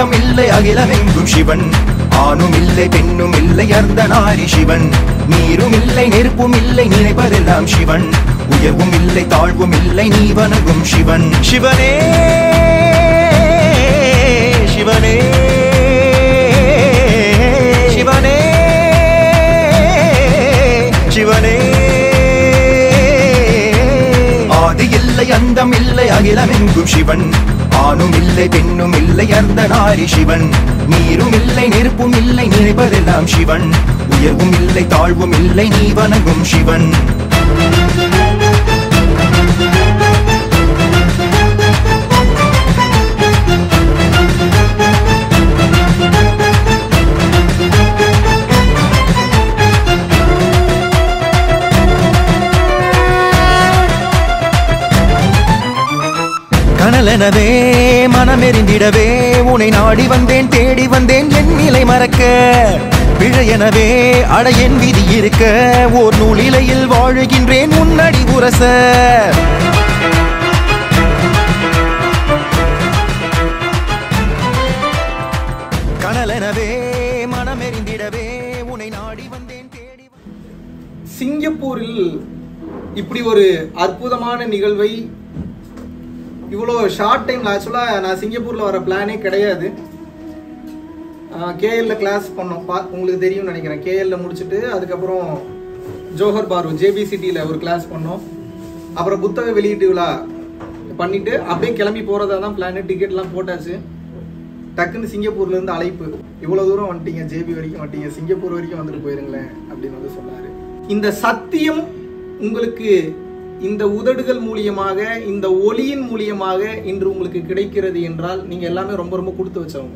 அந்தம் இல்லை அகிலமெங்கும் சிவன் ஆணும் இல்லை பெண்ணும் இல்லை அர்த்த நாரி சிவன் நீரும் இல்லை நெருப்பும் இல்லை நினைப்பதெல்லாம் சிவன் உயர்வும் இல்லை தாழ்வும் இல்லை நீ வணங்கும் சிவன் சிவனே சிவனே சிவனே சிவனே ஆதி இல்லை அந்தம் இல்லை அகிலமெங்கும் சிவன் ஆணும் இல்லை பெண்ணும் இல்லை அர்த்த நாரி சிவன் நீரும் இல்லை நெருப்பும் இல்லை நினைப்பதெல்லாம் சிவன் உயர்வும் இல்லை தாழ்வும் இல்லை நீ வணங்கும் சிவன் கனலெனவே மனமெறிந்திடவே உன்னை நாடி வந்தேன் தேடி வந்தேன் என் நிலை மறக்க பிழையெனவே அட என் விதி இருக்க ஓர் நூலிலையில் வாழுகின்றேன் உன்னடி உரச கனலெனவே மனமெறிந்திடவே உன்னை நாடி வந்தேன் தேடி வந்தேன் சிங்கப்பூரில் இப்படி ஒரு அற்புதமான நிகழ்வை இவ்வளோ ஷார்ட் டைம்ல ஆக்சுவலாக நான் சிங்கப்பூரில் வர பிளானே கிடையாது கேஎல்ல கிளாஸ் பண்ணோம் பா உங்களுக்கு தெரியும்னு நினைக்கிறேன் கேஎல்ல முடிச்சுட்டு அதுக்கப்புறம் ஜோஹர் பாரு ஜேபிசிட்டியில் ஒரு கிளாஸ் பண்ணோம் அப்புறம் புத்தக வெளியீட்டு விழா பண்ணிட்டு அப்படியே கிளம்பி போகிறதா தான் பிளான் டிக்கெட்லாம் போட்டாச்சு டக்குன்னு சிங்கப்பூர்ல இருந்து அழைப்பு இவ்வளவு தூரம் வந்துட்டீங்க ஜேபி வரைக்கும் வந்துட்டீங்க சிங்கப்பூர் வரைக்கும் வந்துட்டு போயிருங்களேன் அப்படின்னு வந்து சொன்னாரு இந்த சத்தியம் உங்களுக்கு இந்த உதடுகள் மூலியமாக இந்த ஒளியின் மூலியமாக இன்று உங்களுக்கு கிடைக்கிறது என்றால் நீங்க எல்லாமே ரொம்ப ரொம்ப கொடுத்து வச்சவங்க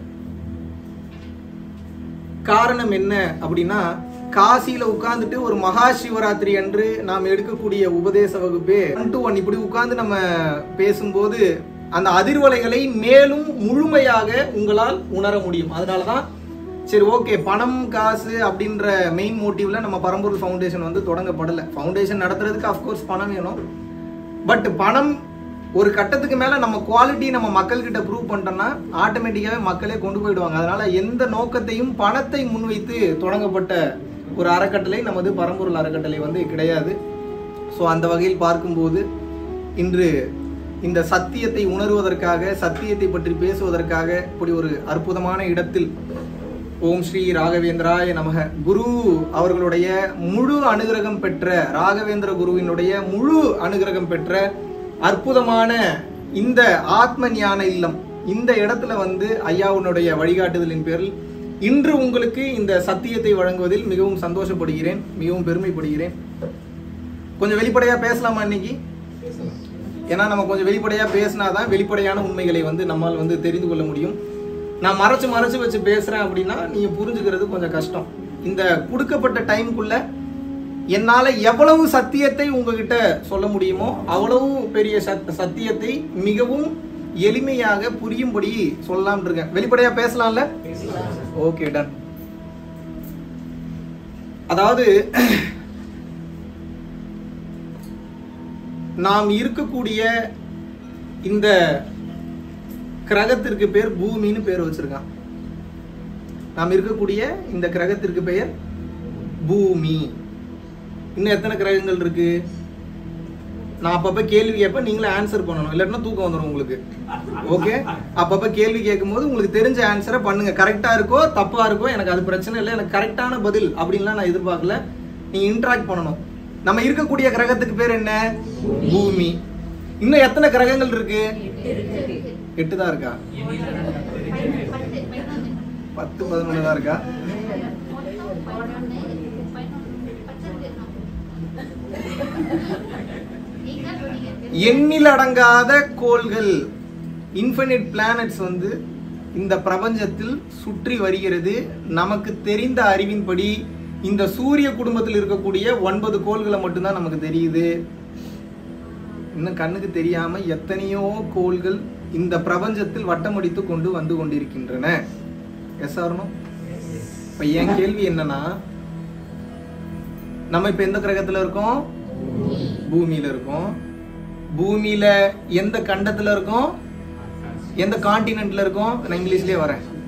காரணம் என்ன அப்படின்னா காசியில உட்கார்ந்துட்டு ஒரு மகா சிவராத்திரி அன்று நாம் எடுக்கக்கூடிய உபதேச வகுப்பே ஒன் டு ஒன் இப்படி உட்கார்ந்து நம்ம பேசும்போது அந்த அதிர்வலைகளை மேலும் முழுமையாக உங்களால் உணர முடியும் அதனாலதான் சரி ஓகே பணம் காசு அப்படின்ற மெயின் மோட்டிவ்ல நம்ம பரம்பொருள் ஃபவுண்டேஷன் வந்து தொடங்கப்படலை ஃபவுண்டேஷன் நடத்துறதுக்கு அஃப்கோர்ஸ் பணம் வேணும் பட் பணம் ஒரு கட்டத்துக்கு மேல நம்ம குவாலிட்டி நம்ம மக்கள்கிட்ட ப்ரூவ் பண்ணிட்டோம்னா ஆட்டோமேட்டிக்காவே மக்களே கொண்டு போயிடுவாங்க அதனால எந்த நோக்கத்தையும் பணத்தை முன்வைத்து தொடங்கப்பட்ட ஒரு அறக்கட்டளை நமது பரம்பொருள் அறக்கட்டளை வந்து கிடையாது ஸோ அந்த வகையில் பார்க்கும்போது இன்று இந்த சத்தியத்தை உணர்வதற்காக சத்தியத்தை பற்றி பேசுவதற்காக இப்படி ஒரு அற்புதமான இடத்தில் ஓம் ஸ்ரீ ராகவேந்திராய நமக குரு அவர்களுடைய முழு அனுகிரகம் பெற்ற ராகவேந்திர குருவினுடைய முழு அனுகிரகம் பெற்ற அற்புதமான இந்த ஆத்ம ஞான இல்லம் இந்த இடத்துல வந்து ஐயாவுனுடைய வழிகாட்டுதலின் பேரில் இன்று உங்களுக்கு இந்த சத்தியத்தை வழங்குவதில் மிகவும் சந்தோஷப்படுகிறேன் மிகவும் பெருமைப்படுகிறேன் கொஞ்சம் வெளிப்படையா பேசலாமா இன்னைக்கு ஏன்னா நம்ம கொஞ்சம் வெளிப்படையா பேசினாதான் வெளிப்படையான உண்மைகளை வந்து நம்மால் வந்து தெரிந்து கொள்ள முடியும் நான் மறைச்சு மறைச்சு வச்சு பேசுறேன் அப்படின்னா நீங்க புரிஞ்சுக்கிறது கொஞ்சம் கஷ்டம் இந்த கொடுக்கப்பட்ட டைம்குள்ள என்னால எவ்வளவு சத்தியத்தை உங்ககிட்ட சொல்ல முடியுமோ அவ்வளவு பெரிய சத் சத்தியத்தை மிகவும் எளிமையாக புரியும்படி சொல்லலாம் இருக்கேன் வெளிப்படையா பேசலாம்ல ஓகே டன் அதாவது நாம் இருக்கக்கூடிய இந்த கிரகத்திற்கு பேர் பூமின்னு பேர் வச்சிருக்கான் நாம் இருக்கக்கூடிய இந்த கிரகத்திற்கு பெயர் பூமி இன்னும் எத்தனை கிரகங்கள் இருக்கு நான் அப்பப்ப கேள்வி கேட்பேன் நீங்களே ஆன்சர் பண்ணணும் இல்லாட்டினா தூக்கம் வந்துடும் உங்களுக்கு ஓகே அப்பப்ப கேள்வி கேட்கும்போது உங்களுக்கு தெரிஞ்ச ஆன்சரை பண்ணுங்க கரெக்டா இருக்கோ தப்பா இருக்கோ எனக்கு அது பிரச்சனை இல்லை எனக்கு கரெக்டான பதில் அப்படின்லாம் நான் எதிர்பார்க்கல நீங்க இன்டராக்ட் பண்ணணும் நம்ம இருக்கக்கூடிய கிரகத்துக்கு பேர் என்ன பூமி இன்னும் எத்தனை கிரகங்கள் இருக்கு எட்டு தான் இருக்கா பத்து பதினொன்று தான் இருக்கா எண்ணில் அடங்காத கோள்கள் இன்ஃபினிட் பிளானட்ஸ் வந்து இந்த பிரபஞ்சத்தில் சுற்றி வருகிறது நமக்கு தெரிந்த அறிவின்படி இந்த சூரிய குடும்பத்தில் இருக்கக்கூடிய ஒன்பது கோள்களை மட்டும்தான் நமக்கு தெரியுது இன்னும் கண்ணுக்கு தெரியாம எத்தனையோ கோள்கள் இந்த பிரபஞ்சத்தில் வட்டமடித்து கொண்டு வந்து கொண்டிருக்கின்றன எஸ் ஆர்னோ இப்ப என் கேள்வி என்னன்னா நம்ம இப்ப எந்த கிரகத்துல இருக்கோம் பூமியில இருக்கோம் பூமியில எந்த கண்டத்துல இருக்கோம் எந்த காண்டினென்ட்ல இருக்கோம் நான் இங்கிலீஷ்லயே வரேன்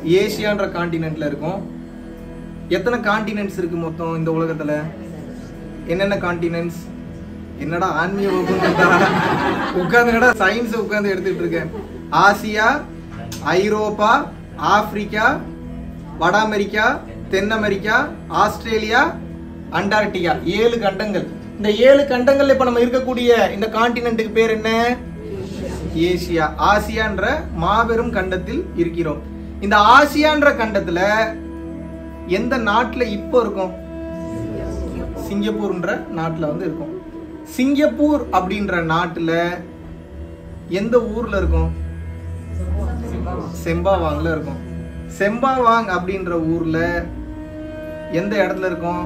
ஏசியான்ற காண்டினென்ட்ல இருக்கும் எத்தனை காண்டினென்ட்ஸ் இருக்கு மொத்தம் இந்த உலகத்துல என்னென்ன காண்டினென்ட்ஸ் என்னடா ஆன்மீக வகுப்புன்னு உட்காந்து சயின்ஸ் உட்காந்து எடுத்துட்டு இருக்கேன் ஆசியா ஐரோப்பா ஆப்பிரிக்கா வட அமெரிக்கா தென் அமெரிக்கா ஆஸ்திரேலியா அண்டார்டிகா ஏழு கண்டங்கள் இந்த ஏழு கண்டங்கள்ல இப்ப நம்ம இருக்கக்கூடிய இந்த காண்டினென்ட்டுக்கு பேர் என்ன ஏசியா ஆசியான்ற மாபெரும் கண்டத்தில் இருக்கிறோம் இந்த ஆசியான்ற கண்டத்துல எந்த நாட்டுல இப்போ இருக்கும் சிங்கப்பூர்ன்ற நாட்டுல வந்து இருக்கும் சிங்கப்பூர் அப்படின்ற நாட்டுல எந்த ஊர்ல இருக்கும் செம்பாவாங்ல இருக்கும் செம்பாவாங் அப்படின்ற ஊர்ல எந்த இடத்துல இருக்கும்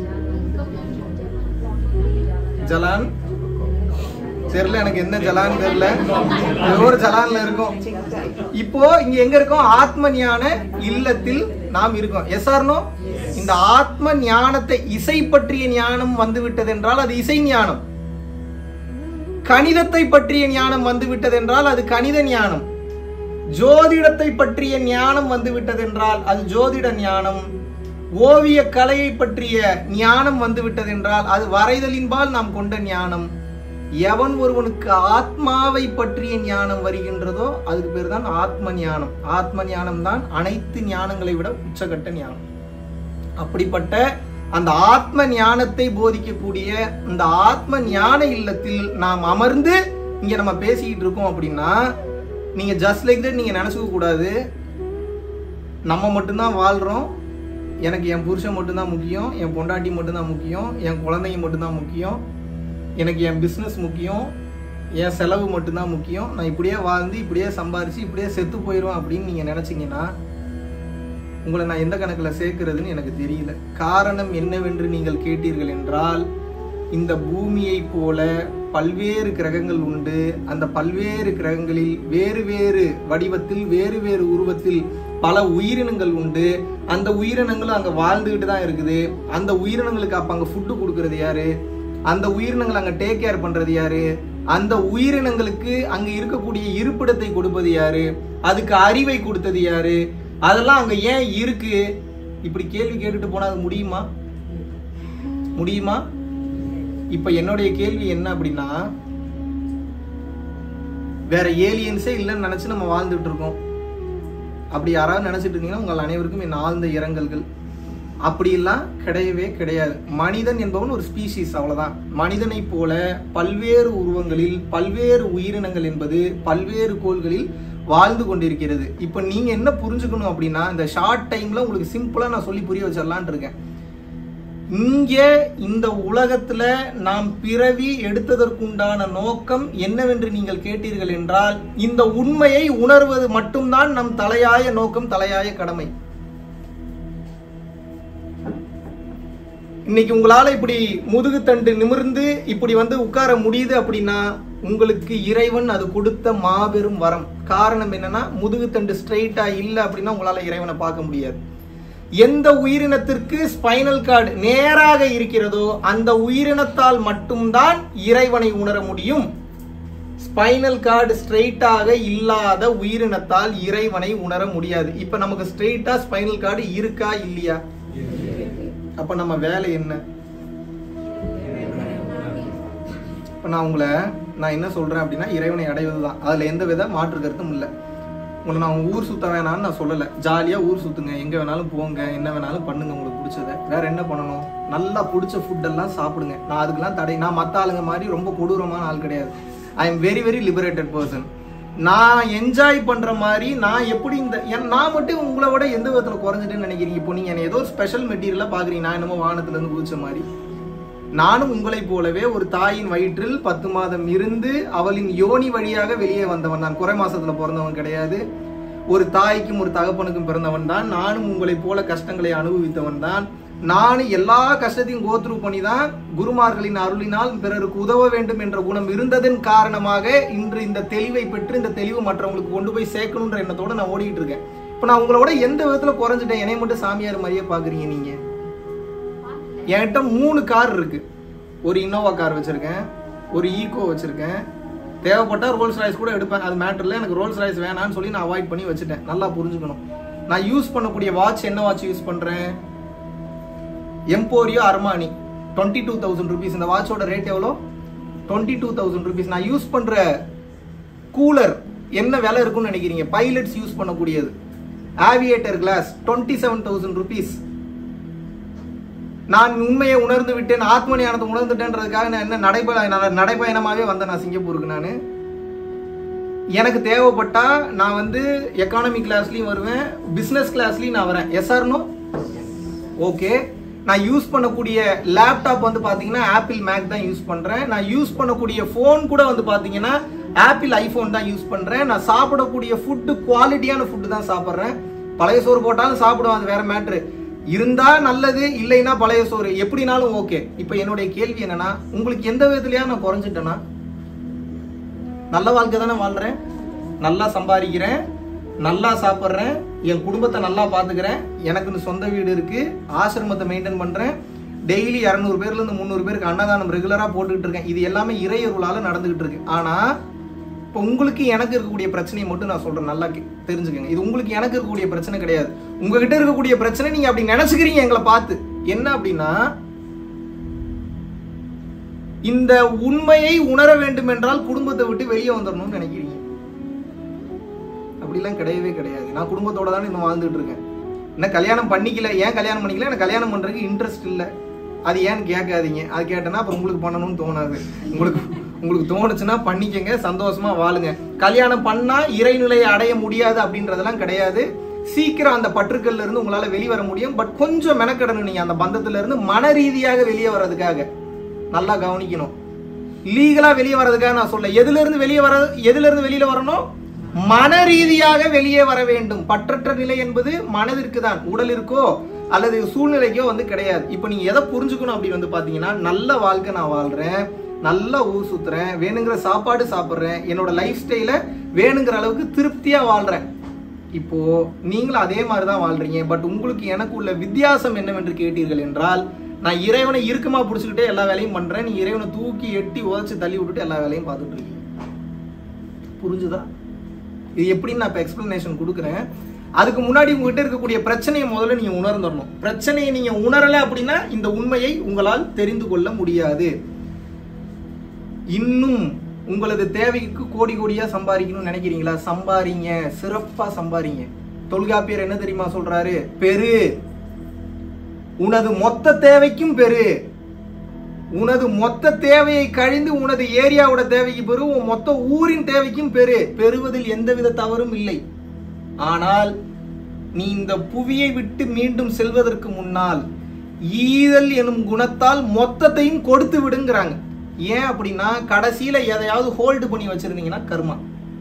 ஜலான் தெரியல எனக்கு என்ன ஜலான் தெரியல ஏதோ ஒரு ஜலான்ல இருக்கும் இப்போ இங்க எங்க இருக்கோம் ஆத்ம ஞான இல்லத்தில் நாம் இருக்கோம் எஸ் ஆர்னோ இந்த ஆத்ம ஞானத்தை இசை பற்றிய ஞானம் வந்து விட்டது என்றால் அது இசை ஞானம் கணிதத்தை பற்றிய ஞானம் வந்து விட்டது என்றால் அது கணித ஞானம் ஜோதிடத்தை பற்றிய ஞானம் வந்து விட்டது என்றால் அது ஜோதிட ஞானம் ஓவிய கலையை பற்றிய ஞானம் வந்து விட்டது என்றால் அது வரைதலின்பால் நாம் கொண்ட ஞானம் எவன் ஒருவனுக்கு ஆத்மாவை பற்றிய ஞானம் வருகின்றதோ அதுக்கு பேர் தான் ஆத்ம ஞானம் ஆத்ம ஞானம் தான் அனைத்து ஞானங்களை விட உச்சகட்ட ஞானம் அப்படிப்பட்ட அந்த ஆத்ம ஞானத்தை போதிக்கக்கூடிய இந்த ஆத்ம ஞான இல்லத்தில் நாம் அமர்ந்து இங்க நம்ம பேசிக்கிட்டு இருக்கோம் அப்படின்னா நீங்க ஜஸ்ட் லைக் தட் நீங்க நினைச்சுக்க கூடாது நம்ம மட்டும்தான் வாழ்றோம் எனக்கு என் புருஷன் மட்டும்தான் முக்கியம் என் பொண்டாட்டி மட்டும்தான் முக்கியம் என் குழந்தைங்க மட்டும்தான் முக்கியம் எனக்கு என் பிஸ்னஸ் முக்கியம் என் செலவு மட்டும்தான் முக்கியம் நான் இப்படியே வாழ்ந்து இப்படியே சம்பாரிச்சு இப்படியே செத்து போயிடுவேன் அப்படின்னு நீங்க நினைச்சீங்கன்னா உங்களை நான் எந்த கணக்கில் சேர்க்கிறதுன்னு எனக்கு தெரியல காரணம் என்னவென்று நீங்கள் கேட்டீர்கள் என்றால் இந்த பூமியைப் போல பல்வேறு கிரகங்கள் உண்டு அந்த பல்வேறு கிரகங்களில் வேறு வேறு வடிவத்தில் வேறு வேறு உருவத்தில் பல உயிரினங்கள் உண்டு அந்த உயிரினங்களும் அங்கே வாழ்ந்துகிட்டு தான் இருக்குது அந்த உயிரினங்களுக்கு அப்போ அங்கே ஃபுட்டு கொடுக்கறது யாரு அந்த உயிரினங்கள் அங்கே டேக் கேர் பண்ணுறது யாரு அந்த உயிரினங்களுக்கு அங்கே இருக்கக்கூடிய இருப்பிடத்தை கொடுப்பது யாரு அதுக்கு அறிவை கொடுத்தது யாரு அதெல்லாம் அங்க ஏன் இருக்கு இப்படி கேள்வி கேட்டுட்டு போனா அது முடியுமா முடியுமா இப்ப என்னுடைய கேள்வி என்ன அப்படின்னா வேற ஏலியன்ஸே இல்லைன்னு நினைச்சு நம்ம வாழ்ந்துட்டு இருக்கோம் அப்படி யாராவது நினைச்சிட்டு இருந்தீங்கன்னா உங்கள் அனைவருக்கும் என் ஆழ்ந்த இரங்கல்கள் அப்படியெல்லாம் கிடையவே கிடையாது மனிதன் என்பவன் ஒரு ஸ்பீஷீஸ் அவ்வளவுதான் மனிதனைப் போல பல்வேறு உருவங்களில் பல்வேறு உயிரினங்கள் என்பது பல்வேறு கோள்களில் வாழ்ந்து கொண்டிருக்கிறது இப்போ நீங்க என்ன புரிஞ்சுக்கணும் அப்படின்னா இந்த ஷார்ட் டைம்ல உங்களுக்கு சிம்பிளா நான் சொல்லி புரிய வச்சிடலான் இருக்கேன் இங்கே இந்த உலகத்துல நாம் பிறவி எடுத்ததற்குண்டான நோக்கம் என்னவென்று நீங்கள் கேட்டீர்கள் என்றால் இந்த உண்மையை உணர்வது மட்டும்தான் நம் தலையாய நோக்கம் தலையாய கடமை இன்னைக்கு உங்களால இப்படி முதுகுத்தண்டு நிமிர்ந்து இப்படி வந்து உட்கார முடியுது அப்படின்னா உங்களுக்கு இறைவன் அது கொடுத்த மாபெரும் வரம் காரணம் என்னன்னா முதுகுத்தண்டு ஸ்ட்ரைட்டா இல்ல அப்படின்னா உங்களால இறைவனை பார்க்க முடியாது எந்த உயிரினத்திற்கு ஸ்பைனல் கார்டு நேராக இருக்கிறதோ அந்த உயிரினத்தால் மட்டும்தான் இறைவனை உணர முடியும் ஸ்பைனல் கார்டு ஸ்ட்ரெயிட்டாக இல்லாத உயிரினத்தால் இறைவனை உணர முடியாது இப்ப நமக்கு ஸ்ட்ரெயிட்டா ஸ்பைனல் கார்டு இருக்கா இல்லையா அப்ப நம்ம வேலை என்ன இப்ப நான் உங்களை நான் என்ன சொல்றேன் அப்படின்னா இறைவனை அடைவதுதான் அதுல எந்த வித மாற்று கருத்தும் இல்லை உங்களை நான் ஊர் சுத்த வேணாம்னு நான் சொல்லலை ஜாலியா ஊர் சுத்துங்க எங்க வேணாலும் போங்க என்ன வேணாலும் பண்ணுங்க உங்களுக்கு பிடிச்சத வேற என்ன பண்ணணும் நல்லா பிடிச்ச ஃபுட் எல்லாம் சாப்பிடுங்க நான் அதுக்கெல்லாம் தடை நான் மத்த ஆளுங்க மாதிரி ரொம்ப கொடூரமான ஆள் கிடையாது I am very very liberated person நான் என்ஜாய் பண்ற மாதிரி நான் எப்படி இந்த என் நான் மட்டும் உங்களை விட எந்த விதத்துல குறைஞ்சிட்டேன்னு நினைக்கிறீங்க இப்போ நீங்க என்ன ஏதோ ஸ்பெஷல் மெட்டீரியலா பாக்குறீங்க நான் என்னமோ வானத்துல இருந்து குதிச்ச மாதிரி நானும் உங்களைப் போலவே ஒரு தாயின் வயிற்றில் பத்து மாதம் இருந்து அவளின் யோனி வழியாக வெளியே வந்தவன் நான் குறை மாசத்துல பிறந்தவன் கிடையாது ஒரு தாய்க்கும் ஒரு தகப்பனுக்கும் பிறந்தவன் தான் நானும் உங்களைப் போல கஷ்டங்களை அனுபவித்தவன் தான் நானும் எல்லா கஷ்டத்தையும் கோத்ரூ பண்ணி தான் குருமார்களின் அருளினால் பிறருக்கு உதவ வேண்டும் என்ற குணம் இருந்ததன் காரணமாக இன்று இந்த தெளிவை பெற்று இந்த தெளிவு மற்றவங்களுக்கு கொண்டு போய் சேர்க்கணுன்ற எண்ணத்தோட நான் ஓடிட்டு இருக்கேன் இப்போ நான் உங்களோட எந்த விதத்துல குறைஞ்சிட்டேன் என்னை மட்டும் சாமியார் மாதிரியே பாக்குறீங்க நீங்க என்கிட்ட மூணு கார் இருக்கு ஒரு இன்னோவா கார் வச்சிருக்கேன் ஒரு ஈகோ வச்சிருக்கேன் தேவைப்பட்டா ரோல்ஸ் ராய்ஸ் கூட எடுப்பேன் அது மேட்டர்ல எனக்கு ரோல்ஸ் ராய்ஸ் வேணாம்னு சொல்லி நான் அவாய்ட் பண்ணி வச்சுட்டேன் நல்லா புரிஞ்சுக்கணும் நான் யூஸ் பண்ணக்கூடிய வாட்ச் என்ன வாட்ச் யூஸ் பண்றேன் Emporio Armani twenty two thousand rupees இந்த வாட்சோட ரேட் எவ்வளோ டுவெண்ட்டி டூ தௌசண்ட் ருபீஸ் நான் யூஸ் பண்ற கூலர் என்ன விலை இருக்கும்னு நினைக்கிறீங்க பைலட்ஸ் யூஸ் பண்ணக்கூடியது aviator glass twenty seven thousand rupees நான் உண்மையை உணர்ந்து விட்டேன் ஆத்ம ஞானத்தை உணர்ந்துட்டேன்றதுக்காக நான் என்ன நடைபய நான் நடைபயணமாவே வந்தேன் நான் சிங்கப்பூருக்கு நான் எனக்கு தேவைப்பட்டா நான் வந்து எக்கானமி கிளாஸ்லயும் வருவேன் பிசினஸ் கிளாஸ்லயும் நான் வரேன் எஸ்ஆர்னோ ஓகே நான் யூஸ் பண்ணக்கூடிய லேப்டாப் வந்து பாத்தீங்கன்னா ஆப்பிள் மேக் தான் யூஸ் பண்றேன் நான் யூஸ் பண்ணக்கூடிய ஃபோன் கூட வந்து பாத்தீங்கன்னா ஆப்பிள் ஐபோன் தான் யூஸ் பண்றேன் நான் சாப்பிடக்கூடிய ஃபுட்டு குவாலிட்டியான ஃபுட்டு தான் சாப்பிட்றேன் பழைய சோறு போட்டாலும் சாப்பிடுவோம் அது வேற மேட்ரு இருந்தா நல்லது இல்லைன்னா பழைய சோறு எப்படினாலும் ஓகே இப்போ என்னுடைய கேள்வி என்னன்னா உங்களுக்கு எந்த விதத்துலயா நான் குறைஞ்சிட்டேனா நல்ல வாழ்க்கை தானே வாழ்றேன் நல்லா சம்பாதிக்கிறேன் நல்லா சாப்பிட்றேன் என் குடும்பத்தை நல்லா பார்த்துக்கிறேன் எனக்குன்னு சொந்த வீடு இருக்கு ஆசிரமத்தை மெயின்டைன் பண்றேன் டெய்லி இரநூறு பேர்ல இருந்து முந்நூறு பேருக்கு அன்னதானம் ரெகுலரா போட்டுக்கிட்டு இருக்கேன் இது எல்லாமே இறையருளால நடந்துகிட்டு இருக்கு ஆனா இப்போ உங்களுக்கு எனக்கு இருக்கக்கூடிய பிரச்சனையை மட்டும் நான் சொல்றேன் நல்லா கே- தெரிஞ்சுக்கங்க இது உங்களுக்கு எனக்கு இருக்கக்கூடிய பிரச்சனை கிடையாது உங்ககிட்ட இருக்கக்கூடிய பிரச்சனை நீங்க அப்படி நினைச்சுக்கிறீங்க எங்களை பார்த்து என்ன அப்படின்னா இந்த உண்மையை உணர வேண்டும் என்றால் குடும்பத்தை விட்டு வெளியே வந்துடணும்னு நினைக்கிறீங்க அப்படிலாம் கிடையவே கிடையாது நான் குடும்பத்தோட தானே இன்னும் வாழ்ந்துட்டு இருக்கேன் என்ன கல்யாணம் பண்ணிக்கல ஏன் கல்யாணம் பண்ணிக்கல எனக்கு கல்யாணம் பண்றதுக்கு இன்ட்ரெஸ்ட் இல்லை அது ஏன்னு கேட்காதீங்க அது கேட்டேன்னா அப்புறம் உங்களுக்கு பண்ணணும்னு தோணாது உங்களுக்கு உங்களுக்கு தோணுச்சுன்னா பண்ணிக்கங்க சந்தோஷமா வாழுங்க கல்யாணம் பண்ணா இறைநிலையை அடைய முடியாது அப்படின்றதெல்லாம் கிடையாது சீக்கிரம் அந்த பற்றுக்கள்ல இருந்து உங்களால வெளியே வர முடியும் பட் கொஞ்சம் மெனக்கடணும் நீங்க அந்த பந்தத்துல இருந்து மன ரீதியாக வெளியே வர்றதுக்காக நல்லா கவனிக்கணும் லீகலா வெளியே வர்றதுக்காக நான் சொல்ல எதுல இருந்து வெளியே வர எதுல இருந்து வெளியில வரணும் மன ரீதியாக வெளியே வர வேண்டும் பற்றற்ற நிலை என்பது மனதிற்கு தான் உடலிற்கோ அல்லது சூழ்நிலைக்கோ வந்து கிடையாது இப்போ நீங்க எதை புரிஞ்சுக்கணும் அப்படி வந்து பாத்தீங்கன்னா நல்ல வாழ்க்கை நான் வாழ்றேன் நல்லா ஊர் சுத்துறேன் வேணுங்கிற சாப்பாடு சாப்பிட்றேன் என்னோட லைஃப் ஸ்டைல வேணுங்கிற அளவுக்கு திருப்தியா வாழ்றேன் இப்போ நீங்களும் அதே மாதிரி தான் வாழ்றீங்க பட் உங்களுக்கு எனக்கு உள்ள வித்தியாசம் என்னவென்று கேட்டீர்கள் என்றால் நான் இறைவனை இறுக்கமா பிடிச்சிக்கிட்டே எல்லா வேலையும் பண்றேன் நீ இறைவனை தூக்கி எட்டி உதச்சு தள்ளி விட்டுட்டு எல்லா வேலையும் பார்த்துட்டு இருக்கீங்க புரிஞ்சுதா இது எப்படின்னு நான் இப்போ எக்ஸ்பிளனேஷன் கொடுக்குறேன் அதுக்கு முன்னாடி உங்ககிட்ட இருக்கக்கூடிய பிரச்சனையை முதல்ல நீங்க உணர்ந்துடணும் பிரச்சனையை நீங்க உணரல அப்படின்னா இந்த உண்மையை உங்களால் தெரிந்து கொள்ள முடியாது இன்னும் உங்களது தேவைக்கு கோடி கோடியா சம்பாதிக்கணும்னு நினைக்கிறீங்களா சம்பாரிங்க சிறப்பா சம்பாரிங்க தொல்காப்பியர் என்ன தெரியுமா சொல்றாரு பெரு உனது மொத்த தேவைக்கும் பெரு உனது மொத்த தேவையை கழிந்து உனது ஏரியாவோட தேவைக்கு பெரு உன் மொத்த ஊரின் தேவைக்கும் பெரு பெறுவதில் எந்தவித தவறும் இல்லை ஆனால் நீ இந்த புவியை விட்டு மீண்டும் செல்வதற்கு முன்னால் ஈதல் எனும் குணத்தால் மொத்தத்தையும் கொடுத்து விடுங்கிறாங்க ஏன் அப்படின்னா கடைசியில எதையாவது ஹோல்டு பண்ணி வச்சிருந்தீங்கன்னா கர்மா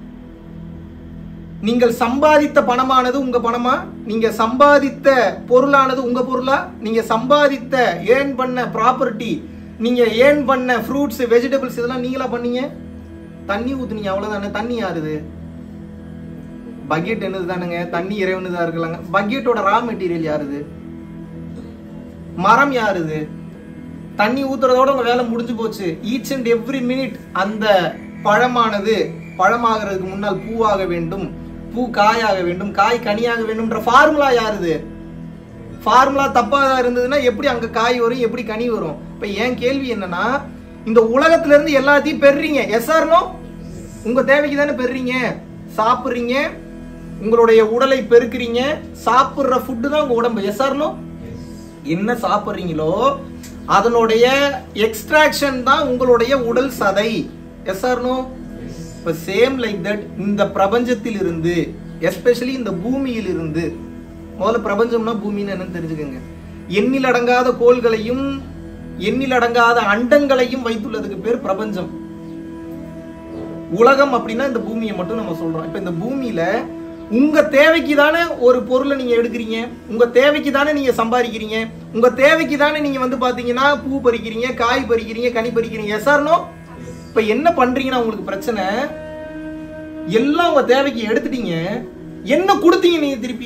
நீங்கள் சம்பாதித்த பணமானது உங்க பணமா நீங்க சம்பாதித்த பொருளானது உங்க பொருளா நீங்க சம்பாதித்த ஏர்ன் பண்ண ப்ராப்பர்ட்டி நீங்க ஏர்ன் பண்ண ஃப்ரூட்ஸ் வெஜிடபிள்ஸ் இதெல்லாம் நீங்களா பண்ணீங்க தண்ணி ஊத்துனீங்க அவ்வளவுதானே தண்ணி யாருது பக்கெட் என்னது தானுங்க தண்ணி இறைவனு தான் இருக்கலாங்க பக்கெட்டோட ரா மெட்டீரியல் யாருது மரம் யாருது தண்ணி ஊத்துறதோட உங்க வேலை முடிஞ்சு போச்சு ஈச் அண்ட் எவ்ரி மினிட் அந்த பழமானது பழமாகிறதுக்கு முன்னால் பூவாக வேண்டும் பூ காயாக வேண்டும் காய் கனியாக வேண்டும்ன்ற ஃபார்முலா யாருது ஃபார்முலா தப்பா இருந்ததுன்னா எப்படி அங்க காய் வரும் எப்படி கனி வரும் இப்ப என் கேள்வி என்னன்னா இந்த உலகத்துல இருந்து எல்லாத்தையும் பெறுறீங்க எஸ் ஆர்னோ உங்க தேவைக்கு தானே பெறுறீங்க சாப்பிடுறீங்க உங்களுடைய உடலை பெருக்குறீங்க சாப்பிடுற ஃபுட்டு தான் உங்க உடம்பு எஸ் ஆர்னோ என்ன சாப்பிடுறீங்களோ அதனுடைய எக்ஸ்ட்ராக்ஷன் தான் உங்களுடைய உடல் சதை எஸ் ஆர்னோ இப்போ சேம் லைக் தட் இந்த பிரபஞ்சத்தில் இருந்து எஸ்பெஷலி இந்த பூமியில் இருந்து முதல்ல பிரபஞ்சம்னா பூமின்னு என்னன்னு தெரிஞ்சுக்கோங்க எண்ணில் அடங்காத கோள்களையும் எண்ணில் அடங்காத அண்டங்களையும் வைத்துள்ளதுக்கு பேர் பிரபஞ்சம் உலகம் அப்படின்னா இந்த பூமியை மட்டும் நம்ம சொல்றோம் இப்ப இந்த பூமியில உங்க தேவைக்கு தானே ஒரு பொருளை நீங்க எடுக்கிறீங்க உங்க தேவைக்கு தானே நீங்க சம்பாதிக்கிறீங்க உங்க தேவைக்கு தானே நீங்க வந்து பாத்தீங்கன்னா பூ பறிக்கிறீங்க காய் பறிக்கிறீங்க கனி பறிக்கிறீங்க எஸ்ஆர்னோ இப்ப என்ன பண்றீங்கன்னா உங்களுக்கு பிரச்சனை எல்லாம் உங்க தேவைக்கு எடுத்துட்டீங்க என்ன கொடுத்தீங்க நீங்க திருப்பி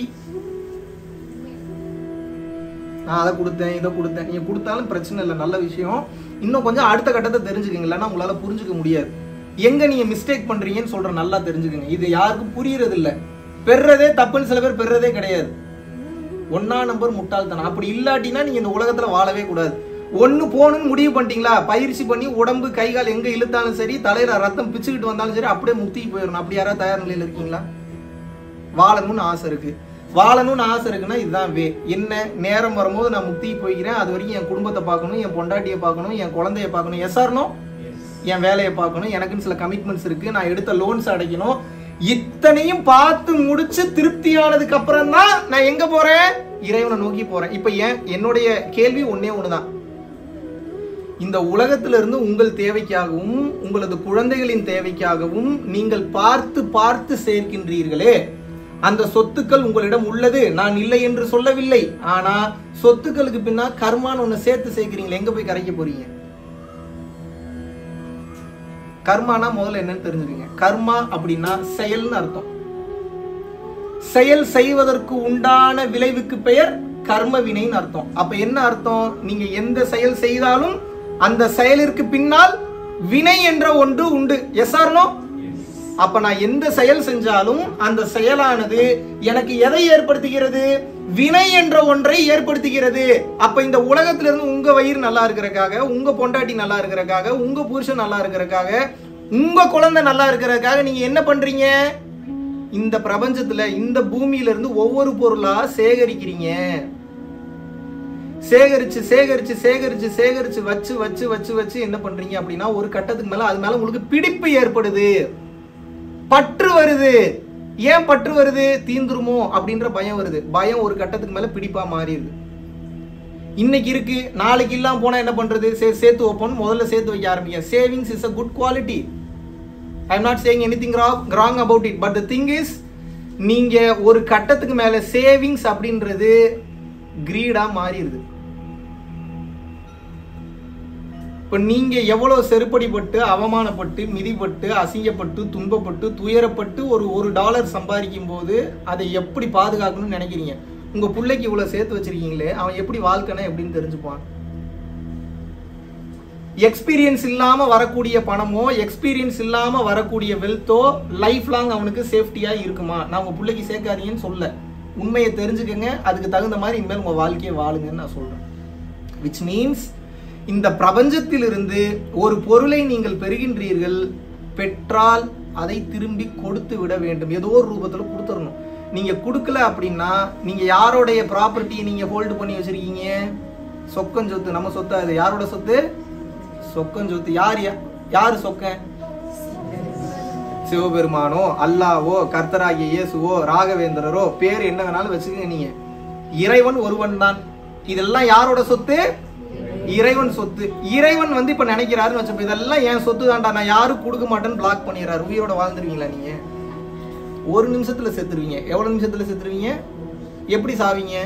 நான் அதை கொடுத்தேன் இதை கொடுத்தேன் நீங்க கொடுத்தாலும் பிரச்சனை இல்லை நல்ல விஷயம் இன்னும் கொஞ்சம் அடுத்த கட்டத்தை தெரிஞ்சுக்கங்க இல்லைன்னா உங்களால புரிஞ்சுக்க முடியாது எங்க நீங்க மிஸ்டேக் பண்றீங்கன்னு சொல்ற நல்லா தெரிஞ்சுக்கங்க இது யாருக்கும் புரியறது இல்ல பெறுறதே தப்புன்னு சில பேர் பெறுறதே கிடையாது ஒன்னா நம்பர் முட்டாள்தனம் அப்படி இல்லாட்டினா நீங்க இந்த உலகத்துல வாழவே கூடாது ஒண்ணு போகணும்னு முடிவு பண்ணிட்டீங்களா பயிற்சி பண்ணி உடம்பு கை கால் எங்க இழுத்தாலும் சரி தலையில ரத்தம் பிச்சுக்கிட்டு வந்தாலும் சரி அப்படியே முத்திக்கு போயிடணும் அப்படி யாராவது தயார் நிலையில இருக்கீங்களா வாழணும்னு ஆசை இருக்கு வாழணும்னு ஆசை இருக்குன்னா இதுதான் வே என்ன நேரம் வரும்போது நான் முக்திக்கு போய்க்கிறேன் அது வரைக்கும் என் குடும்பத்தை பார்க்கணும் என் பொண்டாட்டியை பார்க்கணும் என் குழந்தைய பார்க்கணும் எஸ்ஆர்னோ என் வேலையை பார்க்கணும் எனக்குன்னு சில கமிட்மெண்ட்ஸ் இருக்கு நான் எடுத்த லோன்ஸ் அடைக்கணும் இத்தனையும் பார்த்து முடிச்சு திருப்தியானதுக்கு அப்புறம் தான் நான் எங்க போறேன் இறைவனை நோக்கி போறேன் இப்ப ஏன் என்னுடைய கேள்வி ஒன்னே ஒண்ணுதான் இந்த உலகத்திலிருந்து உங்கள் தேவைக்காகவும் உங்களது குழந்தைகளின் தேவைக்காகவும் நீங்கள் பார்த்து பார்த்து சேர்க்கின்றீர்களே அந்த சொத்துக்கள் உங்களிடம் உள்ளது நான் இல்லை என்று சொல்லவில்லை ஆனா சொத்துக்களுக்கு பின்னா கர்மான்னு ஒண்ணு சேர்த்து சேர்க்கிறீங்களே எங்க போய் கரைக்க போறீங்க கர்மானா முதல்ல என்னன்னு தெரிஞ்சுக்கங்க கர்மா அப்படின்னா செயல்னு அர்த்தம் செயல் செய்வதற்கு உண்டான விளைவுக்கு பெயர் கர்ம வினைன்னு அர்த்தம் அப்ப என்ன அர்த்தம் நீங்க எந்த செயல் செய்தாலும் அந்த செயலிற்கு பின்னால் வினை என்ற ஒன்று உண்டு எஸ் ஆர்னோ அப்ப நான் எந்த செயல் செஞ்சாலும் அந்த செயலானது எனக்கு எதை ஏற்படுத்துகிறது வினை என்ற ஒன்றை ஏற்படுத்துகிறது அப்ப இந்த உலகத்துல இருந்து உங்க வயிறு நல்லா இருக்கிறதுக்காக உங்க பொண்டாட்டி நல்லா இருக்கிறதுக்காக உங்க புருஷன் நல்லா இருக்கிறதுக்காக உங்க குழந்தை நல்லா இருக்கிறதுக்காக நீங்க என்ன பண்றீங்க இந்த பிரபஞ்சத்துல இந்த பூமியில இருந்து ஒவ்வொரு பொருளா சேகரிக்கிறீங்க சேகரிச்சு சேகரிச்சு சேகரிச்சு சேகரிச்சு வச்சு வச்சு வச்சு வச்சு என்ன பண்றீங்க அப்படின்னா ஒரு கட்டத்துக்கு மேல அது மேல உங்களுக்கு பிடிப்பு ஏற்படுது பற்று வருது ஏன் பற்று வருது தீந்துருமோ அப்படின்ற பயம் வருது பயம் ஒரு கட்டத்துக்கு மேல பிடிப்பா மாறிடுது இன்னைக்கு இருக்கு நாளைக்கு இல்லாம போனா என்ன பண்றது சரி சேர்த்து வைப்போம் முதல்ல சேர்த்து வைக்க ஆரம்பிக்க savings is a good quality I am not saying anything wrong about it but the thing is நீங்க ஒரு கட்டத்துக்கு மேல சேவிங்ஸ் அப்படின்றது கிரீடா மாறிடுது இப்ப நீங்க எவ்வளவு செருப்படிப்பட்டு அவமானப்பட்டு மிதிப்பட்டு அசிங்கப்பட்டு துன்பப்பட்டு துயரப்பட்டு ஒரு ஒரு டாலர் சம்பாதிக்கும் போது அதை எப்படி பாதுகாக்கணும்னு நினைக்கிறீங்க உங்க பிள்ளைக்கு இவ்வளவு சேர்த்து வச்சிருக்கீங்களே அவன் எப்படி வாழ்க்கைனா எப்படின்னு தெரிஞ்சுப்பான் எக்ஸ்பீரியன்ஸ் இல்லாம வரக்கூடிய பணமோ எக்ஸ்பீரியன்ஸ் இல்லாம வரக்கூடிய வெல்த்தோ லைஃப் லாங் அவனுக்கு சேஃப்டியா இருக்குமா நான் உங்க பிள்ளைக்கு சேர்க்காதீங்கன்னு சொல்ல உண்மையை தெரிஞ்சுக்கங்க அதுக்கு தகுந்த மாதிரி இனிமேல் உங்க வாழ்க்கையை வாழுங்கன்னு நான் சொல்றேன் விச் மீன்ஸ் இந்த பிரபஞ்சத்திலிருந்து ஒரு பொருளை நீங்கள் பெறுகின்றீர்கள் பெற்றால் அதை திரும்பி கொடுத்து விட வேண்டும் ஏதோ ஒரு ரூபத்துல கொடுத்துடணும் நீங்க கொடுக்கல அப்படின்னா நீங்க யாரோடைய ப்ராப்பர்ட்டியை நீங்க ஹோல்டு பண்ணி வச்சிருக்கீங்க சொக்கன் சொத்து நம்ம சொத்து அது யாரோட சொத்து சொக்கன் சொத்து யார் யா- யாரு சொக்கன் சிவபெருமானோ அல்லாவோ கர்த்தராகிய இயேசுவோ ராகவேந்திரரோ பேர் என்ன வேணாலும் வச்சுக்கோங்க நீங்க இறைவன் ஒருவன் தான் இதெல்லாம் யாரோட சொத்து இறைவன் சொத்து இறைவன் வந்து இப்ப நினைக்கிறாருன்னு வச்சப்ப இதெல்லாம் என் சொத்து தான்டா நான் யாரும் கொடுக்க மாட்டேன்னு பிளாக் பண்ணிடுறாரு உயிரோட வாழ்ந்துருவீங்களா நீங்க ஒரு நிமிஷத்துல செத்துருவீங்க எவ்வளவு நிமிஷத்துல செத்துருவீங்க எப்படி சாவீங்க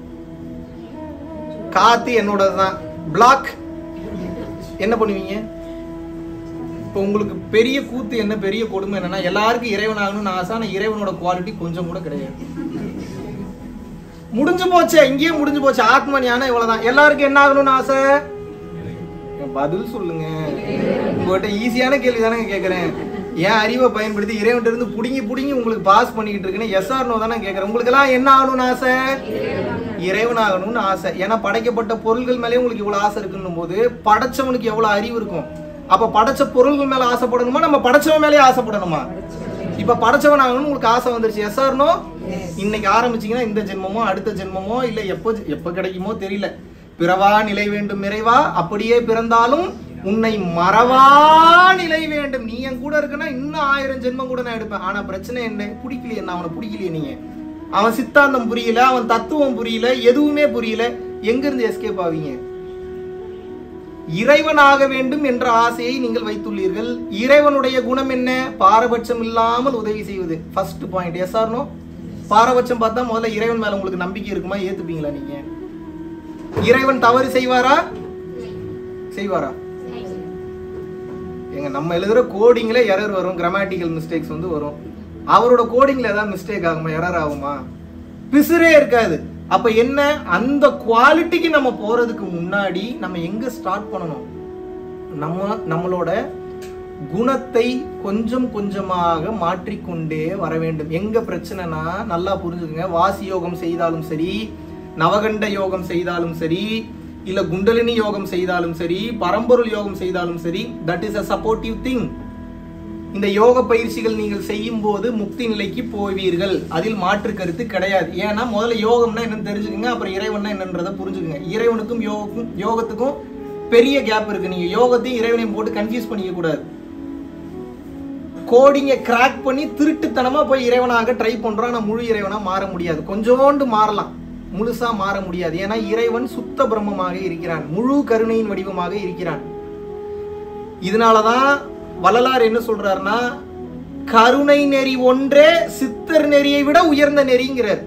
காத்து என்னோடதுதான் பிளாக் என்ன பண்ணுவீங்க இப்போ உங்களுக்கு பெரிய கூத்து என்ன பெரிய கொடுமை என்னன்னா எல்லாருக்கும் இறைவன் ஆகணும்னு ஆசை ஆனா இறைவனோட குவாலிட்டி கொஞ்சம் கூட கிடையாது முடிஞ்சு போச்சே இங்கேயே முடிஞ்சு போச்சு ஆத்ம ஞானம் இவ்வளவுதான் எல்லாருக்கும் என்ன ஆகணும்னு ஆசை பதில் சொல்லுங்க உங்கள்கிட்ட ஈஸியான கேள்வி தானே கேட்கறேன் என் அறிவை பயன்படுத்தி இறைவன்ட்ட இருந்து புடுங்கி புடுங்கி உங்களுக்கு பாஸ் பண்ணிக்கிட்டு இருக்கேன்னு எஸ் ஆர் நோ தானே கேட்கறேன் உங்களுக்கு எல்லாம் என்ன ஆகணும்னு ஆசை இறைவன் ஆகணும்னு ஆசை ஏன்னா படைக்கப்பட்ட பொருள்கள் மேலே உங்களுக்கு இவ்வளவு ஆசை இருக்குன்னும் போது படைச்சவனுக்கு எவ்வளவு அறிவு இருக்கும் அப்ப படைச்ச பொருள்கள் மேல ஆசைப்படணுமா நம்ம படைச்சவன் மேலே ஆசைப்படணுமா இப்ப படைச்சவன் ஆகணும்னு உங்களுக்கு ஆசை வந்துருச்சு எஸ் ஆர்னோ இன்னைக்கு ஆரம்பிச்சீங்கன்னா இந்த ஜென்மமோ அடுத்த ஜென்மமோ இல்ல எப்போ எப்ப கிடைக்குமோ தெரியல பிறவா நிலை வேண்டும் நிறைவா அப்படியே பிறந்தாலும் உன்னை மறவா நிலை வேண்டும் நீ என் கூட இருக்குன்னா இன்னும் ஆயிரம் ஜென்மம் கூட நான் எடுப்பேன் ஆனா பிரச்சனை என்ன பிடிக்கலையே நான் அவனை பிடிக்கலையே நீங்க அவன் சித்தாந்தம் புரியல அவன் தத்துவம் புரியல எதுவுமே புரியல எங்க இருந்து எஸ்கேப் ஆவீங்க இறைவனாக வேண்டும் என்ற ஆசையை நீங்கள் வைத்துள்ளீர்கள் இறைவனுடைய குணம் என்ன பாரபட்சம் இல்லாமல் உதவி செய்வது ஃபர்ஸ்ட் பாயிண்ட் எஸ் ஆர்னோ பாரபட்சம் பார்த்தா முதல்ல இறைவன் மேல உங்களுக்கு நம்பிக்கை இருக்குமா ஏத்துப்பீங்களா நீங்க இறைவன் தவறு செய்வாரா செய்வாரா எங்க நம்ம எழுதுற கோடிங்ல எரர் வரும் கிராமட்டிக்கல் மிஸ்டேக்ஸ் வந்து வரும் அவரோட கோடிங்ல ஏதாவது மிஸ்டேக் ஆகுமா எரர் ஆகுமா பிசுரே இருக்காது அப்ப என்ன அந்த குவாலிட்டிக்கு நம்ம போறதுக்கு முன்னாடி நம்ம எங்க ஸ்டார்ட் பண்ணணும் நம்ம நம்மளோட குணத்தை கொஞ்சம் கொஞ்சமாக மாற்றிக்கொண்டே வர வேண்டும் எங்க பிரச்சனைனா நல்லா புரிஞ்சுக்கங்க வாசி யோகம் செய்தாலும் சரி நவகண்ட யோகம் செய்தாலும் சரி இல்ல குண்டலினி யோகம் செய்தாலும் சரி பரம்பொருள் யோகம் செய்தாலும் சரி that is a supportive thing இந்த யோக பயிற்சிகள் நீங்கள் செய்யும் போது முக்தி நிலைக்கு போவீர்கள் அதில் மாற்று கருத்து கிடையாது ஏன்னா முதல்ல யோகம்னா என்னன்னு தெரிஞ்சுக்கங்க அப்புறம் இறைவன்னா என்னன்றதை புரிஞ்சுக்கங்க இறைவனுக்கும் யோகக்கும் யோகத்துக்கும் பெரிய கேப் இருக்கு நீங்க யோகத்தையும் இறைவனையும் போட்டு கன்ஃபியூஸ் பண்ணிக்க கூடாது கோடிங்க கிராக் பண்ணி திருட்டுத்தனமா போய் இறைவனாக ட்ரை பண்றோம் ஆனா முழு இறைவனா மாற முடியாது கொஞ்சோண்டு மாறலாம் முழுசா மாற முடியாது ஏன்னா இறைவன் சுத்த பிரம்மமாக இருக்கிறான் முழு கருணையின் வடிவமாக இருக்கிறான் இதனாலதான் வள்ளலார் என்ன சொல்றாருன்னா கருணை நெறி ஒன்றே சித்தர் நெறியை விட உயர்ந்த நெறிங்கிறார்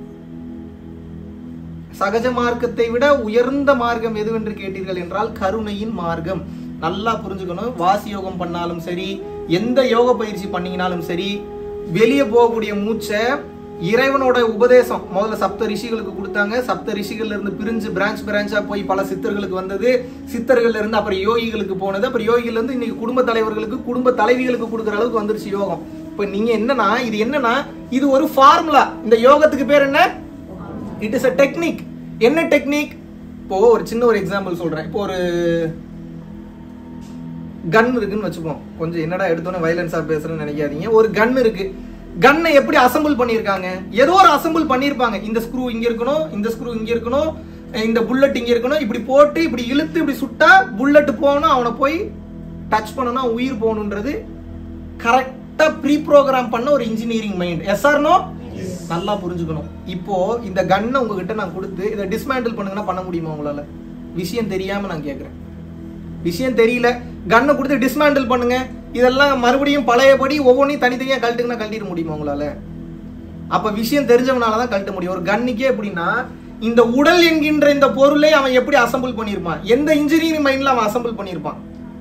சகஜ மார்க்கத்தை விட உயர்ந்த மார்க்கம் எதுவென்று கேட்டீர்கள் என்றால் கருணையின் மார்க்கம் நல்லா புரிஞ்சுக்கணும் வாசி யோகம் பண்ணாலும் சரி எந்த யோக பயிற்சி பண்ணீங்கனாலும் சரி வெளியே போகக்கூடிய மூச்சை இறைவனோட உபதேசம் முதல்ல சப்த ரிஷிகளுக்கு கொடுத்தாங்க சப்த ரிஷிகள்ல இருந்து பிரிஞ்சு பிரான்ச் பிரான்ச்சா போய் பல சித்தர்களுக்கு வந்தது சித்தர்கள்ல இருந்து அப்புறம் யோகிகளுக்கு போனது அப்புறம் யோகிகள் இருந்து இன்னைக்கு குடும்ப தலைவர்களுக்கு குடும்ப தலைவிகளுக்கு கொடுக்குற அளவுக்கு வந்துருச்சு யோகம் இப்ப நீங்க என்னன்னா இது என்னன்னா இது ஒரு ஃபார்முலா இந்த யோகத்துக்கு பேர் என்ன இட் இஸ் அ டெக்னிக் என்ன டெக்னிக் இப்போ ஒரு சின்ன ஒரு எக்ஸாம்பிள் சொல்றேன் இப்போ ஒரு கன் இருக்குன்னு வச்சுப்போம் கொஞ்சம் என்னடா எடுத்தோன்னே வயலன்ஸா பேசுறேன்னு நினைக்காதீங்க ஒரு கன் இருக்கு கன்னை எப்படி அசம்பிள் பண்ணியிருக்காங்க ஏதோ ஒரு அசம்பிள் பண்ணியிருப்பாங்க இந்த ஸ்க்ரூ இங்க இருக்கணும் இந்த ஸ்க்ரூ இங்க இருக்கணும் இந்த புல்லட் இங்க இருக்கணும் இப்படி போட்டு இப்படி இழுத்து இப்படி சுட்டா புல்லட் போகணும் அவனை போய் டச் பண்ணணும் உயிர் போகணுன்றது கரெக்டா ப்ரீ ப்ரோக்ராம் பண்ண ஒரு இன்ஜினியரிங் மைண்ட் எஸ்ஆர்னோ நல்லா புரிஞ்சுக்கணும் இப்போ இந்த கன்னை உங்ககிட்ட நான் கொடுத்து இதை டிஸ்மேண்டில் பண்ணுங்கன்னா பண்ண முடியுமா உங்களால விஷயம் தெரியாம நான் கேட்கறேன் விஷயம் தெரியல கன்னை கொடுத்து டிஸ்மேண்டில் பண்ணுங்க இதெல்லாம் மறுபடியும் பழையபடி ஒவ்வொன்றையும் தனித்தனியா கழட்டுங்கன்னா கழட்டிட முடியுமா உங்களால அப்ப விஷயம் தெரிஞ்சவனால தான் கழட்ட முடியும் ஒரு கன்னுக்கே எப்படின்னா இந்த உடல் என்கின்ற இந்த பொருளை அவன் எப்படி அசம்பிள் பண்ணியிருப்பான் எந்த இன்ஜினியரிங் மைண்ட்ல அவன் அசம்பிள் பண்ணியிருப்பான்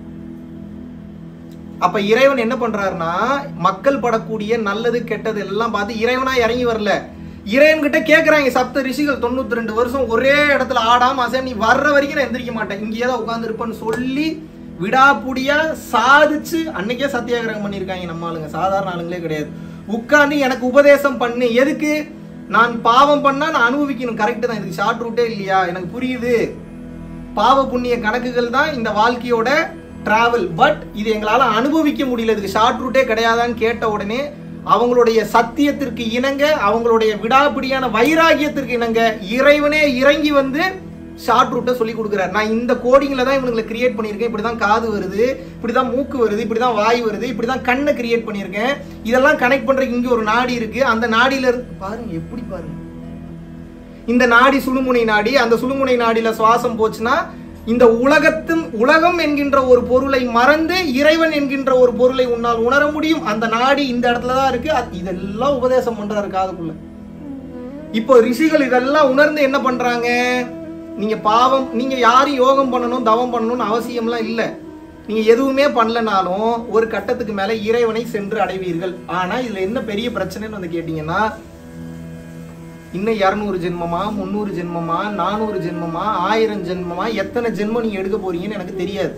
அப்ப இறைவன் என்ன பண்றாருன்னா மக்கள் படக்கூடிய நல்லது கெட்டது எல்லாம் பார்த்து இறைவனா இறங்கி வரல இறைவன் கிட்ட கேக்குறாங்க சப்த ரிஷிகள் தொண்ணூத்தி ரெண்டு வருஷம் ஒரே இடத்துல ஆடாம அசையாம நீ வர்ற வரைக்கும் நான் எந்திரிக்க மாட்டேன் இங்கேயே தான் உட்கார்ந்து இருப்பேன்னு சொல்லி விடாப்புடியா சாதிச்சு அன்னைக்கே சத்தியாகிரகம் பண்ணியிருக்காங்க நம்ம ஆளுங்க சாதாரண ஆளுங்களே கிடையாது உட்கார்ந்து எனக்கு உபதேசம் பண்ணு எதுக்கு நான் பாவம் பண்ணா நான் அனுபவிக்கணும் கரெக்ட் தான் இதுக்கு ஷார்ட் ரூட்டே இல்லையா எனக்கு புரியுது பாவ புண்ணிய கணக்குகள் தான் இந்த வாழ்க்கையோட டிராவல் பட் இது எங்களால அனுபவிக்க முடியல இதுக்கு ஷார்ட் ரூட்டே கிடையாதான்னு கேட்ட உடனே அவங்களுடைய சத்தியத்திற்கு இணங்க அவங்களுடைய விடாப்பிடியான வைராகியத்திற்கு இணங்க இறைவனே இறங்கி வந்து ஷார்ட் ரூட்டை சொல்லி கொடுக்குறாரு நான் இந்த கோடிங்ல தான் இவங்களை கிரியேட் பண்ணியிருக்கேன் இப்படிதான் காது வருது இப்படிதான் மூக்கு வருது இப்படிதான் வாய் வருது இப்படிதான் கண்ணை கிரியேட் பண்ணியிருக்கேன் இதெல்லாம் கனெக்ட் பண்றதுக்கு இங்க ஒரு நாடி இருக்கு அந்த நாடியில இருந்து பாருங்க எப்படி பாருங்க இந்த நாடி சுழுமுனை நாடி அந்த சுழுமுனை நாடியில சுவாசம் போச்சுன்னா இந்த உலகத்தின் உலகம் என்கின்ற ஒரு பொருளை மறந்து இறைவன் என்கின்ற ஒரு பொருளை உன்னால் உணர முடியும் அந்த நாடி இந்த இடத்துல தான் இருக்கு அது- இதெல்லாம் உபதேசம் பண்றாரு காதுக்குள்ள இப்போ ரிஷிகள் இதெல்லாம் உணர்ந்து என்ன பண்றாங்க நீங்க பாவம் நீங்க யாரும் யோகம் பண்ணணும் தவம் பண்ணணும்னு அவசியம்லாம் இல்ல நீங்க எதுவுமே பண்ணலனாலும் ஒரு கட்டத்துக்கு மேல இறைவனை சென்று அடைவீர்கள் ஆனா இதுல என்ன பெரிய பிரச்சனைன்னு வந்து கேட்டீங்கன்னா இன்னும் இரநூறு ஜென்மமா முந்நூறு ஜென்மமா நானூறு ஜென்மமா ஆயிரம் ஜென்மமா எத்தனை ஜென்மம் நீங்க எடுக்க போறீங்கன்னு எனக்கு தெரியாது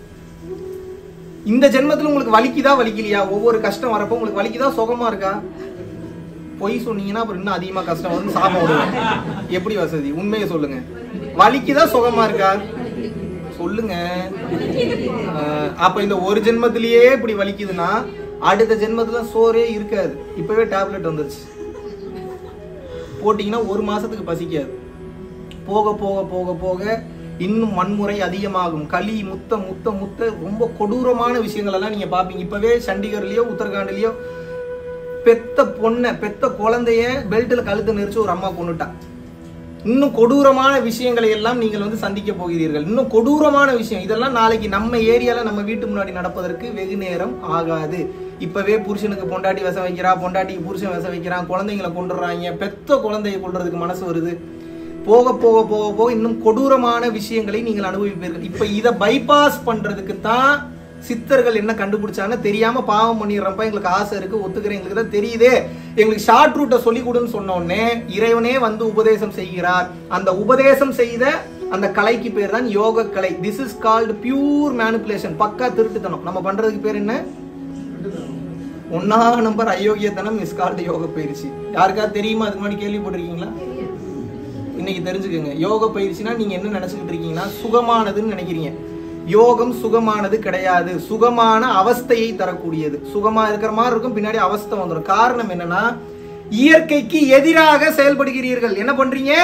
இந்த ஜென்மத்துல உங்களுக்கு வலிக்குதா வலிக்கலையா ஒவ்வொரு கஷ்டம் வரப்போ உங்களுக்கு வலிக்குதா சுகமா இருக்கா பொய் சொன்னீங்கன்னா அப்புறம் இன்னும் அதிகமா கஷ்டம் வந்து சாபம் விடுவேன் எப்படி வசதி உண்மையை சொல்லுங்க வலிக்குதா சுகமா இருக்கா சொல்லுங்க அஹ், அப்ப இந்த ஒரு ஜென்மத்திலேயே இப்படி வலிக்குதுன்னா அடுத்த ஜென்மத்துல சோறே இருக்காது இப்பவே டேப்லெட் வந்துருச்சு போட்டீங்கன்னா ஒரு மாசத்துக்கு பசிக்காது போக போக போக போக இன்னும் வன்முறை அதிகமாகும் களி முத்த முத்த முத்த ரொம்ப கொடூரமான விஷயங்கள் எல்லாம் நீங்க பாப்பீங்க இப்பவே சண்டிகர்லயோ உத்தரகாண்ட்லயோ பெத்த பொண்ணை பெத்த குழந்தைய பெல்ட்ல கழுத்து நெரிச்சு ஒரு அம்மா கொண்டுட்டா இன்னும் கொடூரமான விஷயங்களை எல்லாம் நீங்கள் வந்து சந்திக்க போகிறீர்கள் இன்னும் கொடூரமான விஷயம் இதெல்லாம் நாளைக்கு நம்ம ஏரியால நம்ம வீட்டு முன்னாடி நடப்பதற்கு வெகு நேரம் ஆகாது இப்பவே புருஷனுக்கு பொண்டாட்டி விச வைக்கிறா பொண்டாட்டிக்கு புருஷன் விச வைக்கிறான் குழந்தைங்களை கொண்டுறாங்க பெத்த குழந்தையை கொல்றதுக்கு மனசு வருது போக போக போக போக இன்னும் கொடூரமான விஷயங்களை நீங்கள் அனுபவிப்பீர்கள் இப்ப இதை பைபாஸ் பண்றதுக்கு தான் சித்தர்கள் என்ன கண்டுபிடிச்சாங்கன்னு தெரியாம பாவம் பண்ணிடுறப்ப எங்களுக்கு ஆசை இருக்கு ஒத்துக்கிறேன் எங்களுக்கு தான் தெரியுதே எங்களுக்கு ஷார்ட் ரூட்டை சொல்லி கொடுன்னு சொன்ன உடனே இறைவனே வந்து உபதேசம் செய்கிறார் அந்த உபதேசம் செய்த அந்த கலைக்கு பேர் தான் யோக கலை this is called pure manipulation பக்கா திருட்டுத்தனம் நம்ம பண்றதுக்கு பேர் என்ன ஒன்னா நம்பர் அயோக்கியத்தனம் இஸ் கால்டு யோக பயிற்சி யாருக்காவது தெரியுமா அதுக்கு முன்னாடி கேள்விப்பட்டிருக்கீங்களா இன்னைக்கு தெரிஞ்சுக்கோங்க யோக பயிற்சினா நீங்க என்ன நினைச்சுக்கிட்டு இருக்கீங்கன்னா சுகமானதுன்னு நினைக்கிறீங்க யோகம் சுகமானது கிடையாது சுகமான அவஸ்தையை தரக்கூடியது சுகமா இருக்கிற மாதிரி இருக்கும் பின்னாடி அவஸ்தை வந்துடும் காரணம் என்னன்னா இயற்கைக்கு எதிராக செயல்படுகிறீர்கள் என்ன பண்றீங்க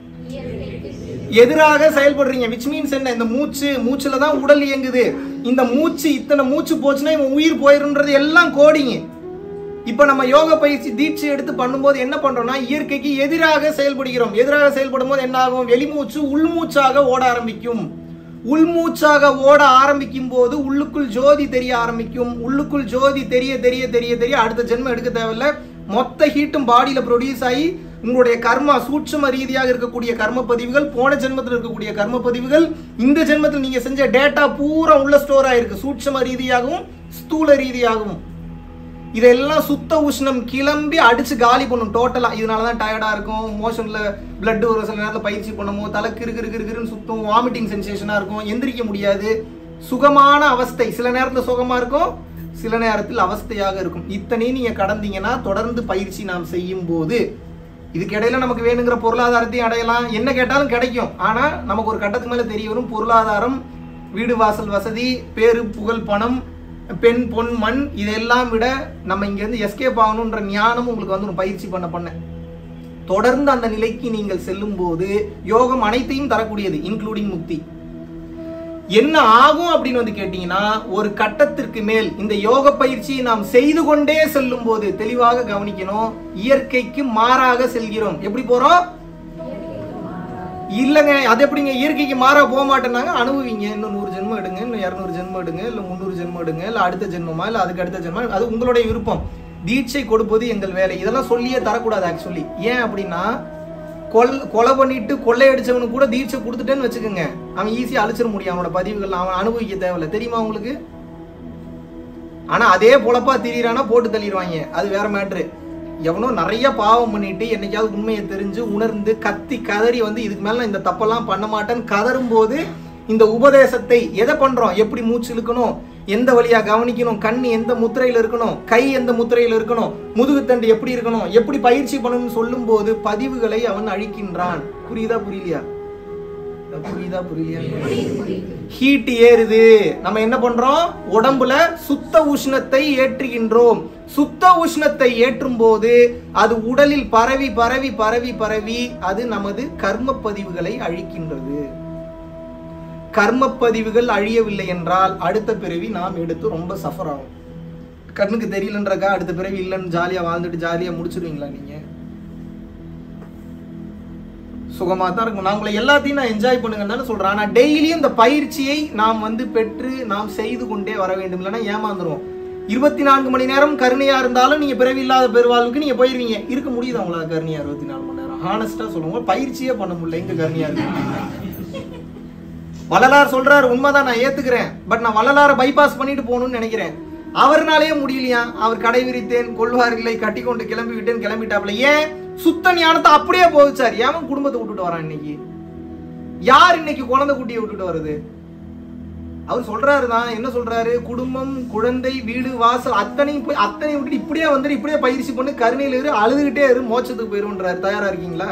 எதிராக செயல்படுறீங்க விச் மீன்ஸ் என்ன இந்த மூச்சு மூச்சுல தான் உடல் இயங்குது இந்த மூச்சு இத்தனை மூச்சு போச்சுன்னா இவன் உயிர் போயிருன்றது எல்லாம் கோடிங்க இப்ப நம்ம யோக பயிற்சி தீட்சை எடுத்து பண்ணும்போது என்ன பண்றோம்னா இயற்கைக்கு எதிராக செயல்படுகிறோம் எதிராக செயல்படும் போது என்ன ஆகும் வெளிமூச்சு உள்மூச்சாக ஓட ஆரம்பிக்கும் உள்மூச்சாக ஓட ஆரம்பிக்கும் போது உள்ளுக்குள் ஜோதி தெரிய ஆரம்பிக்கும் உள்ளுக்குள் ஜோதி தெரிய தெரிய தெரிய தெரிய அடுத்த ஜென்மம் எடுக்க தேவையில்ல மொத்த ஹீட்டும் பாடியில ப்ரொடியூஸ் ஆகி உங்களுடைய கர்மா சூட்சும ரீதியாக இருக்கக்கூடிய கர்ம பதிவுகள் போன ஜென்மத்தில் இருக்கக்கூடிய கர்ம பதிவுகள் இந்த ஜென்மத்தில் நீங்க செஞ்ச டேட்டா பூரா உள்ள ஸ்டோர் ஆயிருக்கு சூட்சும ரீதியாகவும் ஸ்தூல ரீதியாகவும் இதெல்லாம் சுத்த உஷ்ணம் கிளம்பி அடிச்சு காலி பண்ணும் டோட்டலா இதனால தான் டயர்டா இருக்கும் மோஷன்ல பிளட் ஒரு சில நேரத்தில் பயிற்சி பண்ணும்போது தலை கிரு கிரு கிரு கிருன்னு சுத்தும் வாமிட்டிங் சென்சேஷனா இருக்கும் எந்திரிக்க முடியாது சுகமான அவஸ்தை சில நேரத்தில் சுகமா இருக்கும் சில நேரத்தில் அவஸ்தையாக இருக்கும் இத்தனையும் நீங்க கடந்தீங்கன்னா தொடர்ந்து பயிற்சி நாம் செய்யும் போது இதுக்கு இடையில நமக்கு வேணுங்கிற பொருளாதாரத்தையும் அடையலாம் என்ன கேட்டாலும் கிடைக்கும் ஆனா நமக்கு ஒரு கட்டத்துக்கு மேல தெரிய வரும் பொருளாதாரம் வீடு வாசல் வசதி பேரு புகழ் பணம் பெண் பொன் மண் இதெல்லாம் விட நம்ம இங்க இருந்து எஸ்கேப் ஆகணுன்ற ஞானம் உங்களுக்கு வந்து ஒரு பயிற்சி பண்ண பண்ண தொடர்ந்து அந்த நிலைக்கு நீங்கள் செல்லும் போது யோகம் அனைத்தையும் தரக்கூடியது இன்க்ளூடிங் முக்தி என்ன ஆகும் அப்படின்னு வந்து கேட்டீங்கன்னா ஒரு கட்டத்திற்கு மேல் இந்த யோக பயிற்சியை நாம் செய்து கொண்டே செல்லும் போது தெளிவாக கவனிக்கணும் இயற்கைக்கு மாறாக செல்கிறோம் எப்படி போறோம் இல்லைங்க அது எப்படிங்க இயற்கைக்கு மாறா போக மாட்டேன்னாங்க அனுபவிங்க இன்னும் நூறு ஜென்மம் எடுங்க இன்னும் இரநூறு ஜென்மம் எடுங்க இல்ல முந்நூறு ஜென்மம் எடுங்க இல்ல அடுத்த ஜென்மமா இல்ல அதுக்கு அடுத்த ஜென்மம் அது உங்களுடைய விருப்பம் தீட்சை கொடுப்பது எங்கள் வேலை இதெல்லாம் சொல்லியே தரக்கூடாது ஆக்சுவலி ஏன் அப்படின்னா கொல் கொலை பண்ணிட்டு கொள்ளையடிச்சவனுக்கு கூட தீட்சை கொடுத்துட்டேன்னு வச்சுக்கோங்க அவன் ஈஸியா அழிச்சிட முடியும் அவனோட பதிவுகள் அவன் அனுபவிக்க தேவையில்ல தெரியுமா உங்களுக்கு ஆனா அதே பொழப்பா திரியறானா போட்டு தள்ளிடுவாங்க அது வேற மேட்ரு எவனோ நிறைய பாவம் பண்ணிட்டு என்னைக்காவது உண்மையை தெரிஞ்சு உணர்ந்து கத்தி கதறி வந்து இதுக்கு மேல நான் இந்த தப்பெல்லாம் பண்ண மாட்டேன்னு கதறும் போது இந்த உபதேசத்தை எதை பண்றோம் எப்படி மூச்சு இழுக்கணும் எந்த வழியா கவனிக்கணும் கண் எந்த முத்திரையில இருக்கணும் கை எந்த முத்திரையில இருக்கணும் முதுகுத்தண்டு எப்படி இருக்கணும் எப்படி பயிற்சி பண்ணணும்னு சொல்லும் போது பதிவுகளை அவன் அழிக்கின்றான் புரியுதா புரியலையா புரியுதா புரியலையா ஹீட் ஏறுது நம்ம என்ன பண்றோம் உடம்புல சுத்த உஷ்ணத்தை ஏற்றுகின்றோம் சுத்த உஷ்ணத்தை ஏற்றும் போது அது உடலில் பரவி பரவி பரவி பரவி அது நமது கர்ம பதிவுகளை அழிக்கின்றது கர்ம பதிவுகள் அழியவில்லை என்றால் அடுத்த பிறவி நாம் எடுத்து ரொம்ப சஃபர் ஆகும் கண்ணுக்கு தெரியலன்றக்கா அடுத்த பிறவி இல்லைன்னு ஜாலியா வாழ்ந்துட்டு ஜாலியா முடிச்சிருவீங்களா நீங்க சுகமா தான் இருக்கும் நான் உங்களை எல்லாத்தையும் நான் என்ஜாய் பண்ணுங்கன்னு தானே சொல்றேன் ஆனா டெய்லியும் இந்த பயிற்சியை நாம் வந்து பெற்று நாம் செய்து கொண்டே வர வேண்டும் இல்லைன்னா ஏமாந்துருவோம் இருபத்தி நான்கு மணி நேரம் கருணையா இருந்தாலும் நீங்க பிறவி இல்லாத பெருவாழ்வுக்கு நீங்க போயிருவீங்க இருக்க முடியுது அவங்களால கருணையா இருபத்தி நாலு மணி நேரம் ஹானஸ்டா சொல்லுங்க பயிற்சியே பண்ண முடியல எங்க கருணையா இருக்கு வள்ளலார் சொல்றாரு உண்மைதான் நான் ஏத்துக்கிறேன் பட் நான் வள்ளலார பைபாஸ் பண்ணிட்டு போகணும்னு நினைக்கிறேன் அவர்னாலேயே முடியலையா அவர் கடை விரித்தேன் கொள்வார் இல்லை கட்டி கொண்டு கிளம்பி விட்டேன் கிளம்பிட்டாப்ல ஏன் சுத்த ஞானத்தை அப்படியே போகுச்சார் ஏன் குடும்பத்தை விட்டுட்டு வரான் இன்னைக்கு யார் இன்னைக்கு குழந்தை குட்டியை விட்டுட்டு வருது அவர் சொல்றாரு தான் என்ன சொல்றாரு குடும்பம் குழந்தை வீடு வாசல் அத்தனையும் போய் அத்தனையும் விட்டுட்டு இப்படியே வந்துட்டு இப்படியே பயிற்சி பண்ணி கருணையில இரு அழுதுகிட்டே இரு மோட்சத்துக்கு போயிருன்றாரு தயாரா இருக்கீங்களா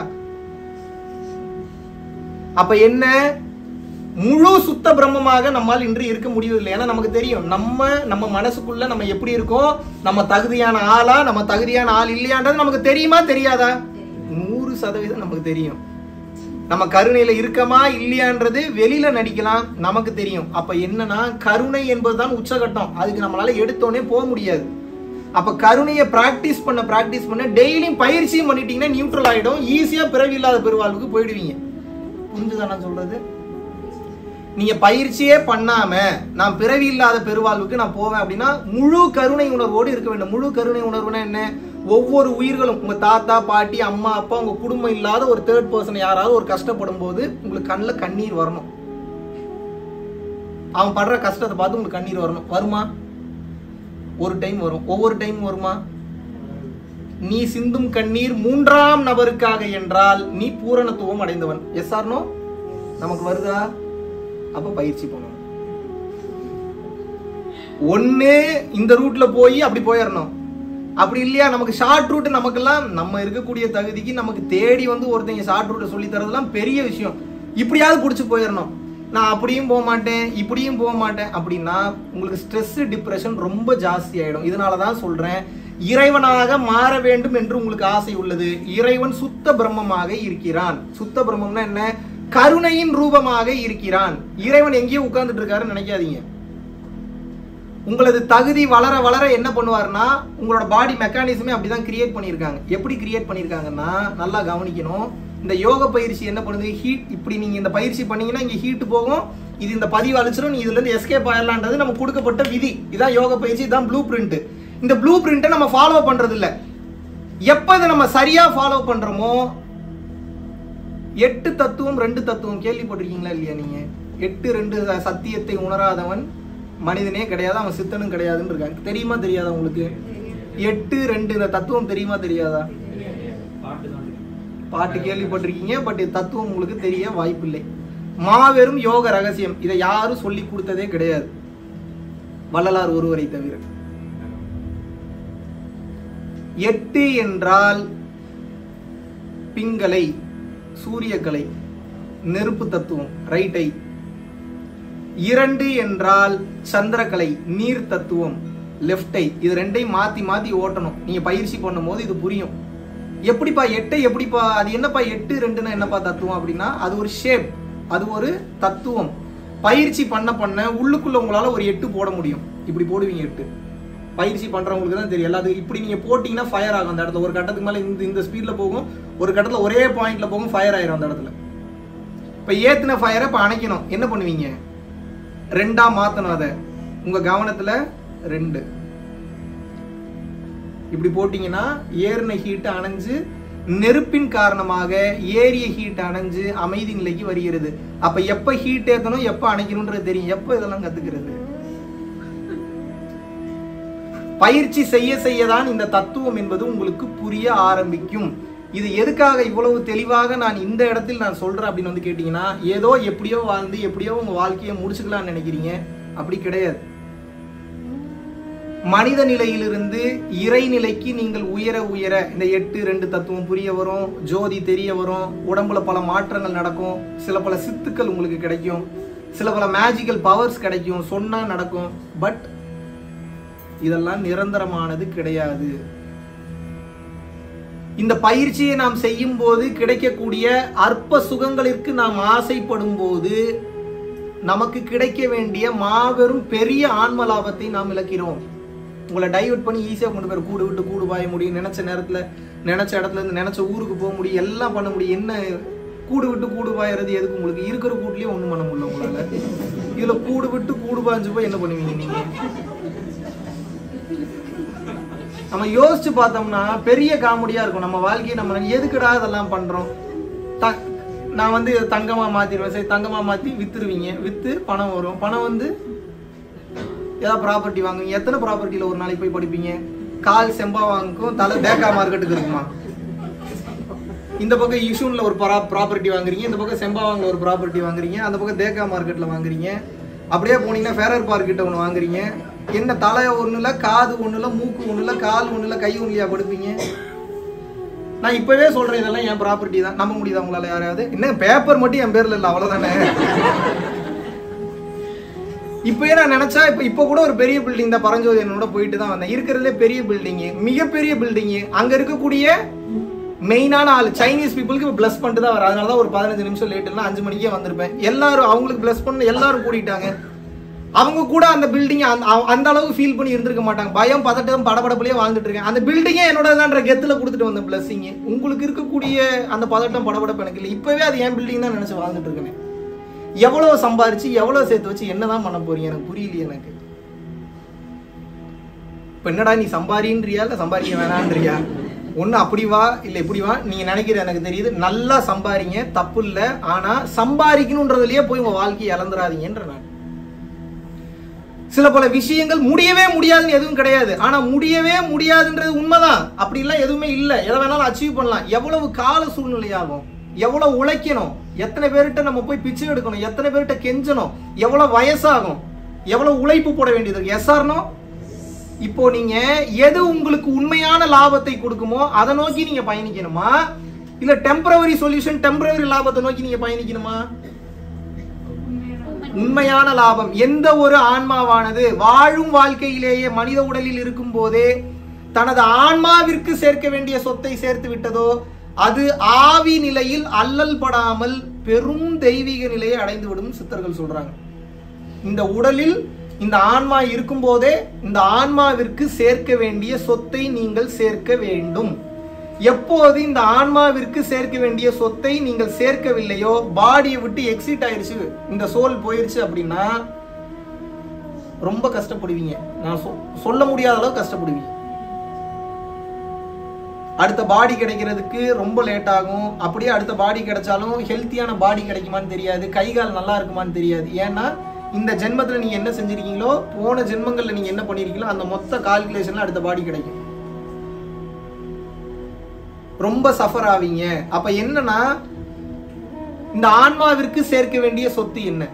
அப்ப என்ன முழு சுத்த பிரம்மமாக நம்மால் இன்று இருக்க முடியவில்லை ஏன்னா நமக்கு தெரியும் நம்ம நம்ம மனசுக்குள்ள நம்ம எப்படி இருக்கோம் நம்ம தகுதியான ஆளா நம்ம தகுதியான ஆள் இல்லையான்றது நமக்கு தெரியுமா தெரியாதா நூறு சதவீதம் நமக்கு தெரியும் நம்ம கருணையில இருக்கமா இல்லையான்றது வெளியில நடிக்கலாம் நமக்கு தெரியும் அப்ப என்னன்னா கருணை என்பதுதான் உச்சகட்டம் அதுக்கு நம்மளால எடுத்தோடனே போக முடியாது அப்ப கருணையை பிராக்டிஸ் பண்ண பிராக்டிஸ் பண்ண டெய்லியும் பயிற்சியும் பண்ணிட்டீங்கன்னா நியூட்ரல் ஆயிடும் ஈஸியா பிறவி இல்லாத பெருவாழ்வுக்கு போயிடுவீங்க புரிஞ்சுதா நான் சொல்றது நீங்க பயிற்சியே பண்ணாம நான் பிறவி இல்லாத பெருவாழ்வுக்கு நான் போவேன் அப்படின்னா முழு கருணை உணர்வோடு இருக்க வேண்டும் முழு கருணை உணர்வுனா என்ன ஒவ்வொரு உயிர்களும் உங்க தாத்தா பாட்டி அம்மா அப்பா உங்க குடும்பம் இல்லாத ஒரு தேர்ட் பர்சன் யாராவது ஒரு கஷ்டப்படும் போது உங்களுக்கு கண்ணில் கண்ணீர் வரணும் அவன் படுற கஷ்டத்தை பார்த்து உங்களுக்கு கண்ணீர் வரணும் வருமா ஒரு டைம் வரும் ஒவ்வொரு டைம் வருமா நீ சிந்தும் கண்ணீர் மூன்றாம் நபருக்காக என்றால் நீ பூரணத்துவம் அடைந்தவன் எஸ் ஆர்னோ நமக்கு வருதா அப்ப பயிற்சி பண்ணணும் ஒண்ணு இந்த ரூட்ல போய் அப்படி போயிடணும் அப்படி இல்லையா நமக்கு ஷார்ட் ரூட் நமக்கெல்லாம் நம்ம இருக்கக்கூடிய தகுதிக்கு நமக்கு தேடி வந்து ஒருத்தங்க ஷார்ட் ரூட்டை சொல்லி தரதெல்லாம் பெரிய விஷயம் இப்படியாவது பிடிச்சி போயிடணும் நான் அப்படியும் போக மாட்டேன் இப்படியும் போக மாட்டேன் அப்படின்னா உங்களுக்கு ஸ்ட்ரெஸ் டிப்ரெஷன் ரொம்ப ஜாஸ்தி ஆயிடும் இதனால தான் சொல்றேன் இறைவனாக மாற வேண்டும் என்று உங்களுக்கு ஆசை உள்ளது இறைவன் சுத்த பிரம்மமாக இருக்கிறான் சுத்த பிரம்மம்னா என்ன கருணையின் ரூபமாக இருக்கிறான் இறைவன் எங்கேயோ உட்கார்ந்துட்டு இருக்காருன்னு நினைக்காதீங்க உங்களது தகுதி வளர வளர என்ன பண்ணுவாருன்னா உங்களோட பாடி மெக்கானிசமே அப்படிதான் கிரியேட் பண்ணியிருக்காங்க எப்படி கிரியேட் பண்ணியிருக்காங்கன்னா நல்லா கவனிக்கணும் இந்த யோக பயிற்சி என்ன பண்ணுது ஹீட் இப்படி நீங்க இந்த பயிற்சி பண்ணீங்கன்னா இங்க ஹீட் போகும் இது இந்த பதிவு அழிச்சிடும் நீ இதுல இருந்து எஸ்கேப் ஆயிடலான்றது நமக்கு கொடுக்கப்பட்ட விதி இதான் யோக பயிற்சி இதான் ப்ளூ பிரிண்ட் இந்த ப்ளூ பிரிண்ட்டை நம்ம ஃபாலோ பண்றது இல்ல எப்ப இதை நம்ம சரியா ஃபாலோ பண்றோமோ எட்டு தத்துவம் ரெண்டு தத்துவம் கேள்விப்பட்டிருக்கீங்களா இல்லையா நீங்க எட்டு ரெண்டு ச- சத்தியத்தை உணராதவன் மனிதனே கிடையாது அவன் சித்தனும் கிடையாதுன்னு இருக்காங்க தெரியுமா தெரியாதா உங்களுக்கு எட்டு ரெண்டு இந்த தத்துவம் தெரியுமா தெரியாதா பாட்டு கேள்விப்பட்டிருக்கீங்க பட் தத்துவம் உங்களுக்கு தெரிய வாய்ப்பில்லை மாபெரும் யோக ரகசியம் இதை யாரும் சொல்லி கொடுத்ததே கிடையாது வள்ளலார் ஒருவரை தவிர எட்டு என்றால் பிங்களை சூரியக்கலை நெருப்பு தத்துவம் ரைட் ஐ இரண்டு என்றால் சந்திரக்கலை நீர் தத்துவம் லெஃப்ட் ஐ இது ரெண்டையும் மாத்தி மாத்தி ஓட்டணும் நீங்க பயிற்சி பண்ணும்போது இது புரியும் எப்படிப்பா எட்டை எப்படிப்பா அது என்னப்பா எட்டு ரெண்டுன்னா என்னப்பா தத்துவம் அப்படின்னா அது ஒரு ஷேப் அது ஒரு தத்துவம் பயிற்சி பண்ண பண்ண உள்ளுக்குள்ள உங்களால ஒரு எட்டு போட முடியும் இப்படி போடுவீங்க எட்டு பயிற்சி பண்றவங்களுக்கு தான் தெரியும் எல்லாத்துக்கும் இப்படி நீங்க போட்டீங்கன்னா ஃபயர் ஆகும் அந்த இடத்துல ஒரு கட்டத்துக்கு மேல இந்த இந்த ஸ்பீட்ல போகும் ஒரு கட்டத்துல ஒரே பாயிண்ட்ல போகும் ஃபயர் ஆயிரும் அந்த இடத்துல இப்ப ஏத்துன ஃபயரை இப்ப அணைக்கணும் என்ன பண்ணுவீங்க ரெண்டா மாத்தணும் அதை உங்க கவனத்துல ரெண்டு இப்படி போட்டீங்கன்னா ஏறின ஹீட் அணைஞ்சு நெருப்பின் காரணமாக ஏரிய ஹீட் அணைஞ்சு அமைதி நிலைக்கு வருகிறது அப்ப எப்ப ஹீட் ஏத்தணும் எப்ப அணைக்கணும்ன்றது தெரியும் எப்ப இதெல்லாம் கத்துக்கிறது பயிற்சி செய்ய செய்ய தான் இந்த தத்துவம் என்பது உங்களுக்கு புரிய ஆரம்பிக்கும் இது எதுக்காக இவ்வளவு தெளிவாக நான் இந்த இடத்தில் நான் சொல்றேன் அப்படின்னு வந்து கேட்டீங்கன்னா ஏதோ எப்படியோ வாழ்ந்து எப்படியோ உங்க வாழ்க்கையை முடிச்சுக்கலாம்னு நினைக்கிறீங்க அப்படி கிடையாது மனித நிலையிலிருந்து இறைநிலைக்கு நீங்கள் உயர உயர இந்த எட்டு ரெண்டு தத்துவம் புரிய வரும் ஜோதி தெரிய வரும் உடம்புல பல மாற்றங்கள் நடக்கும் சில பல சித்துக்கள் உங்களுக்கு கிடைக்கும் சில பல மேஜிக்கல் பவர்ஸ் கிடைக்கும் சொன்னா நடக்கும் பட் இதெல்லாம் நிரந்தரமானது கிடையாது இந்த பயிற்சியை நாம் செய்யும் போது கிடைக்கக்கூடிய அற்ப சுகங்களிற்கு நாம் ஆசைப்படும் போது நமக்கு கிடைக்க வேண்டிய மாபெரும் பெரிய ஆன்ம லாபத்தை நாம் இழக்கிறோம் உங்களை டைவர்ட் பண்ணி ஈஸியாக கொண்டு போய் கூடு விட்டு கூடு பாய முடியும் நினைச்ச நேரத்துல நினைச்ச இடத்துல இருந்து நினைச்ச ஊருக்கு போக முடியும் எல்லாம் பண்ண முடியும் என்ன கூடு விட்டு கூடு பாயறது எதுக்கு உங்களுக்கு இருக்கிற கூட்லயே ஒண்ணும் பண்ண முடியல உங்களால இதுல கூடு விட்டு கூடு பாய்ஞ்சு போய் என்ன பண்ணுவீங்க நீங்க நம்ம யோசிச்சு பார்த்தோம்னா பெரிய காமெடியா இருக்கும் நம்ம வாழ்க்கையை நம்ம எதுக்குடா இதெல்லாம் பண்றோம் த- நான் வந்து இதை தங்கமா மாத்திடுவேன் சரி தங்கமா மாத்தி வித்துருவீங்க வித்து பணம் வரும் பணம் வந்து ஏதாவது ப்ராப்பர்ட்டி வாங்குவீங்க எத்தனை ப்ராப்பர்ட்டியில ஒரு நாளைக்கு போய் படிப்பீங்க கால் செம்பா வாங்குக்கும் தலை பேக்கா மார்க்கெட்டுக்கு இருக்குமா இந்த பக்கம் இஷூன்ல ஒரு ப்ராப்பர்ட்டி வாங்குறீங்க இந்த பக்கம் செம்பாவாங்கல ஒரு ப்ராப்பர்ட்டி வாங்குறீங்க அந்த பக்கம் தேக்கா மார்க்கெட்ல வாங்குறீங்க அப்படியே போனீங்கன்னா ஃபேரர் பார்க் கிட்ட ஒன்று வாங்குறீங்க என்ன தலை ஒண்ணு இல்ல காது ஒண்ணு இல்ல மூக்கு ஒண்ணு இல்ல கால் ஒண்ணு இல்ல கை ஒண்ணுலையா படுப்பீங்க நான் இப்பவே சொல்றேன் இதெல்லாம் என் ப்ராப்பர்ட்டி தான் நம்ப முடியுதா உங்களால யாராவது என்ன பேப்பர் மட்டும் என் பேர்ல இல்ல அவ்வளவுதானே இப்பயே நான் நினைச்சா இப்ப இப்ப கூட ஒரு பெரிய பில்டிங் தான் பரஞ்சோதி என்னோட போயிட்டு தான் வந்தேன் இருக்கிறதுலே பெரிய பில்டிங் மிகப்பெரிய பில்டிங் அங்க இருக்கக்கூடிய மெயினான ஆள் சைனீஸ் பீப்புளுக்கு பிளஸ் பண்ணிட்டு தான் வர அதனால தான் ஒரு பதினஞ்சு நிமிஷம் லேட் இல்லை அஞ்சு மணிக்கே வந்திருப்பேன் எல்லாரும் அவங்களுக்கு பிளஸ் பண்ண எல்லாரும் கூட்டிட்டாங்க அவங்க கூட அந்த பில்டிங் அந்த அளவுக்கு ஃபீல் பண்ணி இருந்திருக்க மாட்டாங்க பயம் பதட்டம் படபடப்புலயே வாழ்ந்துட்டு இருக்கேன் அந்த பில்டிங்கே என்னோடதான்ற கெத்துல கொடுத்துட்டு வந்த பிளஸிங் உங்களுக்கு இருக்கக்கூடிய அந்த பதட்டம் படபடப்பு எனக்கு இல்லை இப்பவே அது என் பில்டிங் தான் நினைச்சு வாழ்ந்துட்டு இருக்கேன் எவ்வளவு சம்பாரிச்சு எவ்வளவு சேர்த்து வச்சு என்னதான் பண்ண போறீங்க எனக்கு புரியலையே எனக்கு இப்ப என்னடா நீ சம்பாரின்றியா இல்ல சம்பாதிக்க வேணான்றியா ஒண்ணு அப்படி வா இல்ல இப்படி வா நீங்க நினைக்கிறது எனக்கு தெரியுது நல்லா சம்பாரிங்க தப்பு இல்ல ஆனா சம்பாதிக்கணுன்றதுலயே போய் உங்க வாழ்க்கையை இழந்துடாதீங்கன்ற நான் சில பல விஷயங்கள் முடியவே முடியாதுன்னு எதுவும் கிடையாது ஆனா முடியவே முடியாதுன்றது உண்மைதான் அப்படி எல்லாம் எதுவுமே இல்ல எதை வேணாலும் அச்சீவ் பண்ணலாம் எவ்வளவு கால சூழ்நிலையாகும் எவ்வளவு உழைக்கணும் எத்தனை பேர்கிட்ட நம்ம போய் பிச்சை எடுக்கணும் எத்தனை பேர்கிட்ட கெஞ்சணும் எவ்வளவு வயசாகும் எவ்வளவு உழைப்பு போட வேண்டியது இருக்கு எஸ் ஆர்னோ இப்போ நீங்க எது உங்களுக்கு உண்மையான லாபத்தை கொடுக்குமோ அதை நோக்கி நீங்க பயணிக்கணுமா இல்ல டெம்பரவரி சொல்யூஷன் டெம்பரவரி லாபத்தை நோக்கி நீங்க பயணிக்கணுமா உண்மையான லாபம் எந்த ஒரு ஆன்மாவானது வாழும் வாழ்க்கையிலேயே மனித உடலில் இருக்கும் போதே தனது ஆன்மாவிற்கு சேர்க்க வேண்டிய சொத்தை சேர்த்து விட்டதோ அது ஆவி நிலையில் அல்லல் படாமல் பெரும் தெய்வீக நிலையை அடைந்து விடும் சித்தர்கள் சொல்றாங்க இந்த உடலில் இந்த ஆன்மா இருக்கும் போதே இந்த ஆன்மாவிற்கு சேர்க்க வேண்டிய சொத்தை நீங்கள் சேர்க்க வேண்டும் எப்போது இந்த ஆன்மாவிற்கு சேர்க்க வேண்டிய சொத்தை நீங்கள் சேர்க்கவில்லையோ பாடியை விட்டு எக்ஸிட் ஆயிருச்சு இந்த சோல் போயிருச்சு அப்படின்னா ரொம்ப கஷ்டப்படுவீங்க நான் சொ- சொல்ல முடியாத அளவு கஷ்டப்படுவீங்க அடுத்த பாடி கிடைக்கிறதுக்கு ரொம்ப லேட் ஆகும் அப்படியே அடுத்த பாடி கிடைச்சாலும் ஹெல்த்தியான பாடி கிடைக்குமான்னு தெரியாது கை கால் நல்லா இருக்குமான்னு தெரியாது ஏன்னா இந்த ஜென்மத்துல நீங்க என்ன செஞ்சிருக்கீங்களோ போன ஜென்மங்கள்ல நீங்க என்ன பண்ணிருக்கீங்களோ அந்த மொத்த கால்குலேஷன்ல அடுத்த பாடி கிடைக்கும் ரொம்ப சஃபர் ஆவீங்க அப்ப என்னன்னா இந்த ஆன்மாவிற்கு சேர்க்க வேண்டிய சொத்து என்ன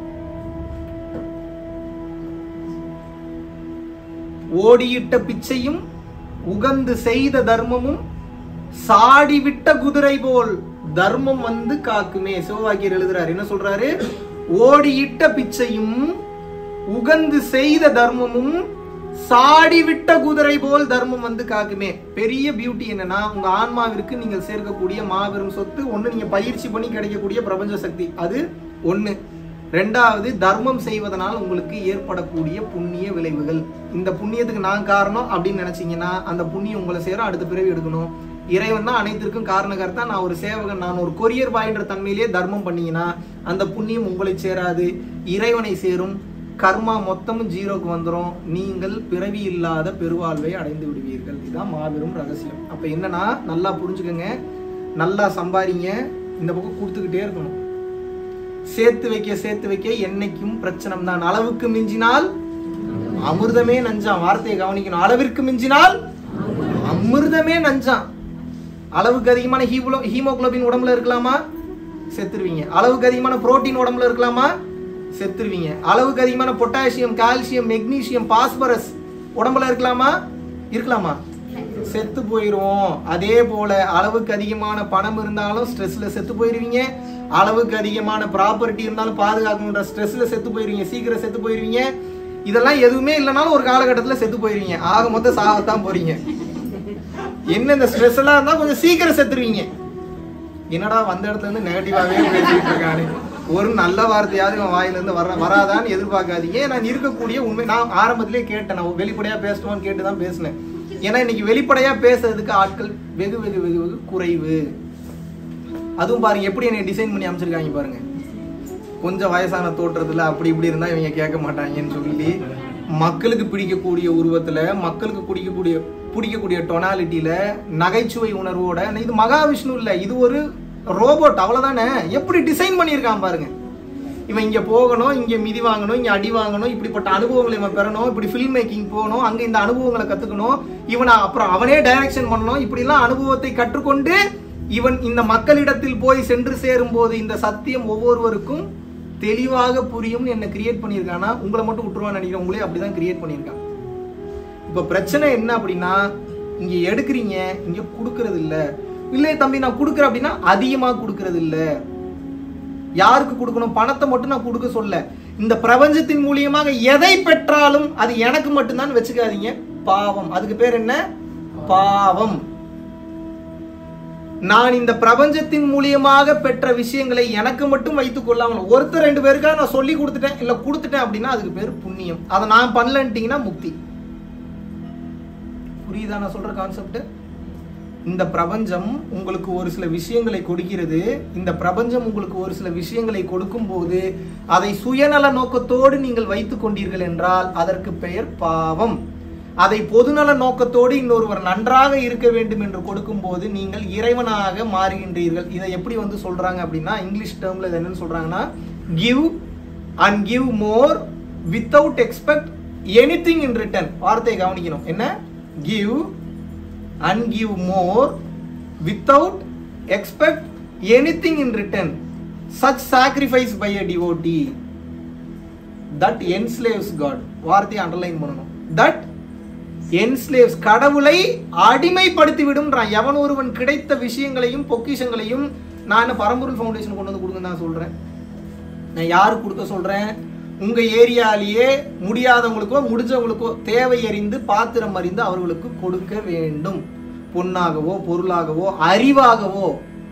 ஓடியிட்ட பிச்சையும் உகந்து செய்த தர்மமும் சாடிவிட்ட குதிரை போல் தர்மம் வந்து காக்குமே சிவவாக்கியர் எழுதுறாரு என்ன சொல்றாரு ஓடியிட்ட பிச்சையும் உகந்து செய்த தர்மமும் சாடிவிட்ட குதிரை போல் தர்மம் வந்து காக்குமே பெரிய பியூட்டி என்னன்னா உங்க ஆன்மாவிற்கு நீங்கள் சேர்க்கக்கூடிய மாபெரும் சொத்து ஒண்ணு நீங்க பயிற்சி பண்ணி கிடைக்கக்கூடிய பிரபஞ்ச சக்தி அது ஒண்ணு ரெண்டாவது தர்மம் செய்வதனால் உங்களுக்கு ஏற்படக்கூடிய புண்ணிய விளைவுகள் இந்த புண்ணியத்துக்கு நான் காரணம் அப்படின்னு நினைச்சீங்கன்னா அந்த புண்ணியம் உங்களை சேரும் அடுத்த பிறவி எடுக்கணும் இறைவன் தான் அனைத்திற்கும் காரணகர்த்தா நான் ஒரு சேவகன் நான் ஒரு கொரியர் பாய்ன்ற தன்மையிலே தர்மம் பண்ணீங்கன்னா அந்த புண்ணியம் உங்களை சேராது இறைவனை சேரும் கர்மா மொத்தமும் ஜீரோக்கு வந்துரும் நீங்கள் பிறவி இல்லாத பெருவாழ்வை அடைந்து விடுவீர்கள் இதுதான் மாபெரும் ரகசியம் அப்ப என்னன்னா நல்லா புரிஞ்சுக்கங்க நல்லா சம்பாதிங்க இந்த பக்கம் கொடுத்துக்கிட்டே இருக்கணும் சேர்த்து வைக்க சேர்த்து வைக்க என்னைக்கும் பிரச்சனை தான் அளவுக்கு மிஞ்சினால் அமிர்தமே நஞ்சாம் வார்த்தையை கவனிக்கணும் அளவிற்கு மிஞ்சினால் அமிர்தமே நஞ்சாம் அளவுக்கு அதிகமான ஹீமோ ஹீமோகுளோபின் உடம்புல இருக்கலாமா செத்துருவீங்க அளவுக்கு அதிகமான புரோட்டீன் உடம்புல இருக்கலாமா செத்துருவீங்க அளவுக்கு அதிகமான பொட்டாசியம் கால்சியம் மெக்னீசியம் பாஸ்பரஸ் உடம்புல இருக்கலாமா இருக்கலாமா செத்து போயிருவோம் அதே போல அளவுக்கு அதிகமான பணம் இருந்தாலும் ஸ்ட்ரெஸ்ல செத்து போயிருவீங்க அளவுக்கு அதிகமான ப்ராப்பர்ட்டி இருந்தாலும் பாதுகாக்கணுன்ற ஸ்ட்ரெஸ்ல செத்து போயிருவீங்க சீக்கிரம் செத்து போயிருவீங்க இதெல்லாம் எதுவுமே இல்லைனாலும் ஒரு காலகட்டத்துல செத்து போயிருவீங்க ஆக மொத்தம் சாகத்தான் போறீங்க என்ன இந்த ஸ்ட்ரெஸ் எல்லாம் இருந்தா கொஞ்சம் சீக்கிரம் செத்துருவீங்க என்னடா வந்த இடத்துல இருந்து நெகட்டிவாவே பேசிட்டு இருக்கானு ஒரு நல்ல வார்த்தையாவது இவன் வாயில இருந்து வர வராதான்னு எதிர்பார்க்காதீங்க நான் இருக்கக்கூடிய உண்மை நான் ஆரம்பத்திலே கேட்டேன் நான் வெளிப்படையா பேசணும்னு கேட்டு தான் பேசினேன் ஏன்னா இன்னைக்கு வெளிப்படையா பேசுறதுக்கு ஆட்கள் வெகு வெகு வெகு வெகு குறைவு அதுவும் பாருங்க எப்படி என்னை டிசைன் பண்ணி அமைச்சிருக்காங்க பாருங்க கொஞ்சம் வயசான தோற்றத்துல அப்படி இப்படி இருந்தா இவங்க கேட்க மாட்டாங்கன்னு சொல்லி மக்களுக்கு பிடிக்கக்கூடிய உருவத்துல மக்களுக்கு பிடிக்கக்கூடிய பிடிக்கக்கூடிய டொனாலிட்டியில நகைச்சுவை உணர்வோட இது மகாவிஷ்ணு இல்ல இது ஒரு ரோபோட் அவ்வளவுதானே எப்படி டிசைன் பண்ணியிருக்கான் பாருங்க இவன் இங்க போகணும் இங்க மிதி வாங்கணும் இங்க அடி வாங்கணும் இப்படிப்பட்ட அனுபவங்களை இவன் பெறணும் இப்படி ஃபில்ம் மேக்கிங் போகணும் அங்க இந்த அனுபவங்களை கத்துக்கணும் இவனை அப்புறம் அவனே டைரக்ஷன் பண்ணணும் இப்படி எல்லாம் அனுபவத்தை கற்றுக்கொண்டு இவன் இந்த மக்களிடத்தில் போய் சென்று சேரும் போது இந்த சத்தியம் ஒவ்வொருவருக்கும் தெளிவாக புரியும்னு என்ன கிரியேட் பண்ணியிருக்கானா உங்களை மட்டும் விட்டுருவான்னு நினைக்கிறேன் உங்களே அப்படிதான் கிரியேட் பண்ணியிருக்கான் இப்ப பிரச்சனை என்ன அப்படின்னா இங்க எடுக்கிறீங்க இங்க கொடுக்கறது இல்ல இல்லை தம்பி நான் கொடுக்குறேன் அப்படின்னா அதிகமா கொடுக்கறது இல்ல யாருக்கு கொடுக்கணும் பணத்தை மட்டும் நான் கொடுக்க சொல்ல இந்த பிரபஞ்சத்தின் மூலியமாக எதை பெற்றாலும் அது எனக்கு மட்டும்தான் வச்சுக்காதீங்க பாவம் அதுக்கு பேர் என்ன பாவம் நான் இந்த பிரபஞ்சத்தின் மூலியமாக பெற்ற விஷயங்களை எனக்கு மட்டும் வைத்துக் கொள்ளாமல் ஒருத்தர் ரெண்டு பேருக்காக நான் சொல்லி கொடுத்துட்டேன் இல்ல கொடுத்துட்டேன் அப்படின்னா அதுக்கு பேர் புண்ணியம் அதை நான் பண்ணலன்ட்டீங்கன்னா முக்தி புரியுதா நான் சொல்ற கான்செப்ட் இந்த பிரபஞ்சம் உங்களுக்கு ஒரு சில விஷயங்களை கொடுக்கிறது இந்த பிரபஞ்சம் உங்களுக்கு ஒரு சில விஷயங்களை கொடுக்கும் போது அதை சுயநல நோக்கத்தோடு நீங்கள் வைத்துக் கொண்டீர்கள் என்றால் அதற்கு பெயர் பாவம் அதை பொதுநல நோக்கத்தோடு இன்னொருவர் நன்றாக இருக்க வேண்டும் என்று கொடுக்கும் போது நீங்கள் இறைவனாக மாறுகின்றீர்கள் இதை எப்படி வந்து சொல்றாங்க அப்படின்னா இங்கிலீஷ் டேர்ம்ல இது என்னன்னு சொல்றாங்கன்னா give and give more without expect anything in return வார்த்தையை கவனிக்கணும் என்ன give and give more without expect anything in return such sacrifice by a devotee that enslaves God வார்த்தையை அண்டர்லைன் பண்ணணும் தட் என்ஸ்லேவ்ஸ் கடவுளை அடிமைப்படுத்தி விடும்ன்றான் எவன் ஒருவன் கிடைத்த விஷயங்களையும் பொக்கிஷங்களையும் நான் என்ன பரம்பொருள் ஃபவுண்டேஷன் கொண்டு வந்து கொடுங்க நான் சொல்றேன் நான் யாருக்கு கொடுக்க சொல்றேன் உங்க ஏரியாலேயே முடியாதவங்களுக்கோ முடிஞ்சவங்களுக்கோ தேவை அறிந்து பாத்திரம் அறிந்து அவர்களுக்கு கொடுக்க வேண்டும் பொன்னாகவோ பொருளாகவோ அறிவாகவோ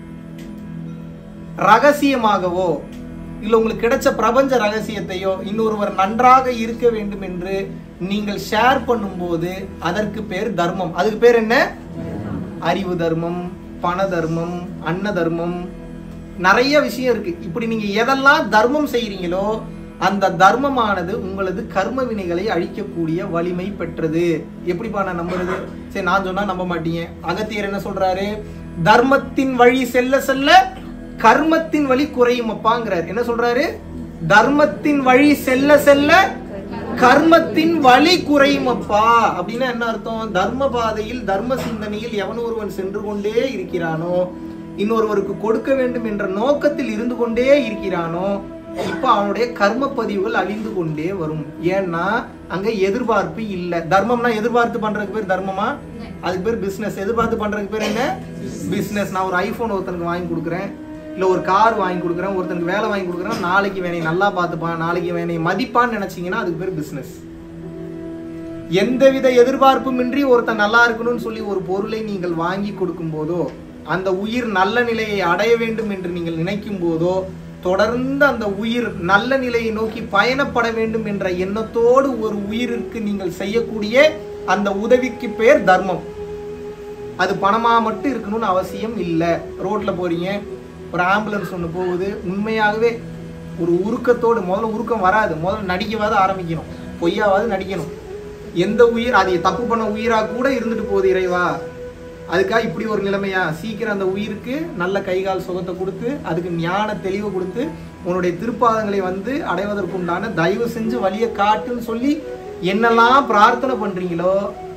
ரகசியமாகவோ இல்ல உங்களுக்கு கிடைச்ச பிரபஞ்ச ரகசியத்தையோ இன்னொருவர் நன்றாக இருக்க வேண்டும் என்று நீங்கள் ஷேர் பண்ணும்போது அதற்கு பேர் தர்மம் அதுக்கு பேர் என்ன அறிவு தர்மம் பண தர்மம் அன்ன தர்மம் நிறைய விஷயம் இருக்கு இப்படி நீங்க எதெல்லாம் தர்மம் செய்றீங்களோ அந்த தர்மமானது உங்களது கர்ம வினைகளை அழிக்கக்கூடிய வலிமை பெற்றது எப்படிப்பா நான் நம்புறது சரி நான் சொன்னா நம்ப மாட்டீங்க அகத்தியர் என்ன சொல்றாரு தர்மத்தின் வழி செல்ல செல்ல கர்மத்தின் வழி குறையும் அப்பாங்கிறார் என்ன சொல்றாரு தர்மத்தின் வழி செல்ல செல்ல கர்மத்தின் வழி குறையும் அப்பா அப்படின்னா என்ன அர்த்தம் தர்ம பாதையில் தர்ம சிந்தனையில் எவன் ஒருவன் சென்று கொண்டே இருக்கிறானோ இன்னொருவருக்கு கொடுக்க வேண்டும் என்ற நோக்கத்தில் இருந்து கொண்டே இருக்கிறானோ இப்ப அவனுடைய கர்ம பதிவுகள் அழிந்து கொண்டே வரும் ஏன்னா அங்க எதிர்பார்ப்பு இல்ல தர்மம்னா எதிர்பார்த்து பண்றதுக்கு பேர் தர்மமா அதுக்கு பேர் பிசினஸ் எதிர்பார்த்து பண்றதுக்கு பேர் என்ன பிசினஸ் நான் ஒரு ஐபோன் ஒருத்தனுக்கு வாங்கி கொடுக்குறேன் இல்ல ஒரு கார் வாங்கி கொடுக்குறேன் ஒருத்தனுக்கு வேலை வாங்கி கொடுக்குறேன் நாளைக்கு வேணை நல்லா பார்த்துப்பான் நாளைக்கு வேணை மதிப்பான்னு நினைச்சீங்கன்னா அதுக்கு பேர் பிசினஸ் எந்தவித எதிர்பார்ப்புமின்றி ஒருத்தன் நல்லா இருக்கணும்னு சொல்லி ஒரு பொருளை நீங்கள் வாங்கி கொடுக்கும் போதோ அந்த உயிர் நல்ல நிலையை அடைய வேண்டும் என்று நீங்கள் நினைக்கும் போதோ தொடர்ந்து அந்த உயிர் நல்ல நிலையை நோக்கி பயணப்பட வேண்டும் என்ற எண்ணத்தோடு ஒரு உயிருக்கு நீங்கள் செய்யக்கூடிய அந்த உதவிக்கு பெயர் தர்மம் அது பணமா மட்டும் இருக்கணும்னு அவசியம் இல்லை ரோட்ல போறீங்க ஒரு ஆம்புலன்ஸ் ஒன்று போகுது உண்மையாகவே ஒரு உருக்கத்தோடு முதல்ல உருக்கம் வராது முதல்ல நடிக்கவாது ஆரம்பிக்கணும் பொய்யாவது நடிக்கணும் எந்த உயிர் அது தப்பு பண்ண உயிரா கூட இருந்துட்டு போகுது இறைவா அதுக்காக இப்படி ஒரு நிலைமையா சீக்கிரம் அந்த உயிருக்கு நல்ல கைகால் சுகத்தை கொடுத்து அதுக்கு ஞான தெளிவை கொடுத்து உன்னுடைய திருப்பாதங்களை வந்து அடைவதற்குண்டான தயவு செஞ்சு வழியை காட்டுன்னு சொல்லி என்னெல்லாம் பிரார்த்தனை பண்றீங்களோ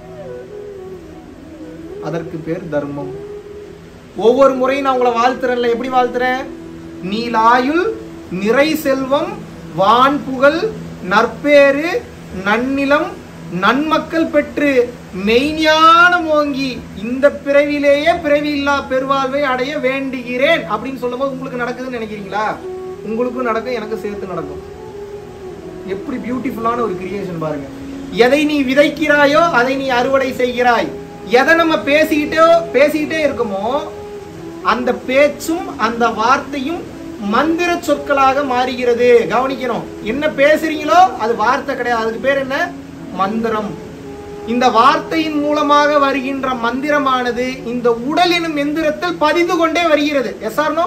அதற்கு பேர் தர்மம் ஒவ்வொரு முறையும் நான் உங்களை வாழ்த்துறேன்ல எப்படி வாழ்த்துறேன் நீலாயுள் நிறை செல்வம் வான் புகழ் நற்பேறு நன்னிலம் நன்மக்கள் பெற்று மெய்ஞானம் ஓங்கி இந்த பிறவிலேயே பிறவி இல்லா பெருவாழ்வை அடைய வேண்டுகிறேன் அப்படின்னு சொல்லும்போது உங்களுக்கு நடக்குதுன்னு நினைக்கிறீங்களா உங்களுக்கும் நடக்கும் எனக்கு சேர்த்து நடக்கும் எப்படி பியூட்டிஃபுல்லான ஒரு கிரியேஷன் பாருங்க எதை நீ விதைக்கிறாயோ அதை நீ அறுவடை செய்கிறாய் எதை நம்ம பேசிக்கிட்டோ பேசிக்கிட்டே இருக்கோமோ அந்த பேச்சும் அந்த வார்த்தையும் மந்திர சொற்களாக மாறுகிறது கவனிக்கணும் என்ன பேசுறீங்களோ அது வார்த்தை கிடையாது அதுக்கு பேர் என்ன மந்திரம் இந்த வார்த்தையின் மூலமாக வருகின்ற மந்திரமானது இந்த உடல் எனும் எந்திரத்தில் பதிந்து கொண்டே வருகிறது எஸ் ஆர்னோ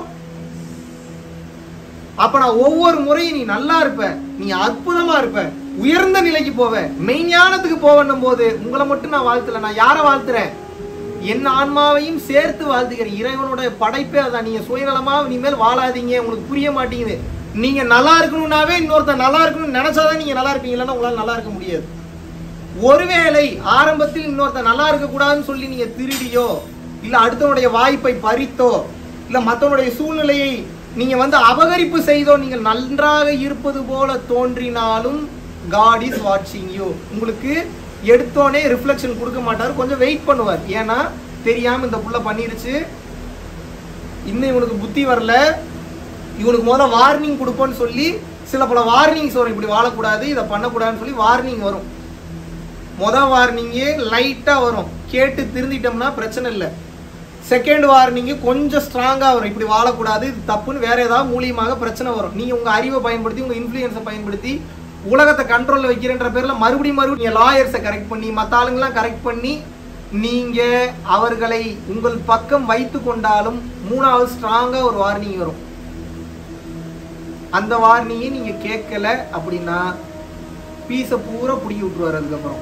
அப்ப நான் ஒவ்வொரு முறையும் நீ நல்லா இருப்ப நீ அற்புதமா இருப்ப உயர்ந்த நிலைக்கு போவ மெய்ஞானத்துக்கு போவன்னும் போது உங்களை மட்டும் நான் வாழ்த்தல நான் யாரை வாழ்த்துறேன் என் ஆன்மாவையும் சேர்த்து வாழ்த்துக்கிறேன் இறைவனோட படைப்பே அதான் நீங்க சுயநலமா இனிமேல் வாழாதீங்க உங்களுக்கு புரிய மாட்டேங்குது நீங்க நல்லா இருக்கணும்னாவே இன்னொருத்தன் நல்லா இருக்கணும்னு நினைச்சாதான் நீங்க நல்லா இருப்பீங்க இல்லைன்னா உங்களால நல்லா இருக்க முடியாது ஒருவேளை ஆரம்பத்தில் இன்னொருத்தன் நல்லா இருக்க கூடாதுன்னு சொல்லி நீங்க திருடியோ இல்ல அடுத்தவனுடைய வாய்ப்பை பறித்தோ இல்ல மத்தவனுடைய சூழ்நிலையை நீங்க வந்து அபகரிப்பு செய்தோ நீங்கள் நன்றாக இருப்பது போல தோன்றினாலும் காட் இஸ் வாட்சிங் யூ உங்களுக்கு எடுத்தோனே ரிஃப்ளெக்ஷன் கொடுக்க மாட்டார் கொஞ்சம் வெயிட் பண்ணுவார் ஏன்னா தெரியாம இந்த புள்ள பண்ணிருச்சு இன்னும் இவனுக்கு புத்தி வரல இவனுக்கு முதல்ல வார்னிங் கொடுப்போன்னு சொல்லி சில பல வார்னிங்ஸ் வரும் இப்படி வாழக்கூடாது இதை பண்ணக்கூடாதுன்னு சொல்லி வார்னிங் வரும் முத வார்னிங்கே லைட்டாக வரும் கேட்டு திருந்திட்டோம்னா பிரச்சனை இல்லை செகண்ட் வார்னிங்கு கொஞ்சம் ஸ்ட்ராங்காக வரும் இப்படி வாழக்கூடாது இது தப்புன்னு வேற ஏதாவது மூலியமாக பிரச்சனை வரும் நீங்கள் உங்கள் அறிவை பயன்படுத்தி உங்கள் இன்ஃப்ளூயன்ஸை பயன்படுத்தி உலகத்தை கண்ட்ரோலில் வைக்கிறன்ற பேரில் மறுபடியும் மறுபடியும் நீங்கள் லாயர்ஸை கரெக்ட் பண்ணி மற்ற ஆளுங்கெல்லாம் கரெக்ட் பண்ணி நீங்கள் அவர்களை உங்கள் பக்கம் வைத்து கொண்டாலும் மூணாவது ஸ்ட்ராங்காக ஒரு வார்னிங் வரும் அந்த வார்னிங்கை நீங்கள் கேட்கல அப்படின்னா பீஸை பூரா பிடிங்கி விட்டுருவார் அதுக்கப்புறம்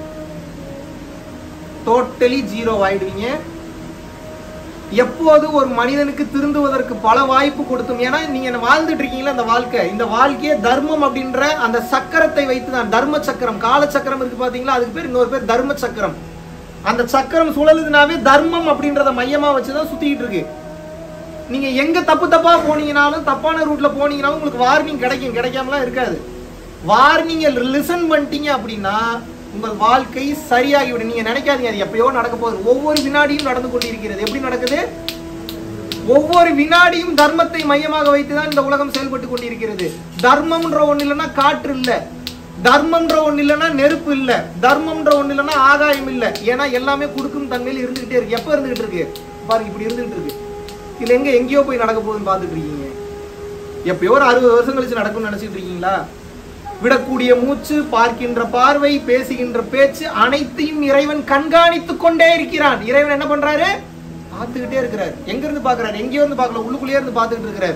டோட்டலி ஜீரோ ஆயிடுவீங்க எப்போது ஒரு மனிதனுக்கு திருந்துவதற்கு பல வாய்ப்பு கொடுத்தும் ஏன்னா நீங்க வாழ்ந்துட்டு இருக்கீங்களா அந்த வாழ்க்கை இந்த வாழ்க்கையே தர்மம் அப்படின்ற அந்த சக்கரத்தை வைத்து தான் தர்ம சக்கரம் கால சக்கரம் இருக்கு பாத்தீங்களா அதுக்கு பேர் இன்னொரு பேர் தர்ம சக்கரம் அந்த சக்கரம் சுழலுதுனாவே தர்மம் அப்படின்றத மையமா வச்சுதான் சுத்திட்டு இருக்கு நீங்க எங்க தப்பு தப்பா போனீங்கனாலும் தப்பான ரூட்ல போனீங்கனாலும் உங்களுக்கு வார்னிங் கிடைக்கும் கிடைக்காமலாம் இருக்காது வார்னிங்க லிசன் பண்ணிட்டீங்க அப்படின்னா உங்கள் வாழ்க்கை சரியாகிவிடும் நீங்க நினைக்காதீங்க அது எப்பயோ நடக்க போகுது ஒவ்வொரு வினாடியும் நடந்து கொண்டிருக்கிறது எப்படி நடக்குது ஒவ்வொரு வினாடியும் தர்மத்தை மையமாக வைத்துதான் இந்த உலகம் செயல்பட்டு கொண்டிருக்கிறது தர்மம்ன்ற ஒண்ணு இல்லைன்னா காற்று இல்ல தர்மம்ன்ற ஒண்ணு இல்லைன்னா நெருப்பு இல்ல தர்மம்ன்ற ஒண்ணு இல்லைன்னா ஆகாயம் இல்ல ஏன்னா எல்லாமே கொடுக்கும் தன்மையில் இருந்துகிட்டே இருக்கு எப்ப இருந்துகிட்டு இருக்கு பாருங்க இப்படி இருந்துகிட்டு இருக்கு இதுல எங்க எங்கேயோ போய் நடக்க போகுதுன்னு பார்த்துட்டு இருக்கீங்க எப்பயோ ஒரு அறுபது வருஷம் கழிச்சு நடக்கும்னு நினைச்சிட்டு இருக்கீங்களா விடக்கூடிய மூச்சு பார்க்கின்ற பார்வை பேசுகின்ற பேச்சு அனைத்தையும் இறைவன் கண்காணித்துக் கொண்டே இருக்கிறான் இறைவன் என்ன பண்றாரு பார்த்துக்கிட்டே இருக்கிறார் எங்க இருந்து பாக்குறாரு எங்கேயோ இருந்து பார்க்கல உள்ளுக்குள்ளேயே இருந்து பார்த்துக்கிட்டு இருக்கிறார்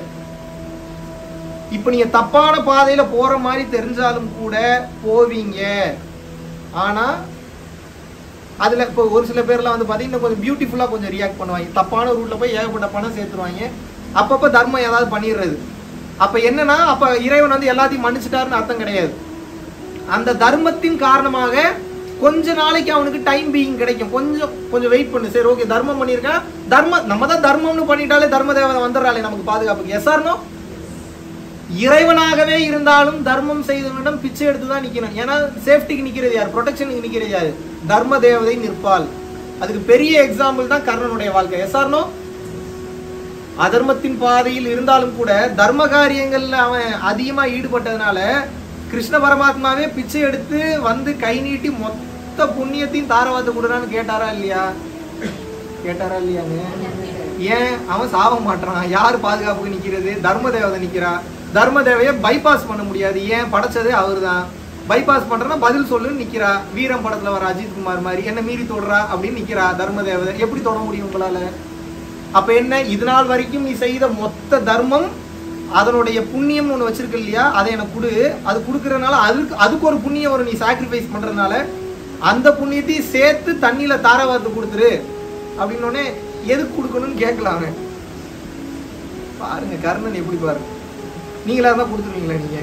இப்ப நீங்க தப்பான பாதையில போற மாதிரி தெரிஞ்சாலும் கூட போவீங்க ஆனா அதுல இப்போ ஒரு சில பேர்லாம் வந்து பாத்தீங்கன்னா கொஞ்சம் பியூட்டிஃபுல்லா கொஞ்சம் ரியாக்ட் பண்ணுவாங்க தப்பான ரூட்ல போய் ஏகப்பட்ட பணம் சேர்த்துருவாங்க அப்பப்ப தர்மம் ஏதாவது பண்ணிடுறது அப்ப என்னன்னா அப்ப இறைவன் வந்து எல்லாத்தையும் மன்னிச்சிட்டாருன்னு அர்த்தம் கிடையாது அந்த தர்மத்தின் காரணமாக கொஞ்ச நாளைக்கு அவனுக்கு டைம் பீயிங் கிடைக்கும் கொஞ்சம் கொஞ்சம் வெயிட் பண்ணு சரி ஓகே தர்மம் பண்ணியிருக்கான் தர்ம நம்ம தான் தர்மம்னு பண்ணிட்டாலே தர்ம தேவதை வந்துடுறாளே நமக்கு பாதுகாப்புக்கு எஸ் ஆர்னோ இறைவனாகவே இருந்தாலும் தர்மம் செய்தவனிடம் பிச்சை எடுத்து தான் நிக்கணும் ஏன்னா சேஃப்டிக்கு நிக்கிறது யார் ப்ரொடெக்ஷனுக்கு நிக்கிறது யாரு தர்ம தேவதை நிற்பாள் அதுக்கு பெரிய எக்ஸாம்பிள் தான் கர்ணனுடைய வாழ்க்கை எஸ் ஆர்னோ அதர்மத்தின் பாதையில் இருந்தாலும் கூட தர்ம காரியங்கள்ல அவன் அதிகமா ஈடுபட்டதுனால கிருஷ்ண பரமாத்மாவே பிச்சை எடுத்து வந்து கை நீட்டி மொத்த புண்ணியத்தையும் தாரவாத்து கொடுறான்னு கேட்டாரா இல்லையா கேட்டாரா இல்லையாங்க ஏன் அவன் சாவ மாட்டான் யார் பாதுகாப்புக்கு நிக்கிறது தர்ம தேவதை நிக்கிறா தர்ம தேவையை பைபாஸ் பண்ண முடியாது ஏன் படைச்சதே அவர்தான் பைபாஸ் பண்றேன்னா பதில் சொல்லுன்னு நிக்கிறா வீரம் படத்துல வர அஜித் குமார் மாதிரி என்ன மீறி தொடுறா அப்படின்னு நிக்கிறா தர்ம தேவதை எப்படி தொட முடியும் உங்களால அப்ப என்ன இது நாள் வரைக்கும் நீ செய்த மொத்த தர்மம் அதனுடைய புண்ணியம் ஒன்று வச்சிருக்க இல்லையா அதை எனக்கு கொடு அது கொடுக்கறதுனால அதுக்கு அதுக்கு ஒரு புண்ணியம் வரும் நீ சாக்ரிஃபைஸ் பண்றதுனால அந்த புண்ணியத்தையும் சேர்த்து தண்ணியில தாரவாத்து கொடுத்துரு அப்படின்னோடனே எதுக்கு கொடுக்கணும்னு கேட்கலாம் அவன் பாருங்க கர்ணன் எப்படி பாருங்க நீங்களா இருந்தா கொடுத்துருவீங்களா நீங்க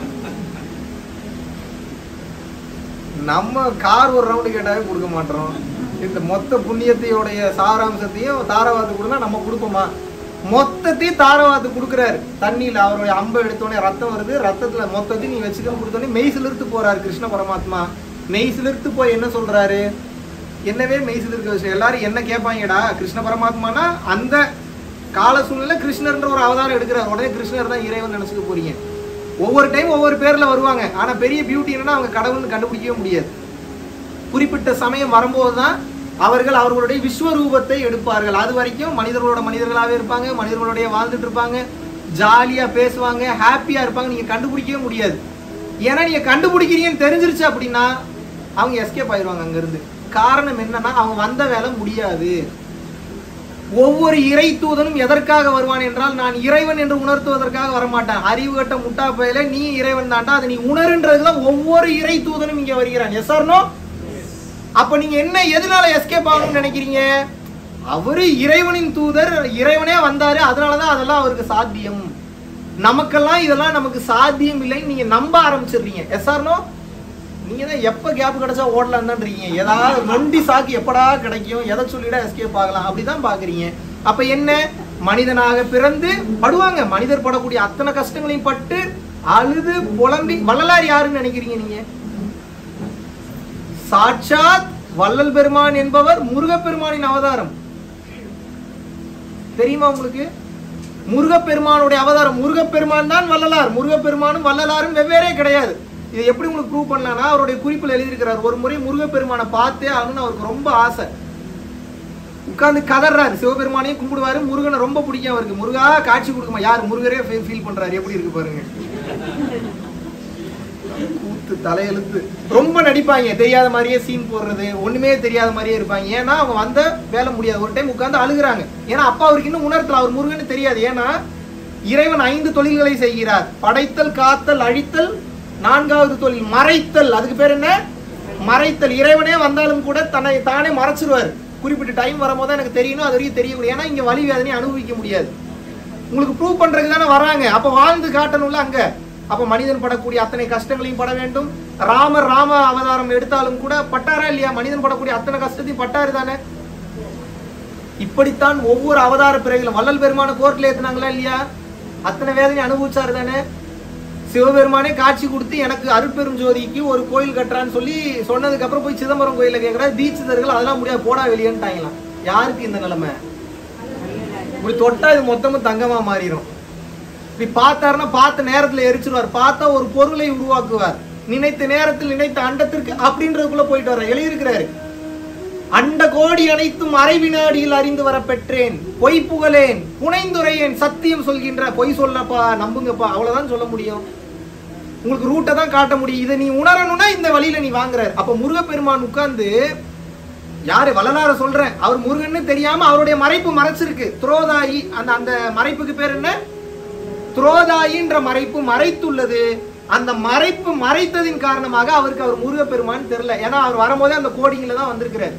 நம்ம கார் ஒரு ரவுண்டு கேட்டாவே கொடுக்க மாட்டோம் இந்த மொத்த புண்ணியத்தையோடைய சாராம்சத்தையும் தாரவாத்து கொடுனா நம்ம கொடுப்போமா மொத்தத்தையும் தாரவாத்து கொடுக்குறாரு தண்ணியில அவருடைய அம்பை எடுத்தோடனே ரத்தம் வருது ரத்தத்துல மொத்தத்தையும் நீ வச்சுக்கன்னு கொடுத்தோடனே மெய் சிலிர்த்து போறாரு கிருஷ்ண பரமாத்மா மெய் சிலிர்த்து போய் என்ன சொல்றாரு என்னவே மெய் சிலிர்க்க விஷயம் எல்லாரும் என்ன கேட்பாங்கடா கிருஷ்ண பரமாத்மானா அந்த கால சூழ்நிலை கிருஷ்ணர்ன்ற ஒரு அவதாரம் எடுக்கிறார் உடனே கிருஷ்ணர் தான் இறைவன் நினைச்சுக்க போறீங்க ஒவ்வொரு டைம் ஒவ்வொரு பேர்ல வருவாங்க ஆனா பெரிய பியூட்டி என்னன்னா அவங்க கடவுள்னு கண்டுபிடிக்கவே முடியாது குறிப்பிட்ட சமயம் வரும்போது தான் அவர்கள் அவர்களுடைய விஸ்வரூபத்தை எடுப்பார்கள் அது வரைக்கும் மனிதர்களோட மனிதர்களாவே இருப்பாங்க மனிதர்களுடைய வாழ்ந்துட்டு இருப்பாங்க ஜாலியா பேசுவாங்க ஹாப்பியா இருப்பாங்க நீங்க கண்டுபிடிக்கவே முடியாது ஏன்னா நீங்க கண்டுபிடிக்கிறீங்கன்னு தெரிஞ்சிருச்சு அப்படின்னா அவங்க எஸ்கேப் ஆயிடுவாங்க அங்க இருந்து காரணம் என்னன்னா அவங்க வந்த வேலை முடியாது ஒவ்வொரு இறை தூதனும் எதற்காக வருவான் என்றால் நான் இறைவன் என்று உணர்த்துவதற்காக வரமாட்டான் அறிவு கட்ட முட்டா பயில நீ இறைவன் தான்டா அதை நீ உணருன்றதுதான் ஒவ்வொரு இறை தூதனும் இங்க வருகிறான் எஸ் ஆர்னோ அப்ப நீங்க என்ன எதனால எஸ்கேப் ஆகணும்னு நினைக்கிறீங்க அவரு இறைவனின் தூதர் இறைவனே வந்தாரு அதனாலதான் அதெல்லாம் அவருக்கு சாத்தியம் நமக்கெல்லாம் இதெல்லாம் நமக்கு சாத்தியம் இல்லைன்னு நீங்க நம்ப ஆரம்பிச்சிடுறீங்க எஸ் ஆர்னோ நீங்க தான் எப்ப கேப் கிடைச்சா ஓடலாம் தான் இருக்கீங்க ஏதாவது நொண்டி சாக்கு எப்படா கிடைக்கும் எதை சொல்லிடா எஸ்கேப் ஆகலாம் அப்படிதான் பாக்குறீங்க அப்ப என்ன மனிதனாக பிறந்து படுவாங்க மனிதர் படக்கூடிய அத்தனை கஷ்டங்களையும் பட்டு அழுது புலம்பி வள்ளலார் யாருன்னு நினைக்கிறீங்க நீங்க சாட்சாத் வள்ளல் பெருமான் என்பவர் முருகப்பெருமானின் அவதாரம் தெரியுமா உங்களுக்கு முருகப்பெருமானுடைய அவதாரம் முருகப்பெருமான் தான் வள்ளலார் முருகப்பெருமானும் வள்ளலாரும் வெவ்வேறே கிடையாது இது எப்படி உங்களுக்கு ப்ரூவ் பண்ணலாம்னா அவருடைய குறிப்பில் எழுதியிருக்கிறார் ஒரு முறை முருகப்பெருமானை பார்த்தே ஆகணும்னு அவருக்கு ரொம்ப ஆசை உட்கார்ந்து கதறாரு சிவபெருமானையும் கும்பிடுவாரு முருகனை ரொம்ப பிடிக்கும் அவருக்கு முருகா காட்சி கொடுக்குமா யார் முருகரே ஃபீல் பண்றாரு எப்படி இருக்கு பாருங்க கூத்து தலையெழுத்து ரொம்ப நடிப்பாங்க தெரியாத மாதிரியே சீன் போடுறது ஒண்ணுமே தெரியாத மாதிரியே இருப்பாங்க ஏன்னா அவங்க வந்த வேலை முடியாது ஒரு டைம் உட்கார்ந்து அழுகுறாங்க ஏன்னா அப்பா அவருக்கு இன்னும் உணர்த்தல அவர் முருகன்னு தெரியாது ஏன்னா இறைவன் ஐந்து தொழில்களை செய்கிறார் படைத்தல் காத்தல் அழித்தல் நான்காவது தொழில் மறைத்தல் அதுக்கு பேர் என்ன மறைத்தல் இறைவனே வந்தாலும் கூட தன்னை தானே மறைச்சிருவார் குறிப்பிட்ட டைம் வரும்போது எனக்கு தெரியணும் அது வரைக்கும் தெரியக்கூடாது ஏன்னா இங்க வலி வேதனையை அனுபவிக்க முடியாது உங்களுக்கு ப்ரூவ் பண்றதுக்கு தானே வராங்க அப்ப வாழ்ந்து காட்டணும்ல அங்க அப்ப மனிதன் படக்கூடிய அத்தனை கஷ்டங்களையும் பட வேண்டும் ராமர் ராம அவதாரம் எடுத்தாலும் கூட பட்டாரா இல்லையா மனிதன் படக்கூடிய அத்தனை கஷ்டத்தையும் பட்டாரு தானே இப்படித்தான் ஒவ்வொரு அவதார பிறவிலும் வள்ளல் பெருமான கோர்ட்ல ஏத்துனாங்களா இல்லையா அத்தனை வேதனை அனுபவிச்சாரு தானே சிவபெருமானே காட்சி கொடுத்து எனக்கு அருட்பெரும் ஜோதிக்கு ஒரு கோயில் கட்டுறான்னு சொல்லி சொன்னதுக்கு அப்புறம் போய் சிதம்பரம் கோயில கேக்குறாரு தீட்சிதர்கள் அதெல்லாம் முடியாது போடா வெளியேன்ட்டாங்களாம் யாருக்கு இந்த நிலைமை இப்படி தொட்டா இது மொத்தமும் தங்கமா மாறிடும் இப்படி பார்த்தாருன்னா பார்த்த நேரத்துல எரிச்சிருவார் பார்த்தா ஒரு பொருளை உருவாக்குவார் நினைத்த நேரத்தில் நினைத்த அண்டத்திற்கு அப்படின்றதுக்குள்ள போயிட்டு வர எழுதியிருக்கிறாரு அண்ட கோடி அனைத்தும் அரை வினாடியில் அறிந்து வர பெற்றேன் பொய் புகழேன் புனைந்துரையேன் சத்தியம் சொல்கின்ற பொய் சொல்லப்பா நம்புங்கப்பா அவ்வளவுதான் சொல்ல முடியும் உங்களுக்கு ரூட்டை தான் காட்ட முடியும் இதை நீ உணரணும்னா இந்த வழியில நீ வாங்குறாரு அப்ப முருகப்பெருமான் உட்கார்ந்து யாரு வள்ளலார சொல்றேன் அவர் முருகன்னு தெரியாம அவருடைய மறைப்பு மறைச்சிருக்கு துரோதாயி அந்த அந்த மறைப்புக்கு பேர் என்ன துரோதாயின்ற மறைப்பு மறைத்துள்ளது அந்த மறைப்பு மறைத்ததின் காரணமாக அவருக்கு அவர் முருகப்பெருமான் தெரியல ஏன்னா அவர் வரும்போதே அந்த கோடிங்ல தான் வந்திருக்கிறார்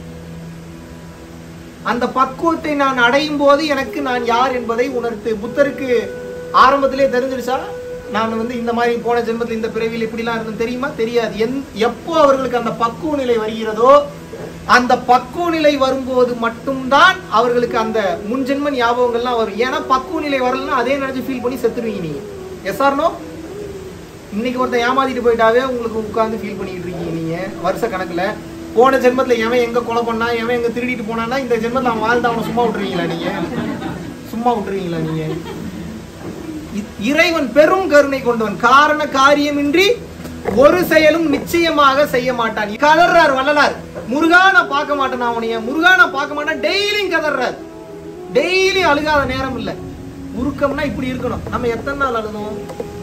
அந்த பக்குவத்தை நான் அடையும் போது எனக்கு நான் யார் என்பதை உணர்த்து புத்தருக்கு ஆரம்பத்திலே தெரிஞ்சிருச்சா நான் வந்து இந்த மாதிரி போன ஜென்மத்தில் இந்த பிறவியில் இப்படிலாம் இருந்தேன் தெரியுமா தெரியாது எந் எப்போ அவர்களுக்கு அந்த பக்குவ நிலை வருகிறதோ அந்த பக்குவ நிலை வரும்போது மட்டும்தான் அவர்களுக்கு அந்த முன்ஜென்ம ஞாபகங்கள்லாம் வரும் ஏன்னா பக்குவ நிலை வரலன்னா அதே நினைச்சு ஃபீல் பண்ணி செத்துருவீங்க நீங்க எஸ் ஆர்னோ இன்னைக்கு ஒருத்தன் ஏமாத்திட்டு போயிட்டாவே உங்களுக்கு உட்கார்ந்து ஃபீல் பண்ணிட்டு இருக்கீங்க நீங்க வருஷ கணக்குல போன ஜென்மத்துல எவன் எங்க கொலை பண்ணா எவன் எங்க திருடிட்டு போனான்னா இந்த ஜென்மத்துல அவன் வாழ்ந்து அவனை சும்மா விட்டுருவீங்களா நீங்க சும்மா விட்டுருவீங்களா நீங்க இ- இறைவன் பெரும் கருணை கொண்டவன் காரண காரியமின்றி ஒரு செயலும் நிச்சயமாக செய்ய மாட்டான் கதறார் வள்ளலார் முருகா நான் பார்க்க மாட்டேன் அவனைய முருகா நான் பார்க்க மாட்டேன் டெய்லியும் கதறார் டெய்லி அழுகாத நேரம் இல்ல உருக்கம்னா இப்படி இருக்கணும் நம்ம எத்தனை நாள் அழுதோம்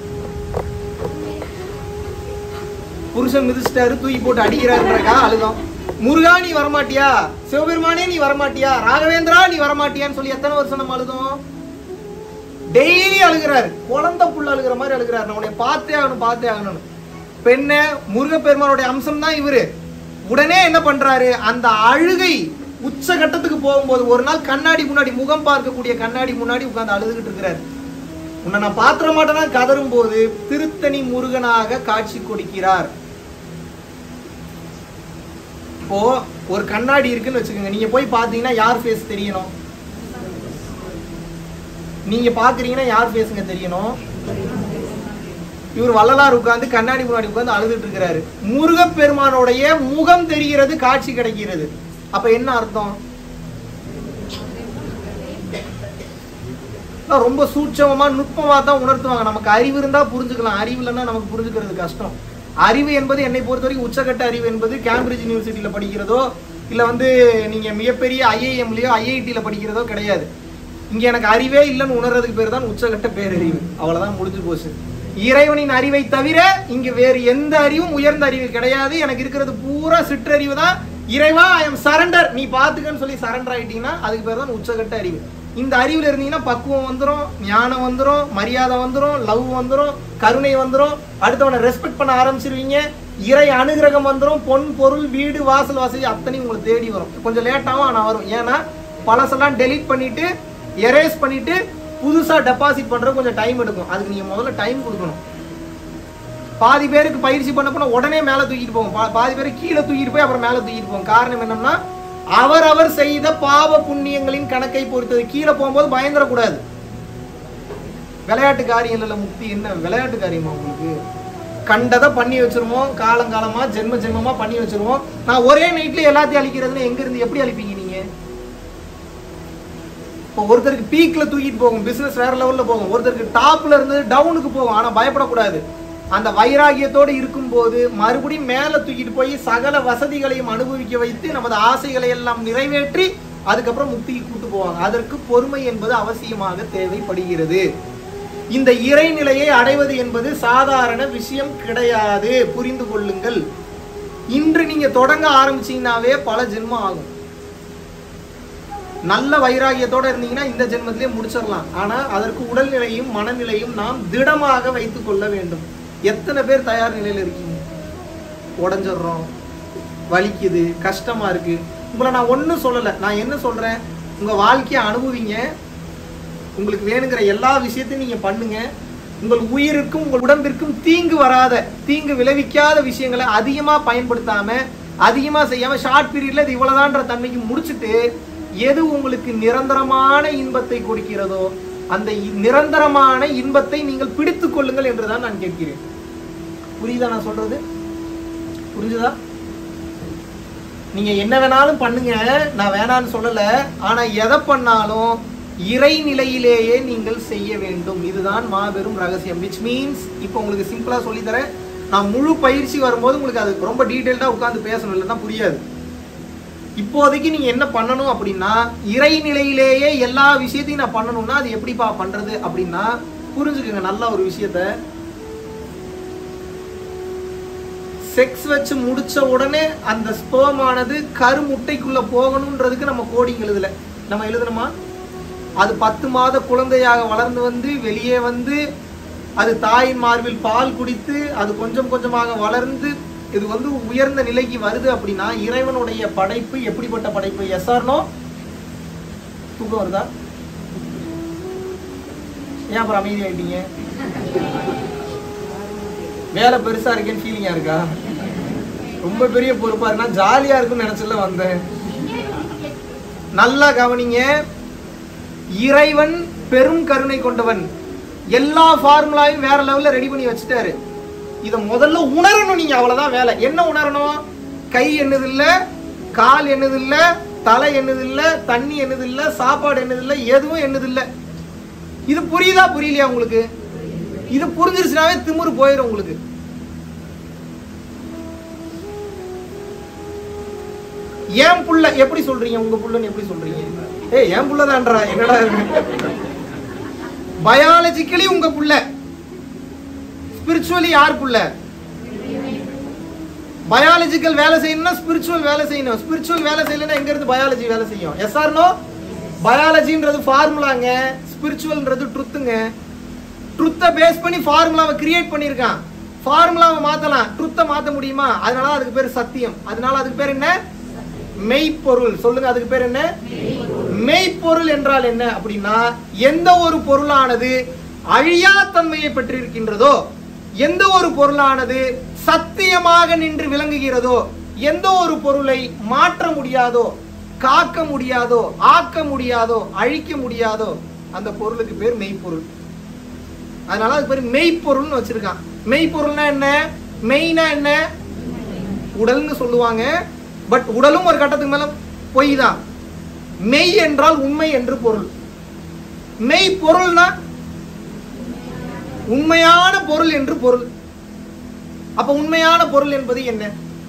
புருஷன் மிதிச்சிட்டாரு தூக்கி போட்டு அடிக்கிறாருன்றக்கா அழுதோம் முருகா நீ வரமாட்டியா சிவபெருமானே நீ வரமாட்டியா ராகவேந்திரா நீ வரமாட்டியான்னு சொல்லி எத்தனை வருஷம் நம்ம அழுதோம் டெய்லி அழுகிறாரு குழந்தை புள்ள அழுகிற மாதிரி அழுகிறாரு நான் உன்னை பார்த்தே ஆகணும் பார்த்தே ஆகணும் பெண்ண முருகப்பெருமானுடைய அம்சம் தான் இவரு உடனே என்ன பண்றாரு அந்த அழுகை உச்ச கட்டத்துக்கு போகும்போது ஒரு நாள் கண்ணாடி முன்னாடி முகம் பார்க்கக்கூடிய கண்ணாடி முன்னாடி உட்கார்ந்து அழுதுகிட்டு இருக்கிறாரு உன்னை நான் பாத்திர மாட்டேனா கதரும் போது திருத்தணி முருகனாக காட்சி கொடுக்கிறார் இப்போ ஒரு கண்ணாடி இருக்குன்னு வச்சுக்கோங்க நீங்க போய் பாத்தீங்கன்னா யார் ஃபேஸ் தெரியணும் நீங்க பாக்குறீங்கன்னா யார் ஃபேஸுங்க தெரியணும் இவர் வள்ளலார் உட்கார்ந்து கண்ணாடி முன்னாடி உட்கார்ந்து அழுதுட்டு இருக்கிறாரு முருகப்பெருமானுடைய முகம் தெரிகிறது காட்சி கிடைக்கிறது அப்ப என்ன அர்த்தம் அதான் ரொம்ப சூட்சமமா நுட்பமா தான் உணர்த்துவாங்க நமக்கு அறிவு இருந்தா புரிஞ்சுக்கலாம் அறிவு இல்லைன்னா நமக்கு புரிஞ்சுக்கிறது கஷ்டம் அறிவு என்பது என்னை பொறுத்த வரைக்கும் உச்சகட்ட அறிவு என்பது கேம்பிரிட்ஜ் யூனிவர்சிட்டியில படிக்கிறதோ இல்ல வந்து நீங்க மிகப்பெரிய ஐஐஎம்லயோ ஐஐடியில படிக்கிறதோ கிடையாது இங்க எனக்கு அறிவே இல்லைன்னு உணர்றதுக்கு பேர் தான் உச்சகட்ட பேரறிவு அவ்வளவுதான் முடிஞ்சு போச்சு இறைவனின் அறிவை தவிர இங்க வேறு எந்த அறிவும் உயர்ந்த அறிவு கிடையாது எனக்கு இருக்கிறது பூரா சிற்றறிவு தான் இறைவா ஐ எம் சரண்டர் நீ பாத்துக்கன்னு சொல்லி சரண்டர் ஆயிட்டீங்கன்னா அதுக்கு பேர் தான் உச்சகட்ட அறிவு இந்த அறிவுல இருந்தீங்கன்னா பக்குவம் வந்துரும் ஞானம் வந்துரும் மரியாதை வந்துரும் லவ் வந்துரும் கருணை வந்துரும் அடுத்தவனை ரெஸ்பெக்ட் பண்ண ஆரம்பிச்சிருவீங்க இறை அனுகிரகம் வந்துரும் பொன் பொருள் வீடு வாசல் வசதி அத்தனையும் உங்களை தேடி வரும் கொஞ்சம் லேட்டாகவும் ஆனால் வரும் ஏன்னா பழசெல்லாம் டெலீட் பண்ணிட்டு எரேஸ் பண்ணிட்டு புதுசா டெபாசிட் பண்றது கொஞ்சம் டைம் எடுக்கும் அதுக்கு நீங்க முதல்ல டைம் கொடுக்கணும் பாதி பேருக்கு பயிற்சி பண்ண போனா உடனே மேல தூக்கிட்டு போகும் பா- பாதி பேர் கீழே தூக்கிட்டு போய் அப்புறம் மேல தூக்கிட்டு போகும் காரணம் என்னன்னா அவரவர் செய்த பாவ புண்ணியங்களின் கணக்கை பொறுத்தது கீழே போகும்போது பயந்துடக்கூடாது விளையாட்டு காரியம் இல்ல முக்தி என்ன விளையாட்டு காரியமா உங்களுக்கு கண்டதை பண்ணி வச்சிருவோம் காலங்காலமா ஜென்ம ஜென்மமா பண்ணி வச்சிருவோம் நான் ஒரே நைட்ல எல்லாத்தையும் அழிக்கிறதுன்னு எங்க இருந்து எப்படி அழிப்பீங்க நீங்க இப்போ ஒருத்தருக்கு பீக்ல தூக்கிட்டு போகும் பிசினஸ் வேற லெவல்ல போகும் ஒருத்தருக்கு டாப்ல இருந்து டவுனுக்கு போகும் ஆனா பயப்படக்கூடாது அந்த வைராகியத்தோடு இருக்கும்போது மறுபடியும் மேல தூக்கிட்டு போய் சகல வசதிகளையும் அனுபவிக்க வைத்து நமது ஆசைகளை எல்லாம் நிறைவேற்றி அதுக்கப்புறம் முக்திக்கு கூட்டு போவாங்க அதற்கு பொறுமை என்பது அவசியமாக தேவைப்படுகிறது இந்த இறைநிலையை அடைவது என்பது சாதாரண விஷயம் கிடையாது புரிந்து கொள்ளுங்கள் இன்று நீங்க தொடங்க ஆரம்பிச்சீங்கன்னாவே பல ஜென்மம் ஆகும் நல்ல வைராகியத்தோட இருந்தீங்கன்னா இந்த ஜென்மத்திலே முடிச்சிடலாம் ஆனா அதற்கு உடல்நிலையும் மனநிலையும் நாம் திடமாக வைத்துக் கொள்ள வேண்டும் எத்தனை பேர் தயார் நிலையில இருக்கீங்க உடஞ்சிடுறோம் வலிக்குது கஷ்டமா இருக்கு உங்களை நான் ஒன்றும் சொல்லலை நான் என்ன சொல்றேன் உங்க வாழ்க்கையை அனுபவிங்க உங்களுக்கு வேணுங்கிற எல்லா விஷயத்தையும் நீங்க பண்ணுங்க உங்கள் உயிருக்கும் உங்கள் உடம்பிற்கும் தீங்கு வராத தீங்கு விளைவிக்காத விஷயங்களை அதிகமா பயன்படுத்தாம அதிகமா செய்யாம ஷார்ட் பீரியட்ல இது இவ்வளவுதான்ற தன்மைக்கு முடிச்சுட்டு எது உங்களுக்கு நிரந்தரமான இன்பத்தை கொடுக்கிறதோ அந்த இ- நிரந்தரமான இன்பத்தை நீங்கள் பிடித்துக் கொள்ளுங்கள் என்றுதான் நான் கேட்கிறேன் புரியுதா நான் சொல்றது புரிஞ்சுதா நீங்க என்ன வேணாலும் பண்ணுங்க நான் வேணான்னு சொல்லல ஆனா எதை பண்ணாலும் இறைநிலையிலேயே நீங்கள் செய்ய வேண்டும் இதுதான் மாபெரும் ரகசியம் விச் மீன்ஸ் இப்போ உங்களுக்கு சிம்பிளா சொல்லி தரேன் நான் முழு பயிற்சி வரும்போது உங்களுக்கு அது ரொம்ப டீட்டெயில்டா உட்கார்ந்து பேசணும் இல்லைன்னா புரியாது இப்போதைக்கு நீங்க என்ன பண்ணணும் அப்படின்னா இறைநிலையிலேயே எல்லா விஷயத்தையும் நான் பண்ணணும்னா அது எப்படிப்பா பண்றது அப்படின்னா புரிஞ்சுக்குங்க நல்ல ஒரு விஷயத்த செக்ஸ் வச்சு முடிச்ச உடனே அந்த ஸ்போம் ஆனது கருமுட்டைக்குள்ள போகணுன்றதுக்கு நம்ம கோடிங் எழுதல நம்ம எழுதணுமா அது பத்து மாத குழந்தையாக வளர்ந்து வந்து வெளியே வந்து அது தாயின் மார்பில் பால் குடித்து அது கொஞ்சம் கொஞ்சமாக வளர்ந்து இது வந்து உயர்ந்த நிலைக்கு வருது அப்படின்னா இறைவனுடைய படைப்பு எப்படிப்பட்ட படைப்பு எஸ்ஆர்னோ தூக்கம் வருதா ஏன் அப்புறம் அமைதி ஆயிட்டீங்க வேலை பெருசா இருக்கேன்னு ஃபீலிங்கா இருக்கா ரொம்ப பெரிய பொறுப்பா இருக்குன்னா ஜாலியா இருக்குன்னு நினைச்சல வந்தேன் நல்லா கவனிங்க இறைவன் பெரும் கருணை கொண்டவன் எல்லா ஃபார்முலாவையும் வேற லெவல்ல ரெடி பண்ணி வச்சுட்டாரு இத முதல்ல உணரணும் நீங்க அவ்வளவுதான் வேலை என்ன உணரணும் கை என்னது இல்ல கால் என்னது இல்ல தலை என்னது இல்ல தண்ணி என்னது இல்ல சாப்பாடு என்னது இல்ல எதுவும் என்னது இல்ல இது புரியுதா புரியலையா உங்களுக்கு இது புரிஞ்சிருச்சுனாவே திமிரு போயிடும் உங்களுக்கு ஏன் புள்ள எப்படி சொல்றீங்க உங்க புள்ளன்னு எப்படி சொல்றீங்க ஏய் ஏன் புள்ளதான்றா என்னடா பயாலஜிக்கலி உங்க புள்ள ஸ்பிரிச்சுவலி யார் புள்ள பயாலஜிக்கல் வேலை செய்யணும்னா ஸ்பிரிச்சுவல் வேலை செய்யணும் ஸ்பிரிச்சுவல் வேலை செய்யலைன்னா எங்க இருந்து பயாலஜி வேலை செய்யும் எஸ் ஆர் நோ பயாலஜின்றது ஃபார்முலாங்க ஸ்பிரிச்சுவல்ன்றது ட்ருத்துங்க ட்ருத்தை பேஸ் பண்ணி ஃபார்முலாவை கிரியேட் பண்ணியிருக்கான் ஃபார்முலாவை மாத்தலாம் ட்ருத்தை மாத்த முடியுமா அதனால அதுக்கு பேர் சத்தியம் அதனால அதுக்கு பேர் என்ன மெய்ப்பொருள் சொல்லுங்க அதுக்கு பேர் என்ன மெய்ப்பொருள் என்றால் என்ன அப்படின்னா எந்த ஒரு பொருளானது அழியா தன்மையை பெற்றிருக்கின்றதோ எந்த ஒரு பொருளானது சத்தியமாக நின்று விளங்குகிறதோ எந்த ஒரு பொருளை மாற்ற முடியாதோ காக்க முடியாதோ ஆக்க முடியாதோ அழிக்க முடியாதோ அந்த பொருளுக்கு பேர் மெய்ப்பொருள் அதனால அதுக்கு பேர் மெய்ப்பொருள்னு வச்சிருக்கான் மெய்ப்பொருள்னா என்ன மெய்னா என்ன உடல்னு சொல்லுவாங்க பட் உடலும் ஒரு கட்டத்துக்கு மேல பொய் தான் மெய் என்றால் உண்மை என்று பொருள் மெய் பொருள்னா உண்மையான பொருள் என்று பொருள் அப்ப உண்மையான பொருள் என்பது என்ன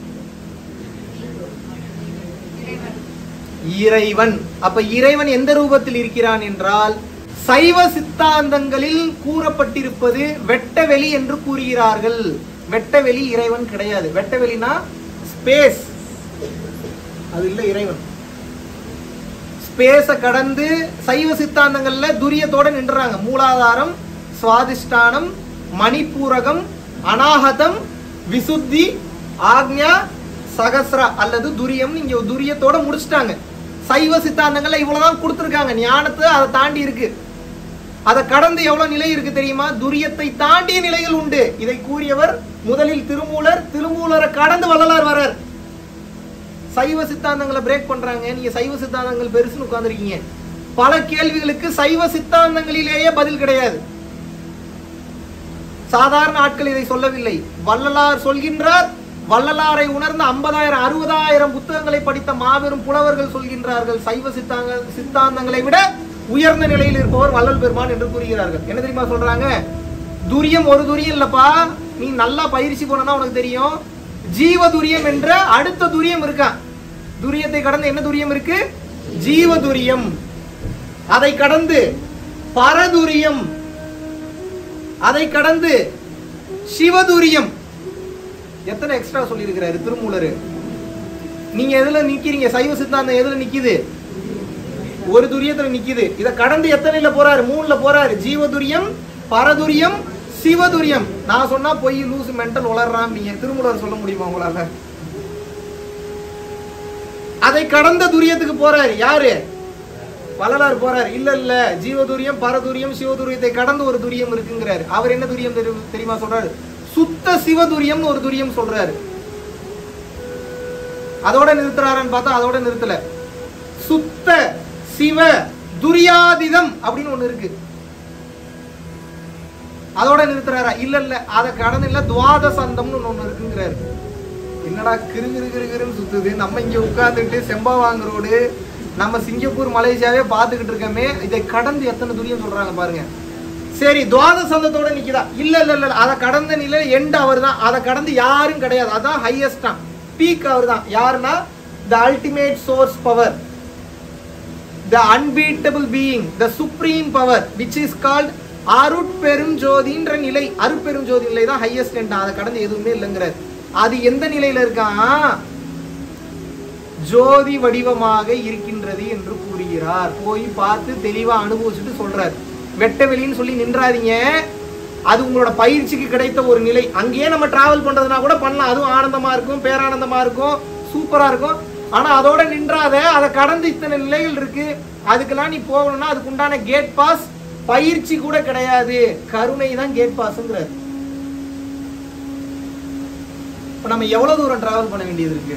இறைவன் அப்ப இறைவன் எந்த ரூபத்தில் இருக்கிறான் என்றால் சைவ சித்தாந்தங்களில் கூறப்பட்டிருப்பது வெட்டவெளி என்று கூறுகிறார்கள் வெட்டவெளி இறைவன் கிடையாது வெட்டவெளினா ஸ்பேஸ் அது இல்ல இறைவன் ஸ்பேஸ கடந்து சைவ சித்தாந்தங்கள்ல துரியத்தோட நின்றுறாங்க மூலாதாரம் சுவாதிஷ்டானம் மணிப்பூரகம் அனாகதம் விசுத்தி ஆக்ஞா சகஸ்ரா அல்லது துரியம் இங்க துரியத்தோட முடிச்சிட்டாங்க சைவ சித்தாந்தங்கள்ல இவ்வளவுதான் கொடுத்திருக்காங்க ஞானத்தை அதை தாண்டி இருக்கு அதை கடந்து எவ்வளவு நிலை இருக்கு தெரியுமா துரியத்தை தாண்டிய நிலைகள் உண்டு இதை கூறியவர் முதலில் திருமூலர் திருமூலரை கடந்து வள்ளலார் வரார் சைவ சித்தாந்தங்களை பிரேக் பண்றாங்க நீங்க சைவ சித்தாந்தங்கள் பெருசுன்னு உட்கார்ந்திருக்கீங்க பல கேள்விகளுக்கு சைவ சித்தாந்தங்களிலேயே பதில் கிடையாது சாதாரண ஆட்கள் இதை சொல்லவில்லை வள்ளலார் சொல்கின்றார் வள்ளலாரை உணர்ந்த ஐம்பதாயிரம் அறுபதாயிரம் புத்தகங்களை படித்த மாபெரும் புலவர்கள் சொல்கின்றார்கள் சைவ சித்தாங்க சித்தாந்தங்களை விட உயர்ந்த நிலையில் இருப்பவர் வள்ளல் பெருமான் என்று கூறுகிறார்கள் என்ன தெரியுமா சொல்றாங்க துரியம் ஒரு துரியம் இல்லப்பா நீ நல்லா பயிற்சி போனா உனக்கு தெரியும் ஜீவ துரியம் என்ற அடுத்த துரியம் இருக்கான் துரியத்தை கடந்து என்ன துரியம் இருக்கு ஜீவ துரியம் அதை கடந்து பரதுரியம் அதை கடந்து சிவதுரியம் எத்தனை எக்ஸ்ட்ரா சொல்லியிருக்கிறாரு திருமூலரு நீங்க எதுல நிக்கிறீங்க சைவ சித்தாந்தம் எதுல நிக்குது ஒரு துரியத்துல நிக்குது இத கடந்து எத்தனைல போறாரு மூணுல போறாரு ஜீவதுரியம் பரதுரியம் சிவதுரியம் நான் சொன்னா பொய் லூசு மென்டல் வளர்றான் நீங்க திருமூலர் சொல்ல முடியுமா உங்களால அதை கடந்த துரியத்துக்கு போறாரு யாரு வள்ளலார் போறாரு இல்ல இல்ல ஜீவதுரியம் பரதுரியம் சிவதுரியத்தை கடந்து ஒரு துரியம் இருக்குங்கிறாரு அவர் என்ன துரியம் தெரி- தெரியுமா சொல்றாரு சுத்த சிவதுரியம்னு ஒரு துரியம் சொல்றாரு அதோட நிறுத்துறாருன்னு பார்த்தா அதோட நிறுத்தல சுத்த சிவ துரியாதிதம் அப்படின்னு ஒண்ணு இருக்கு அதோட நிறுத்துறாரா இல்ல இல்ல அத கடந்து இல்ல துவாதசந்தம்னு ஒண்ணு இருக்குங்கிறாரு என்னடா கிரு கிரு கிரு கிருன்னு சுத்துது நம்ம இங்க உட்கார்ந்துட்டு செம்பாவாங்க ரோடு நம்ம சிங்கப்பூர் மலேசியாவே பார்த்துக்கிட்டு இருக்கோமே இதை கடந்து எத்தனை துரியம் சொல்றாங்க பாருங்க சரி துவாதசந்தத்தோட நிக்குதா இல்ல இல்ல இல்ல அதை கடந்த நிலை எண்ட் அவர் தான் அதை கடந்து யாரும் கிடையாது அதான் ஹையஸ்டா பீக் அவர் தான் யாருன்னா the ultimate source power the unbeatable being the supreme power which is called அருட்பெரும் ஜோதின்ற நிலை அருட்பெரும் ஜோதி நிலை தான் ஹையஸ்ட் அதை கடந்து எதுவுமே இல்லைங்கிறார் அது எந்த நிலையில இருக்கான் ஜோதி வடிவமாக இருக்கின்றது என்று கூறுகிறார் போய் பார்த்து தெளிவா அனுபவிச்சுட்டு சொல்றார் வெட்ட வெளின்னு சொல்லி நின்றாதீங்க அது உங்களோட பயிற்சிக்கு கிடைத்த ஒரு நிலை அங்கேயே நம்ம டிராவல் பண்றதுனா கூட பண்ணலாம் அதுவும் ஆனந்தமா இருக்கும் பேரானந்தமா இருக்கும் சூப்பரா இருக்கும் ஆனா அதோட நின்றாத அதை கடந்து இத்தனை நிலைகள் இருக்கு அதுக்கெல்லாம் நீ போகணும்னா அதுக்கு உண்டான கேட் பாஸ் பயிற்சி கூட கிடையாது கருணை தான் கேட் பாஸ்ங்கிறார் இப்ப நம்ம எவ்வளவு தூரம் டிராவல் பண்ண வேண்டியது இருக்கு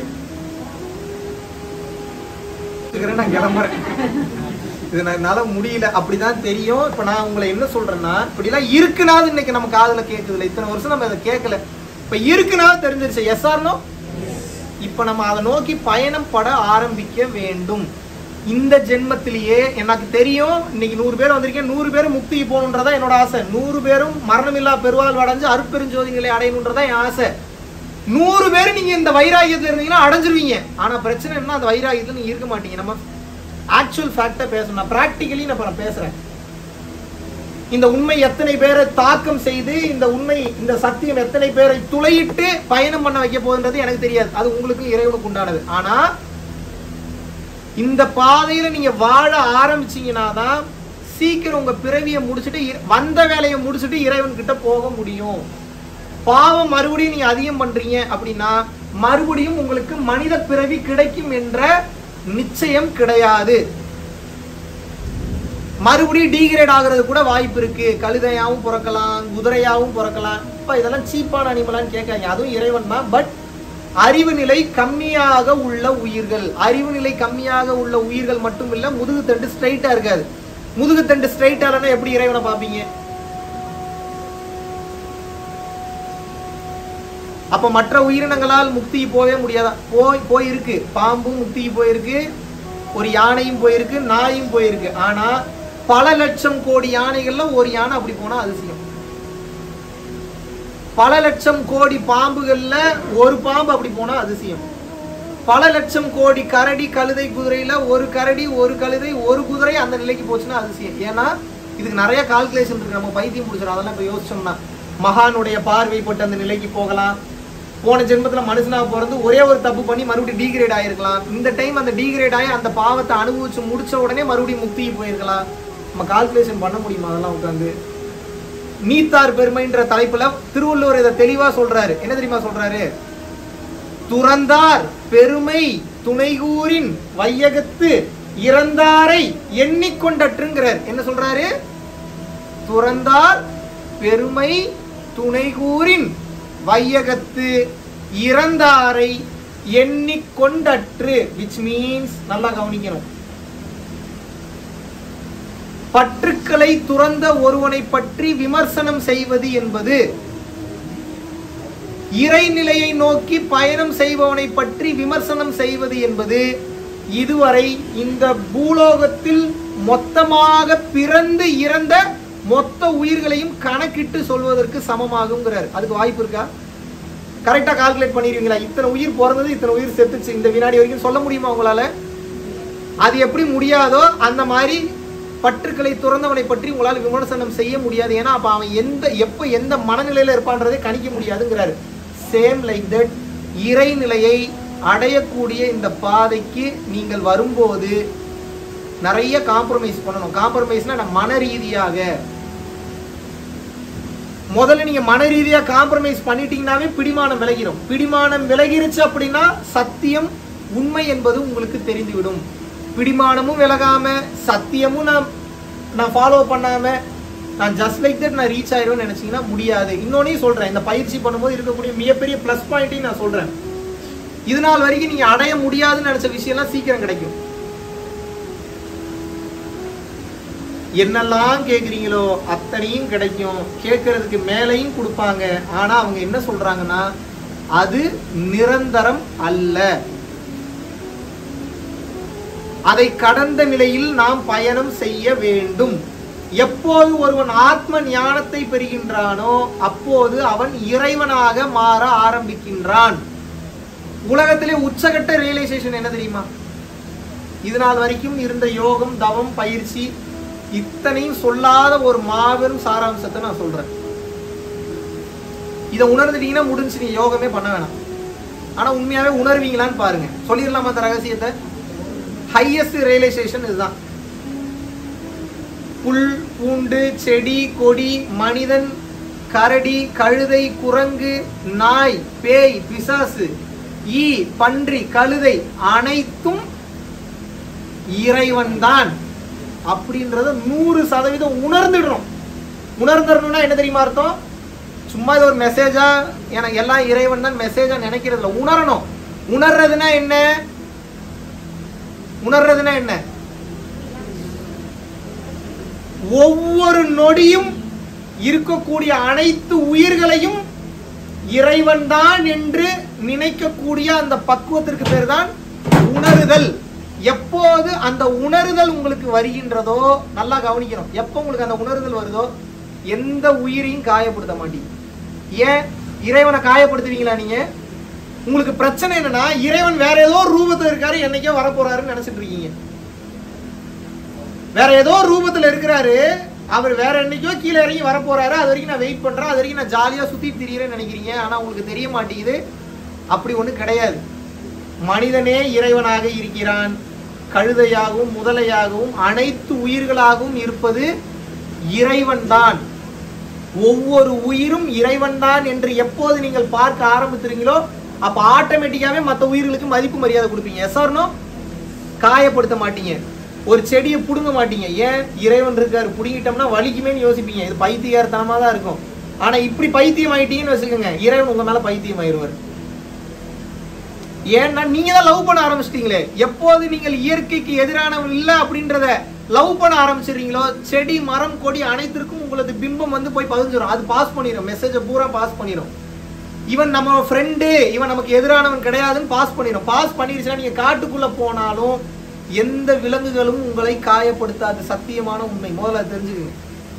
இருக்கிறேன், நான் கிளம்புறேன் இது நான் என்னால முடியல அப்படிதான் தெரியும் இப்ப நான் உங்களை என்ன சொல்றேன்னா இப்படிலாம் இருக்குனாது இன்னைக்கு நம்ம காதுல கேக்குதுல இத்தனை வருஷம் நம்ம அதை கேட்கல இப்ப இருக்குனாது தெரிஞ்சிருச்சு எஸ் ஆர்னோ இப்ப நம்ம அதை நோக்கி பயணம் பட ஆரம்பிக்க வேண்டும் இந்த ஜென்மத்திலேயே எனக்கு தெரியும் இன்னைக்கு நூறு பேர் வந்திருக்கேன் நூறு பேர் முக்திக்கு போகணுன்றதா என்னோட ஆசை நூறு பேரும் மரணமில்லா பெருவாழ்வு அடைஞ்சு அருட்பெருஞ்சோதிகளை அடையணுன்றதா என் ஆசை நூறு பேர் நீங்க இந்த வைராகியத்துல இருந்தீங்கன்னா அடைஞ்சிருவீங்க ஆனா பிரச்சனை என்ன அந்த வைராகியத்துல நீங்க இருக்க மாட்டீங்க நம்ம ஆக்சுவல் ஃபேக்டா பேசணும் நான் ப்ராக்டிக்கலி நான் இப்ப நான் பேசுறேன் இந்த உண்மை எத்தனை பேரை தாக்கம் செய்து இந்த உண்மை இந்த சத்தியம் எத்தனை பேரை துளையிட்டு பயணம் பண்ண வைக்க போகுதுன்றது எனக்கு தெரியாது அது உங்களுக்கு இறைவனுக்கு உண்டானது ஆனா இந்த பாதையில நீங்க வாழ ஆரம்பிச்சீங்கன்னா தான் சீக்கிரம் உங்க பிறவியை முடிச்சுட்டு இ- வந்த வேலையை முடிச்சுட்டு இறைவன் கிட்ட போக முடியும் பாவம் மறுபடியும் நீங்க அதிகம் பண்றீங்க அப்படின்னா மறுபடியும் உங்களுக்கு மனித பிறவி கிடைக்கும் என்ற நிச்சயம் கிடையாது மறுபடியும் டீகிரேட் ஆகுறது கூட வாய்ப்பு இருக்கு கழுதையாவும் பிறக்கலாம் குதிரையாவும் பிறக்கலாம் இப்ப இதெல்லாம் சீப்பான அனிமலான்னு கேட்காங்க அதுவும் இறைவன் தான் பட் அறிவு நிலை கம்மியாக உள்ள உயிர்கள் அறிவு நிலை கம்மியாக உள்ள உயிர்கள் மட்டும் இல்ல முதுகு தண்டு ஸ்ட்ரைட்டா இருக்காது முதுகு தண்டு ஸ்ட்ரைட்டா இல்லைன்னா எப்படி இறைவனை பார்ப்பீங்க அப்ப மற்ற உயிரினங்களால் முக்தி போகவே முடியாதா போய் போயிருக்கு பாம்பும் முக்திக்கு போயிருக்கு ஒரு யானையும் போயிருக்கு நாயும் போயிருக்கு ஆனா பல லட்சம் கோடி யானைகள்ல ஒரு யானை அப்படி போனா அதிசயம் பல லட்சம் கோடி பாம்புகள்ல ஒரு பாம்பு அப்படி போனா அதிசயம் பல லட்சம் கோடி கரடி கழுதை குதிரையில ஒரு கரடி ஒரு கழுதை ஒரு குதிரை அந்த நிலைக்கு போச்சுன்னா அதிசயம் ஏன்னா இதுக்கு நிறைய கால்குலேஷன் இருக்கு நம்ம பைத்தியம் பிடிச்சிடும் அதெல்லாம் இப்ப யோசிச்சோம்னா மகானுடைய பார்வைப்பட்டு அந்த நிலைக்கு போகலாம் போன ஜென்மத்துல மனுஷனா பிறந்து ஒரே ஒரு தப்பு பண்ணி மறுபடியும் டீகிரேட் ஆயிருக்கலாம் இந்த டைம் அந்த டீகிரேட் ஆகி அந்த பாவத்தை அனுபவிச்சு முடிச்ச உடனே மறுபடியும் முக்திக்கு போயிருக்கலாம் நம்ம கால்குலேஷன் பண்ண முடியுமா அதெல்லாம் உட்காந்து நீத்தார் பெருமைன்ற தலைப்புல திருவள்ளுவர் இதை தெளிவா சொல்றாரு என்ன தெரியுமா சொல்றாரு துறந்தார் பெருமை துணைகூரின் வையகத்து இறந்தாரை எண்ணிக்கொண்டற்றுங்கிறார் என்ன சொல்றாரு துறந்தார் பெருமை துணைகூரின் வையகத்து இறந்தாரை எண்ணிக்கொண்டற்று விச் மீன்ஸ் நல்லா கவனிக்கணும் பற்றுக்களை துறந்த ஒருவனை பற்றி விமர்சனம் செய்வது என்பது இறைநிலையை நோக்கி பயணம் செய்பவனை பற்றி விமர்சனம் செய்வது என்பது இதுவரை இந்த பூலோகத்தில் மொத்தமாக பிறந்து இறந்த மொத்த உயிர்களையும் கணக்கிட்டு சொல்வதற்கு சமமாகுங்கிறார் அதுக்கு வாய்ப்பு இருக்கா கரெக்டா கால்குலேட் பண்ணிடுவீங்களா இத்தனை உயிர் பிறந்தது இத்தனை உயிர் செத்துச்சு இந்த வினாடி வரைக்கும் சொல்ல முடியுமா உங்களால அது எப்படி முடியாதோ அந்த மாதிரி பற்றுக்களை துறந்தவனை பற்றி உங்களால் விமர்சனம் செய்ய முடியாது ஏன்னா அப்ப அவன் எந்த எப்ப எந்த மனநிலையில இருப்பான்றதை கணிக்க முடியாதுங்கிறாரு சேம் லைக் தட் இறைநிலையை அடையக்கூடிய இந்த பாதைக்கு நீங்கள் வரும்போது நிறைய காம்ப்ரமைஸ் பண்ணணும் காம்ப்ரமைஸ்னா நான் மன ரீதியாக முதல்ல நீங்க மன ரீதியா காம்ப்ரமைஸ் பண்ணிட்டீங்கன்னாவே பிடிமானம் விலகிரும் பிடிமானம் விலகிருச்சு அப்படின்னா சத்தியம் உண்மை என்பது உங்களுக்கு தெரிந்துவிடும் பிடிமானமும் விலகாம சத்தியமும் நான் நான் ஃபாலோ பண்ணாம நான் ஜஸ்ட் லைக் தட் நான் ரீச் ஆயிருவேன்னு நினைச்சீங்கன்னா முடியாது இன்னொன்னையும் சொல்றேன் இந்த பயிற்சி பண்ணும்போது இருக்கக்கூடிய மிகப்பெரிய ப்ளஸ் பாயிண்ட்டையும் நான் சொல்றேன் இது நாள் வரைக்கும் நீங்க அடைய முடியாதுன்னு நினைச்ச விஷயம்லாம் சீக்கிரம் கிடைக்கும் என்னெல்லாம் கேக்குறீங்களோ அத்தனையும் கிடைக்கும் கேட்கறதுக்கு மேலையும் கொடுப்பாங்க ஆனா அவங்க என்ன சொல்றாங்கன்னா அது நிரந்தரம் அல்ல அதை கடந்த நிலையில் நாம் பயணம் செய்ய வேண்டும் எப்போது ஒருவன் ஆத்ம ஞானத்தை பெறுகின்றானோ அப்போது அவன் இறைவனாக மாற ஆரம்பிக்கின்றான் உலகத்திலே உச்சகட்ட ரியலைசேஷன் என்ன தெரியுமா இது நாள் வரைக்கும் இருந்த யோகம் தவம் பயிற்சி இத்தனையும் சொல்லாத ஒரு மாபெரும் சாராம்சத்தை நான் சொல்றேன் இதை உணர்ந்துட்டீங்கன்னா முடிஞ்சு நீ யோகமே பண்ண வேணாம் ஆனா உண்மையாவே உணர்வீங்களான்னு பாருங்க சொல்லிடலாமா அந்த ரகசியத்தை ஹையஸ்ட் ரியலைசேஷன் இதுதான் புல் பூண்டு செடி கொடி மனிதன் கரடி கழுதை குரங்கு நாய் பேய் பிசாசு ஈ பன்றி கழுதை அனைத்தும் இறைவன்தான் அப்படின்றத நூறு சதவீதம் உணர்ந்துடுறோம் உணர்ந்துடணும்னா என்ன தெரியுமா அர்த்தம் சும்மா இது ஒரு மெசேஜா எனக்கு எல்லாம் இறைவன் தான் மெசேஜா நினைக்கிறது இல்ல உணரணும் உணர்றதுன்னா என்ன உணர்றதுன்னா என்ன ஒவ்வொரு நொடியும் இருக்கக்கூடிய அனைத்து உயிர்களையும் இறைவன் தான் என்று நினைக்கக்கூடிய அந்த பக்குவத்திற்கு பேர் தான் உணருதல் எப்போது அந்த உணருதல் உங்களுக்கு வருகின்றதோ நல்லா கவனிக்கணும் எப்போ உங்களுக்கு அந்த உணருதல் வருதோ எந்த உயிரையும் காயப்படுத்த மாட்டீங்க ஏன் இறைவனை காயப்படுத்துவீங்களா நீங்க உங்களுக்கு பிரச்சனை என்னன்னா இறைவன் வேற ஏதோ ஒரு ரூபத்துல இருக்காரு என்னைக்கோ வரப்போறாருன்னு நினைச்சிட்டு இருக்கீங்க வேற ஏதோ ஒரு ரூபத்துல இருக்கிறாரு அவர் வேற என்னைக்கோ கீழே இறங்கி வரப்போறாரு அது வரைக்கும் நான் வெயிட் பண்றேன் அது வரைக்கும் நான் ஜாலியா சுத்தி திரியிறேன்னு நினைக்கிறீங்க ஆனா உங்களுக்கு தெரிய மாட்டேங்குது அப்படி ஒண்ணு கிடையாது மனிதனே இறைவனாக இருக்கிறான் கழுதையாகவும் முதலையாகவும் அனைத்து உயிர்களாகவும் இருப்பது இறைவன்தான் ஒவ்வொரு உயிரும் இறைவன்தான் என்று எப்போது நீங்கள் பார்க்க ஆரம்பிக்கிறீங்களோ அப்ப ஆட்டோமேட்டிக்காவே மற்ற உயிர்களுக்கு மதிப்பு மரியாதை கொடுப்பீங்க எஸ்ஆர்னோ காயப்படுத்த மாட்டீங்க ஒரு செடியை புடுங்க மாட்டீங்க ஏன் இறைவன் இருக்காரு புடுங்கிட்டோம்னா வலிக்குமேன்னு யோசிப்பீங்க இது பைத்தியகாரத்தனமா தான் இருக்கும் ஆனா இப்படி பைத்தியம் ஆயிட்டீங்கன்னு வச்சுக்கோங்க இறைவன் உங்க மேல பைத்தியம் ஆயிடுவார் ஏன்னா நீங்க தான் லவ் பண்ண ஆரம்பிச்சிட்டீங்களே எப்போது நீங்கள் இயற்கைக்கு எதிரானவன் இல்ல அப்படின்றத லவ் பண்ண ஆரம்பிச்சிடுறீங்களோ செடி மரம் கொடி அனைத்திற்கும் உங்களது பிம்பம் வந்து போய் பதிஞ்சிடும் அது பாஸ் பண்ணிடும் மெசேஜை பூரா பாஸ் பண்ணிடும் இவன் நம்ம ஃப்ரெண்டு இவன் நமக்கு எதிரானவன் கிடையாதுன்னு பாஸ் பண்ணிடும் பாஸ் பண்ணிருச்சுன்னா நீங்க காட்டுக்குள்ள போனாலும் எந்த விலங்குகளும் உங்களை காயப்படுத்தாது சத்தியமான உண்மை முதல்ல அதை தெரிஞ்சுக்கங்க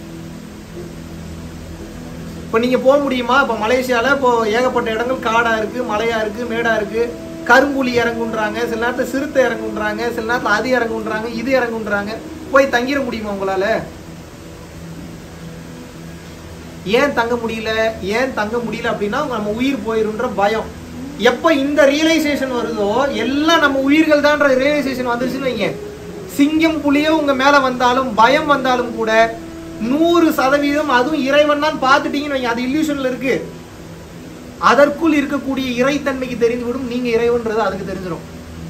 இப்போ நீங்க போக முடியுமா இப்போ மலேசியால இப்போ ஏகப்பட்ட இடங்கள் காடா இருக்கு மலையா இருக்கு மேடா இருக்கு கரும்புலி இறங்குன்றாங்க சில நேரத்துல சிறுத்தை இறங்குன்றாங்க சில நேரத்துல அது இறங்குன்றாங்க இது இறங்குன்றாங்க போய் தங்கிட முடியுமா உங்களால ஏன் தங்க முடியல ஏன் தங்க முடியல அப்படின்னா நம்ம உயிர் போயிருன்ற பயம் எப்ப இந்த ரியலைசேஷன் வருதோ எல்லாம் நம்ம உயிர்கள் தான்ற ரியலைசேஷன் வந்துருச்சுன்னு வைங்க சிங்கம் புலியோ உங்க மேல வந்தாலும் பயம் வந்தாலும் கூட நூறு சதவீதம் அதுவும் இறைவன் தான் பார்த்துட்டீங்கன்னு வைங்க அது இல்லூஷன்ல இருக்கு அதற்குள் இருக்கக்கூடிய இறைத்தன்மைக்கு தெரிந்துவிடும் நீங்க இறைவன்றது அதுக்கு தெரிஞ்சிடும்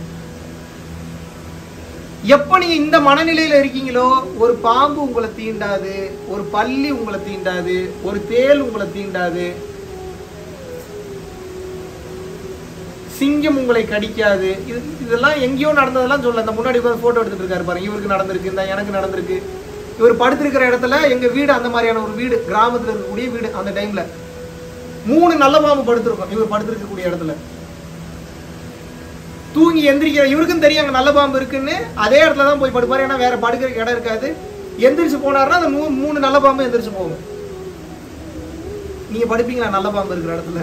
எப்ப நீங்க இந்த மனநிலையில இருக்கீங்களோ ஒரு பாம்பு உங்களை தீண்டாது ஒரு பல்லி உங்களை தீண்டாது ஒரு தேள் உங்களை தீண்டாது சிங்கம் உங்களை கடிக்காது இது இதெல்லாம் எங்கேயோ நடந்ததெல்லாம் சொல்ல அந்த முன்னாடி போட்டோ எடுத்துட்டு இருக்காரு பாருங்க இவருக்கு நடந்திருக்கு இந்த எனக்கு நடந்திருக்கு இவர் படுத்திருக்கிற இடத்துல எங்க வீடு அந்த மாதிரியான ஒரு வீடு கிராமத்துல இருக்கக்கூடிய வீடு அந்த டைம்ல மூணு நல்ல பாம்பு படுத்திருக்கோம் இவர் படுத்திருக்கக்கூடிய இடத்துல தூங்கி எந்திரிக்கிற இவருக்கும் தெரியும் அங்க நல்ல பாம்பு இருக்குன்னு அதே இடத்துல தான் போய் படுப்பாரு ஏன்னா வேற படுக்கிற இடம் இருக்காது எந்திரிச்சு போனாருன்னா அந்த மூ- மூணு நல்ல பாம்பு எந்திரிச்சு போகும் நீங்க படுப்பீங்களா நல்ல பாம்பு இருக்கிற இடத்துல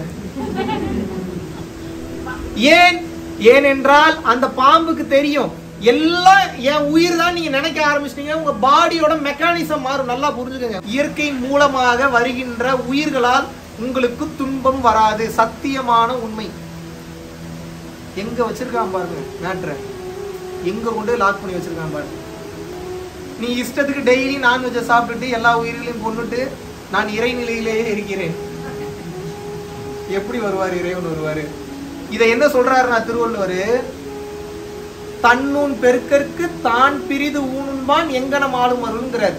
ஏன் ஏனென்றால் அந்த பாம்புக்கு தெரியும் எல்லாம் என் உயிர் தான் நீங்க நினைக்க ஆரம்பிச்சிட்டீங்க உங்க பாடியோட மெக்கானிசம் மாறும் நல்லா புரிஞ்சுக்கங்க இயற்கை மூலமாக வருகின்ற உயிர்களால் உங்களுக்கு துன்பம் வராது சத்தியமான உண்மை எங்க வச்சிருக்கான் பாருங்க மேட்ரை எங்க கொண்டு லாக் பண்ணி வச்சிருக்கான் பாருங்க நீ இஷ்டத்துக்கு டெய்லி நான்வெஜ்ஜை சாப்பிட்டுட்டு எல்லா உயிர்களையும் கொண்டுட்டு நான் இறைநிலையிலேயே இருக்கிறேன் எப்படி வருவார் இறைவன் வருவாரு இதை என்ன சொல்றாருன்னா திருவள்ளுவர் தன்னூன் பெருக்கற்கு தான் பிரிது ஊனும்பான் எங்கனம் ஆளும் வருங்கிறார்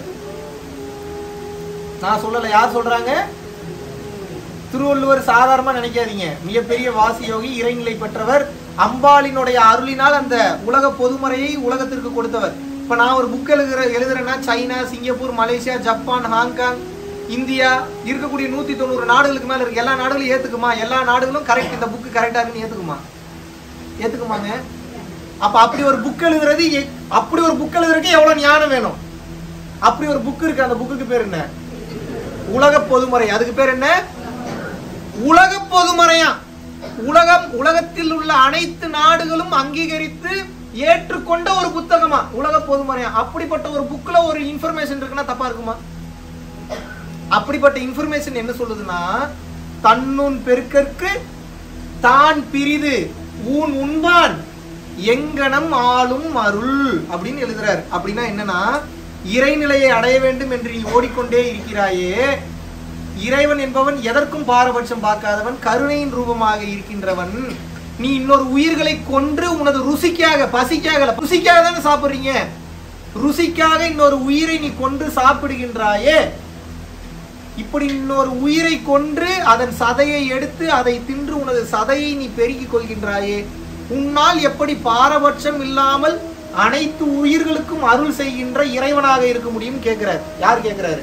நான் சொல்லல யார் சொல்றாங்க திருவள்ளுவர் சாதாரணமா நினைக்காதீங்க மிகப்பெரிய வாசி யோகி இறைநிலை பெற்றவர் அம்பாளினுடைய அருளினால் அந்த உலக பொதுமறையை உலகத்திற்கு கொடுத்தவர் இப்ப நான் ஒரு புக் எழுதுற எழுதுறேன்னா China Singapore Malaysia Japan Hong Kong India இருக்கக்கூடிய நூத்தி தொண்ணூறு நாடுகளுக்கு மேல இருக்கு எல்லா நாடுகளும் ஏத்துக்குமா எல்லா நாடுகளும் கரெக்ட் இந்த புக் கரெக்டா இருக்குன்னு ஏத்துக்குமா ஏத்துக்குமாங்க அப்ப அப்படி ஒரு புக் எழுதுறது எ- அப்படி ஒரு புக் எழுதுறதுக்கு எவ்வளவு ஞானம் வேணும் அப்படி ஒரு புக் இருக்கு அந்த புக்குக்கு பேர் என்ன உலக பொதுமறை அதுக்கு பேர் என்ன உலக பொதுமறையா உலகம் உலகத்தில் உள்ள அனைத்து நாடுகளும் அங்கீகரித்து ஏற்றுக்கொண்ட ஒரு புத்தகமா உலக பொதுமறையா அப்படிப்பட்ட ஒரு புக்ல ஒரு இன்ஃபர்மேஷன் இருக்குன்னா தப்பா இருக்குமா அப்படிப்பட்ட இன்ஃபர்மேஷன் என்ன சொல்லுதுன்னா தன்னுன் பெருக்கற்கு தான் பிரிது ஊன் உண்பான் எங்கனம் ஆளும் அருள் அப்படின்னு எழுதுறாரு அப்படின்னா என்னன்னா இறைநிலையை அடைய வேண்டும் என்று நீ ஓடிக்கொண்டே இருக்கிறாயே இறைவன் என்பவன் எதற்கும் பாரபட்சம் பார்க்காதவன் கருணையின் ரூபமாக இருக்கின்றவன் நீ இன்னொரு உயிர்களை கொன்று உனது ருசிக்காக பசிக்காக இல்ல, ருசிக்காக தானே சாப்பிடுறீங்க ருசிக்காக இன்னொரு உயிரை நீ கொன்று சாப்பிடுகின்றாயே இப்படி இன்னொரு உயிரை கொன்று அதன் சதையை எடுத்து அதை தின்று உனது சதையை நீ பெருக்கிக் கொள்கின்றாயே உன்னால் எப்படி பாரபட்சம் இல்லாமல் அனைத்து உயிர்களுக்கும் அருள் செய்கின்ற இறைவனாக இருக்க முடியும் கேட்கிறார் யார் கேட்கிறாரு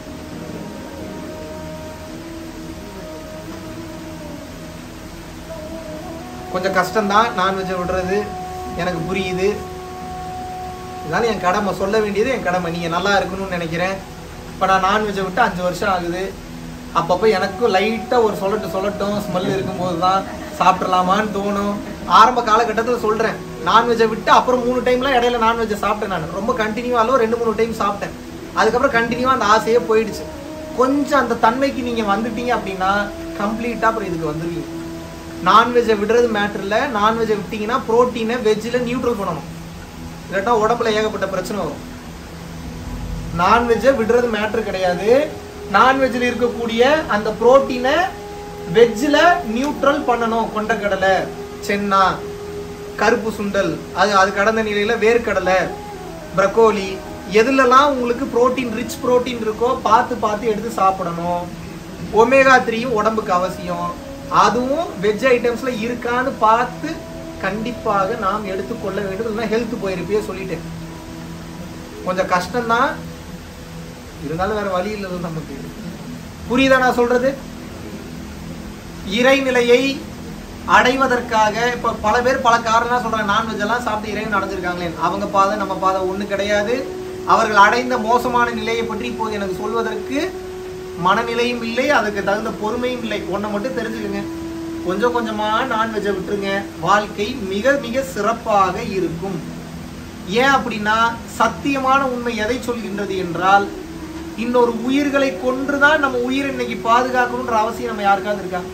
கொஞ்சம் கஷ்டம்தான் நான்வெஜ்ஜை விடுறது எனக்கு புரியுது இதனால என் கடமை சொல்ல வேண்டியது என் கடமை நீங்க நல்லா இருக்கணும்னு நினைக்கிறேன் இப்போ நான் நான்வெஜ்ஜை விட்டு அஞ்சு வருஷம் ஆகுது அப்பப்போ எனக்கும் லைட்டாக ஒரு சொல்லட்டும் சொல்லட்டும் ஸ்மெல் இருக்கும்போது தான் சாப்பிட்றலாமான்னு தோணும் ஆரம்ப காலகட்டத்தில் சொல்கிறேன் நான்வெஜ்ஜை விட்டு அப்புறம் மூணு டைம்லாம் இடையில நான்வெஜ்ஜை சாப்பிட்டேன் நான் ரொம்ப கண்டினியூவாலும் ரெண்டு மூணு டைம் சாப்பிட்டேன் அதுக்கப்புறம் கண்டினியூவாக அந்த ஆசையே போயிடுச்சு கொஞ்சம் அந்த தன்மைக்கு நீங்கள் வந்துட்டீங்க அப்படின்னா கம்ப்ளீட்டாக அப்புறம் இதுக்கு வந்துடுவீங்க நான்வெஜ்ஜை விடுறது மேட்டர் இல்லை நான்வெஜ்ஜை விட்டீங்கன்னா ப்ரோட்டீனை வெஜ்ஜில் நியூட்ரல் பண்ணணும் இல்லாட்டா உடம்புல ஏகப்பட்ட பிரச்சனை வரும் நான்வெஜ்ஜை விடுறது மேட்ரு கிடையாது நான்வெஜ்ல இருக்கக்கூடிய அந்த புரோட்டீனை வெஜ்ஜில் நியூட்ரல் பண்ணணும் கொண்டக்கடலை சென்னா கருப்பு சுண்டல் அது அது கடந்த நிலையில வேர்க்கடலை ப்ரக்கோலி எதுலலாம் உங்களுக்கு புரோட்டீன் ரிச் புரோட்டீன் இருக்கோ பார்த்து பார்த்து எடுத்து சாப்பிடணும் ஒமேகா த்ரீயும் உடம்புக்கு அவசியம் அதுவும் வெஜ் ஐட்டம்ஸ்ல இருக்கான்னு பார்த்து கண்டிப்பாக நாம் எடுத்துக்கொள்ள வேண்டும் இல்லைன்னா ஹெல்த் போயிருப்பே சொல்லிட்டேன் கொஞ்சம் கஷ்டம்தான் இருந்தாலும் வேற வழி இல்லை நமக்கு புரியுதா நான் சொல்றது இறைநிலையை அடைவதற்காக இப்ப பல பேர் பல காரணம் சொல்றாங்க நான்வெஜ் எல்லாம் சாப்பிட்டு இறைவன் அடைஞ்சிருக்காங்களே அவங்க பாதை நம்ம பாதை ஒண்ணு கிடையாது அவர்கள் அடைந்த மோசமான நிலையை பற்றி இப்போது எனக்கு சொல்வதற்கு மனநிலையும் இல்லை அதுக்கு தகுந்த பொறுமையும் இல்லை ஒன்றை மட்டும் தெரிஞ்சுக்கங்க கொஞ்சம் கொஞ்சமா நான்வெஜ்ஜை விட்டுருங்க வாழ்க்கை மிக மிக சிறப்பாக இருக்கும் ஏன் அப்படின்னா சத்தியமான உண்மை எதை சொல்கின்றது என்றால் இன்னொரு உயிர்களை கொன்றுதான் நம்ம உயிரை இன்னைக்கு பாதுகாக்கணுன்ற அவசியம் நம்ம யாருக்காவது இருக்கா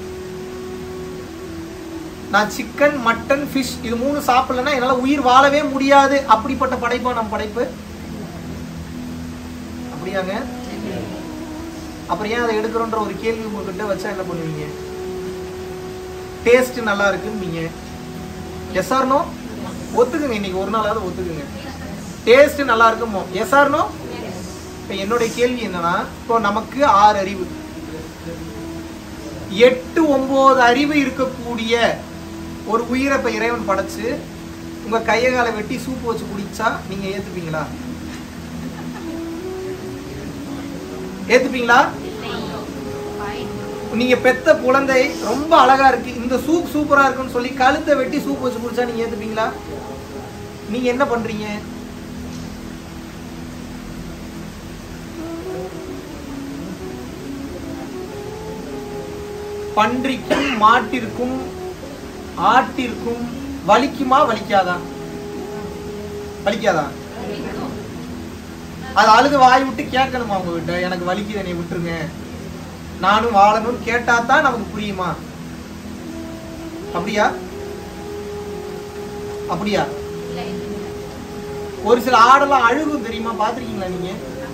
நான் சிக்கன் மட்டன் ஃபிஷ் இது மூணு சாப்பிடலன்னா என்னால உயிர் வாழவே முடியாது அப்படிப்பட்ட படைப்பா நம்ம படைப்பு அப்படியாங்க அப்புறம் ஏன் அதை எடுக்கிறோன்ற ஒரு கேள்வி உங்ககிட்ட வச்சா என்ன பண்ணுவீங்க டேஸ்ட் நல்லா இருக்குன்னு எஸ் ஆர்னோ ஒத்துக்குங்க இன்னைக்கு ஒரு நாளாவது ஒத்துக்குங்க டேஸ்ட் நல்லா இருக்குமோ எஸ் ஆர்னோ இப்போ என்னுடைய கேள்வி என்னன்னா இப்போ நமக்கு ஆறு அறிவு எட்டு ஒன்பது அறிவு இருக்கக்கூடிய ஒரு உயிரை இப்ப இறைவன் படைச்சு உங்க கையை காலை வெட்டி சூப்பு வச்சு குடிச்சா நீங்க ஏத்துப்பீங்களா ஏத்துப்பீங்களா நீங்க பெத்த குழந்தை ரொம்ப அழகா இருக்கு இந்த சூப் சூப்பரா இருக்குன்னு சொல்லி கழுத்தை வெட்டி சூப் வச்சு குடிச்சா நீங்க ஏத்துப்பீங்களா நீங்க என்ன பண்றீங்க பன்றிக்கும் மாட்டிற்கும் ஆட்டிற்கும் வலிக்குமா வலிக்காதா வலிக்காதா அது அழுது வாய் விட்டு கேட்கணுமா உங்ககிட்ட எனக்கு வலிக்குது என்னை விட்டுருங்க நானும் வாழணும்னு கேட்டா தான் நமக்கு புரியுமா அப்படியா அப்படியா ஒரு சில ஆடெல்லாம் அழுகும் தெரியுமா பாத்திருக்கீங்களா நீங்க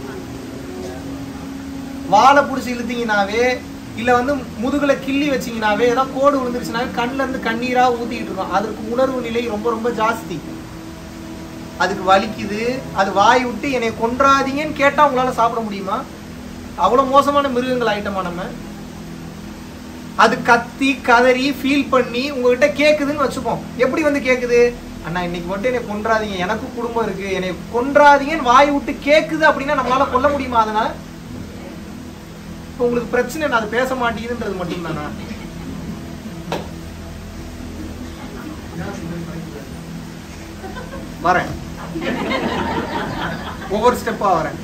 வாழை பிடிச்சி இழுத்தீங்கனாவே இல்ல வந்து முதுகுல கிள்ளி வச்சீங்கனாவே ஏதாவது கோடு விழுந்துருச்சுனாவே கண்ணுல இருந்து கண்ணீரா ஊத்திக்கிட்டு இருக்கும் அதற்கு உணர்வு நிலை ரொம்ப ரொம்ப ஜாஸ்தி அதுக்கு வலிக்குது அது வாய் விட்டு என்னை கொன்றாதீங்கன்னு கேட்டா உங்களால சாப்பிட முடியுமா அவ்வளவு மோசமான மிருகங்கள் ஆயிட்டோமா நம்ம அது கத்தி கதறி ஃபீல் பண்ணி உங்ககிட்ட கேக்குதுன்னு வச்சுப்போம் எப்படி வந்து கேக்குது அண்ணா இன்னைக்கு மட்டும் என்னை கொன்றாதீங்க எனக்கும் குடும்பம் இருக்கு என்னை கொன்றாதீங்கன்னு வாய் விட்டு கேக்குது அப்படின்னா நம்மளால கொல்ல முடியுமா அதனால இப்ப உங்களுக்கு பிரச்சனை நான் அது பேச மாட்டேங்குதுன்றது மட்டும்தானா வரேன் ஒவ்வொரு ஸ்டெப்பா வரேன்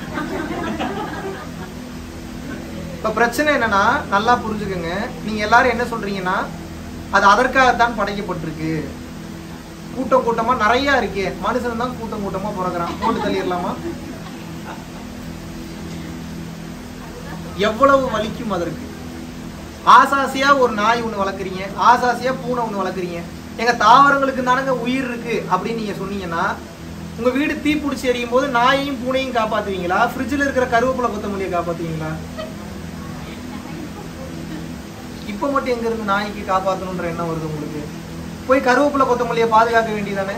இப்ப பிரச்சனை என்னன்னா நல்லா புரிஞ்சுக்கோங்க நீங்க எல்லாரும் என்ன சொல்றீங்கன்னா அது அதற்காகத்தான் படைக்கப்பட்டிருக்கு கூட்டம் கூட்டமா நிறைய இருக்கே மனுஷன் தான் கூட்டம் கூட்டமா பிறகுறான் போட்டு தள்ளிடலாமா எவ்வளவு வலிக்கும் அதற்கு ஆசாசியா ஒரு நாய் ஒண்ணு வளர்க்குறீங்க ஆசாசியா பூனை ஒண்ணு வளர்க்குறீங்க எங்க தாவரங்களுக்கு தானங்க உயிர் இருக்கு அப்படின்னு நீங்க சொன்னீங்கன்னா உங்க வீடு தீ பிடிச்சி எரியும் போது நாயையும் பூனையும் காப்பாத்துவீங்களா ஃப்ரிட்ஜில் இருக்கிற கருவேப்பிலை கொத்தமல்லியை காப்பாத்துவீங்களா இப்ப மட்டும் எங்க இருந்து நாய்க்கு காப்பாத்தணுன்ற எண்ணம் வருது உங்களுக்கு போய் கருவேப்பிலை கொத்தமல்லியை பாதுகாக்க வேண்டியதானே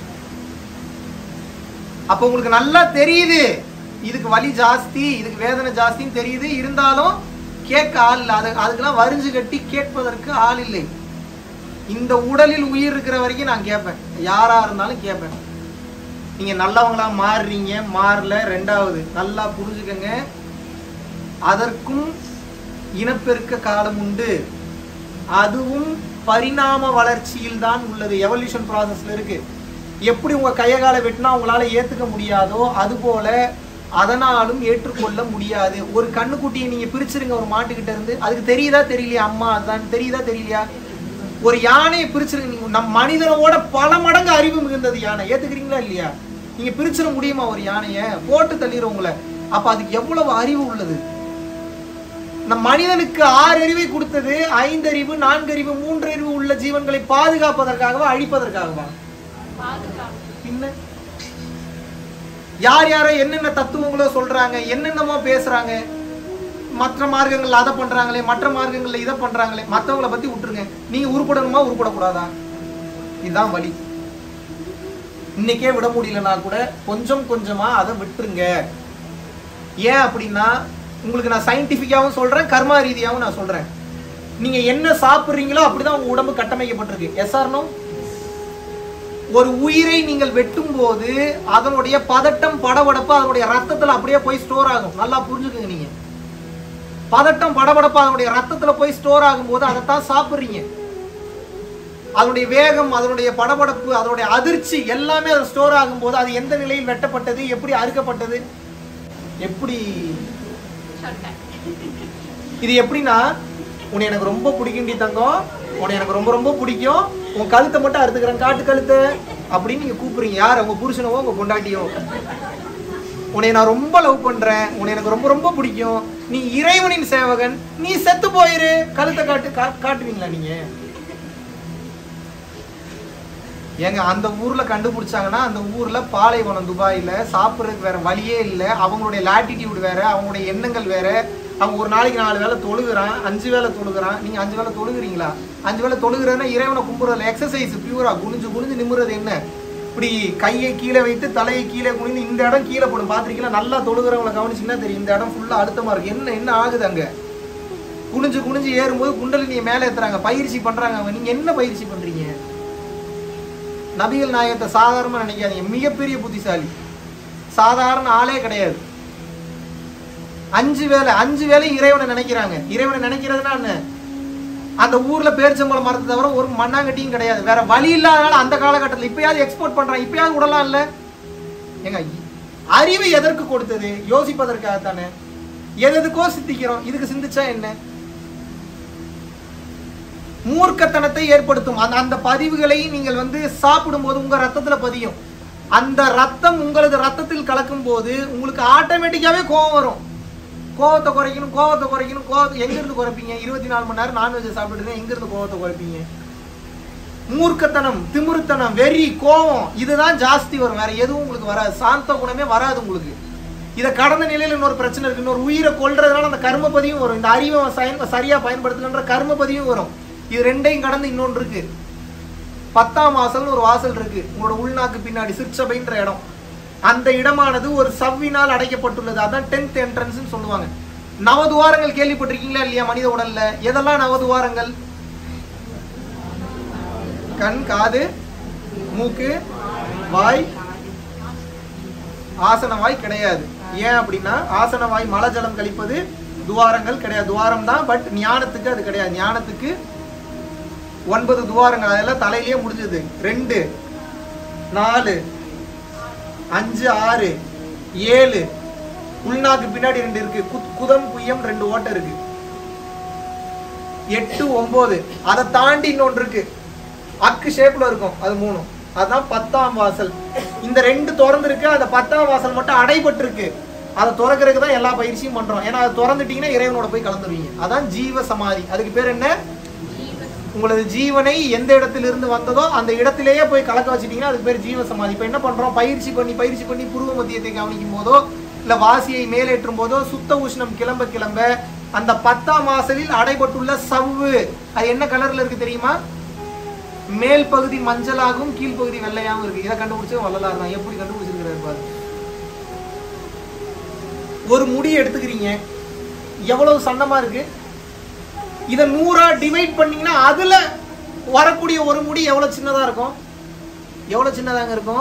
அப்ப உங்களுக்கு நல்லா தெரியுது இதுக்கு வலி ஜாஸ்தி இதுக்கு வேதனை ஜாஸ்தின்னு தெரியுது இருந்தாலும் கேட்க ஆள் இல்லை அது அதுக்கெல்லாம் வரிஞ்சு கட்டி கேட்பதற்கு ஆள் இல்லை இந்த உடலில் உயிர் இருக்கிற வரைக்கும் நான் கேட்பேன் யாரா இருந்தாலும் கேட்பேன் நீங்க நல்லவங்களா மாறுறீங்க மாறல ரெண்டாவது நல்லா புரிஞ்சுக்கங்க அதற்கும் இனப்பெருக்க காலம் உண்டு அதுவும் பரிணாம வளர்ச்சியில் தான் உள்ளது எவல்யூஷன் ப்ராசஸ்ல இருக்கு எப்படி உங்க கைய காலை வெட்டினா உங்களால ஏத்துக்க முடியாதோ அது போல அதனாலும் ஏற்றுக்கொள்ள முடியாது ஒரு கண்ணுக்குட்டியை நீங்க பிரிச்சிருங்க ஒரு மாட்டுக்கிட்ட இருந்து அதுக்கு தெரியுதா தெரியலையா அம்மா அதான் தெரியுதா தெரியலையா ஒரு யானையை பிரிச்சிருங்க நீங்க நம் மனிதனோட பல மடங்கு அறிவு மிகுந்தது யானை ஏத்துக்கிறீங்களா இல்லையா நீங்க பிரிச்சிட முடியுமா ஒரு யானைய போட்டு தள்ளிடும் உங்களை அப்ப அதுக்கு எவ்வளவு அறிவு உள்ளது நம் மனிதனுக்கு ஆறு அறிவை கொடுத்தது ஐந்து அறிவு நான்கு அறிவு மூன்று அறிவு உள்ள ஜீவன்களை பாதுகாப்பதற்காகவா அழிப்பதற்காகவா பின்ன யார் யாரோ என்னென்ன தத்துவங்களோ சொல்றாங்க என்னென்னமோ பேசுறாங்க மற்ற மார்க்கங்கள்ல அதை பண்றாங்களே மற்ற மார்க்கங்கள்ல இதை பண்றாங்களே மற்றவங்கள பத்தி விட்டுருங்க நீங்க உருப்படணுமா உருப்படக்கூடாதா இதுதான் வழி இன்னைக்கே விட முடியலனா கூட கொஞ்சம் கொஞ்சமா அதை விட்டுருங்க ஏன் அப்படின்னா உங்களுக்கு நான் சயின்டிபிக்காவும் சொல்றேன் கர்மா ரீதியாவும் நான் சொல்றேன் நீங்க என்ன சாப்பிடுறீங்களோ அப்படிதான் உங்க உடம்பு கட்டமைக்கப்பட்டிருக்கு எஸ் ஆர்னோ ஒரு உயிரை நீங்கள் வெட்டும் போது அதனுடைய பதட்டம் படபடப்பு அதனுடைய ரத்தத்துல அப்படியே போய் ஸ்டோர் ஆகும் நல்லா புரிஞ்சுக்குங்க நீங்க பதட்டம் படபடப்பு அதனுடைய ரத்தத்துல போய் ஸ்டோர் ஆகும்போது அதைத்தான் சாப்பிடுறீங்க அதனுடைய வேகம் அதனுடைய படபடப்பு அதனுடைய அதிர்ச்சி எல்லாமே அது ஸ்டோர் ஆகும்போது அது எந்த நிலையில் வெட்டப்பட்டது எப்படி அறுக்கப்பட்டது எப்படி இது எப்படின்னா உன்னை எனக்கு ரொம்ப பிடிக்கும்டி தங்கம் உன்னை எனக்கு ரொம்ப ரொம்ப பிடிக்கும் உன் கழுத்தை மட்டும் அறுத்துக்கிறேன் காட்டு கழுத்தை அப்படின்னு நீங்க கூப்பிடுறீங்க யார் உங்க புருஷனவோ உங்க பொண்டாட்டியோ உன்னை நான் ரொம்ப லவ் பண்றேன் உன்னை எனக்கு ரொம்ப ரொம்ப பிடிக்கும் நீ இறைவனின் சேவகன் நீ செத்து போயிரு கழுத்தை காட்டு கா- காட்டுவீங்களா நீங்க ஏங்க அந்த ஊர்ல கண்டுபிடிச்சாங்கன்னா அந்த ஊர்ல பாலைவனம் துபாயில சாப்பிட்றதுக்கு வேற வழியே இல்லை அவங்களுடைய லாட்டிடியூட் வேற அவங்களுடைய எண்ணங்கள் வேற அவன் ஒரு நாளைக்கு நாலு வேளை தொழுகிறான் அஞ்சு வேளை தொழுகிறான் நீங்க அஞ்சு வேளை தொழுகிறீங்களா அஞ்சு வேளை தொழுகிறதுனா இறைவனை கும்பிடுறதுல எக்ஸசைஸ் பியூரா குனிஞ்சு குனிஞ்சு நிமிறது என்ன இப்படி கையை கீழே வைத்து தலையை கீழே குனிந்து இந்த இடம் கீழே போடும் பாத்திருக்கீங்களா நல்லா தொழுகிறவங்களை கவனிச்சீங்கன்னா தெரியும் இந்த இடம் ஃபுல்லா அழுத்தமா இருக்கு என்ன என்ன ஆகுது அங்க குனிஞ்சு குனிஞ்சு ஏறும்போது குண்டலினியை மேலே ஏத்துறாங்க பயிற்சி பண்றாங்க அவங்க நீங்க என்ன பயிற்சி பண்றீங்க நபிகள் நாயகத்தை சாதாரணமா நினைக்காதீங்க மிகப்பெரிய புத்திசாலி சாதாரண ஆளே கிடையாது அஞ்சு வேலை அஞ்சு வேலை இறைவனை நினைக்கிறாங்க இறைவனை நினைக்கிறதுனா என்ன அந்த ஊர்ல பேரிச்சம்பழம் மரத்தை தவிர ஒரு மண்ணாங்கட்டியும் கிடையாது வேற வழி இல்லாதனால அந்த காலகட்டத்தில் இப்பயாவது எக்ஸ்போர்ட் பண்றாங்க இப்பயாவது விடலாம் இல்ல ஏங்க அறிவு எதற்கு கொடுத்தது யோசிப்பதற்காக தானே எதுக்கோ சிந்திக்கிறோம் இதுக்கு சிந்திச்சா என்ன மூர்க்கத்தனத்தை ஏற்படுத்தும் அந்த அந்த பதிவுகளை நீங்கள் வந்து சாப்பிடும்போது உங்க ரத்தத்துல பதியும் அந்த ரத்தம் உங்களது ரத்தத்தில் கலக்கும் போது உங்களுக்கு ஆட்டோமேட்டிக்காவே கோவம் வரும் கோவத்தை குறைக்கணும் கோவத்தை குறைக்கணும் கோவத்தை எங்க இருந்து குறைப்பீங்க இருபத்தி நாலு மணி நேரம் நான்வெஜ் சாப்பிட்டுட்டு எங்க இருந்து கோவத்தை குறைப்பீங்க மூர்க்கத்தனம் திமிருத்தனம் வெறி கோவம் இதுதான் ஜாஸ்தி வரும் வேற எதுவும் உங்களுக்கு வராது சாந்த குணமே வராது உங்களுக்கு இதை கடந்த நிலையில இன்னொரு பிரச்சனை இருக்கு இன்னொரு உயிரை கொல்றதுனால அந்த கர்ம பதியும் வரும் இந்த அறிவை அவன் சயன் சரியா பயன்படுத்தலன்ற கர்ம பதியும் வரும் இது ரெண்டையும் கடந்து இன்னொன்று இருக்கு பத்தாம் வாசல்னு ஒரு வாசல் இருக்கு உங்களோட உள்நாக்கு பின்னாடி சிற்சபைன்ற இடம் அந்த இடமானது ஒரு சவ்வினால் அடைக்கப்பட்டுள்ளது அதான் டென்த் என்ட்ரன்ஸ் சொல்லுவாங்க நவதுவாரங்கள் கேள்விப்பட்டிருக்கீங்களா இல்லையா மனித உடல்ல எதெல்லாம் நவதுவாரங்கள் கண் காது மூக்கு வாய் ஆசன வாய் கிடையாது ஏன் அப்படின்னா ஆசன வாய் மலஜலம் கழிப்பது துவாரங்கள் கிடையாது துவாரம் தான் பட் ஞானத்துக்கு அது கிடையாது ஞானத்துக்கு ஒன்பது துவாரங்கள் அதெல்லாம் தலையிலேயே முடிஞ்சது ரெண்டு நாலு அஞ்சு ஆறு ஏழு உள்நாக்கு பின்னாடி ரெண்டு இருக்கு குத்- குதம் குய்யம் ரெண்டு ஓட்டை இருக்கு எட்டு ஒன்பது அதை தாண்டி இன்னொன்று இருக்கு அக்கு ஷேப்ல இருக்கும் அது மூணும் அதுதான் பத்தாம் வாசல் இந்த ரெண்டு திறந்து இருக்கு அந்த பத்தாம் வாசல் மட்டும் அடைபட்டு இருக்கு அதை திறக்கிறதுக்கு தான் எல்லா பயிற்சியும் பண்றோம் ஏன்னா அதை திறந்துட்டீங்கன்னா இறைவனோட போய் கலந்துருவீங்க அதான் ஜீவ சமாதி அதுக்கு பேர் என்ன உங்களது ஜீவனை எந்த இடத்திலிருந்து வந்ததோ அந்த இடத்திலேயே போய் கலக்க வச்சிட்டீங்கன்னா அதுக்கு பேர் ஜீவ சமாதி இப்போ என்ன பண்றோம் பயிற்சி பண்ணி பயிற்சி பண்ணி புருவ மத்தியத்தை கவனிக்கும் போதோ இல்ல வாசியை மேலேற்றும் போதோ சுத்த உஷ்ணம் கிளம்ப கிளம்ப அந்த பத்தாம் வாசலில் அடைபட்டுள்ள சவ்வு அது என்ன கலர்ல இருக்கு தெரியுமா மேல் பகுதி மஞ்சளாகவும் கீழ்ப்பகுதி வெள்ளையாகவும் இருக்கு இதை கண்டுபிடிச்சது வள்ளலார் தான் எப்படி கண்டுபிடிச்சிருக்கிறாரு பாரு ஒரு முடி எடுத்துக்கிறீங்க எவ்வளவு சன்னமா இருக்கு இதை நூறா டிவைட் பண்ணீங்கன்னா அதுல வரக்கூடிய ஒரு முடி எவ்வளவு சின்னதா இருக்கும் எவ்வளவு சின்னதாங்க இருக்கும்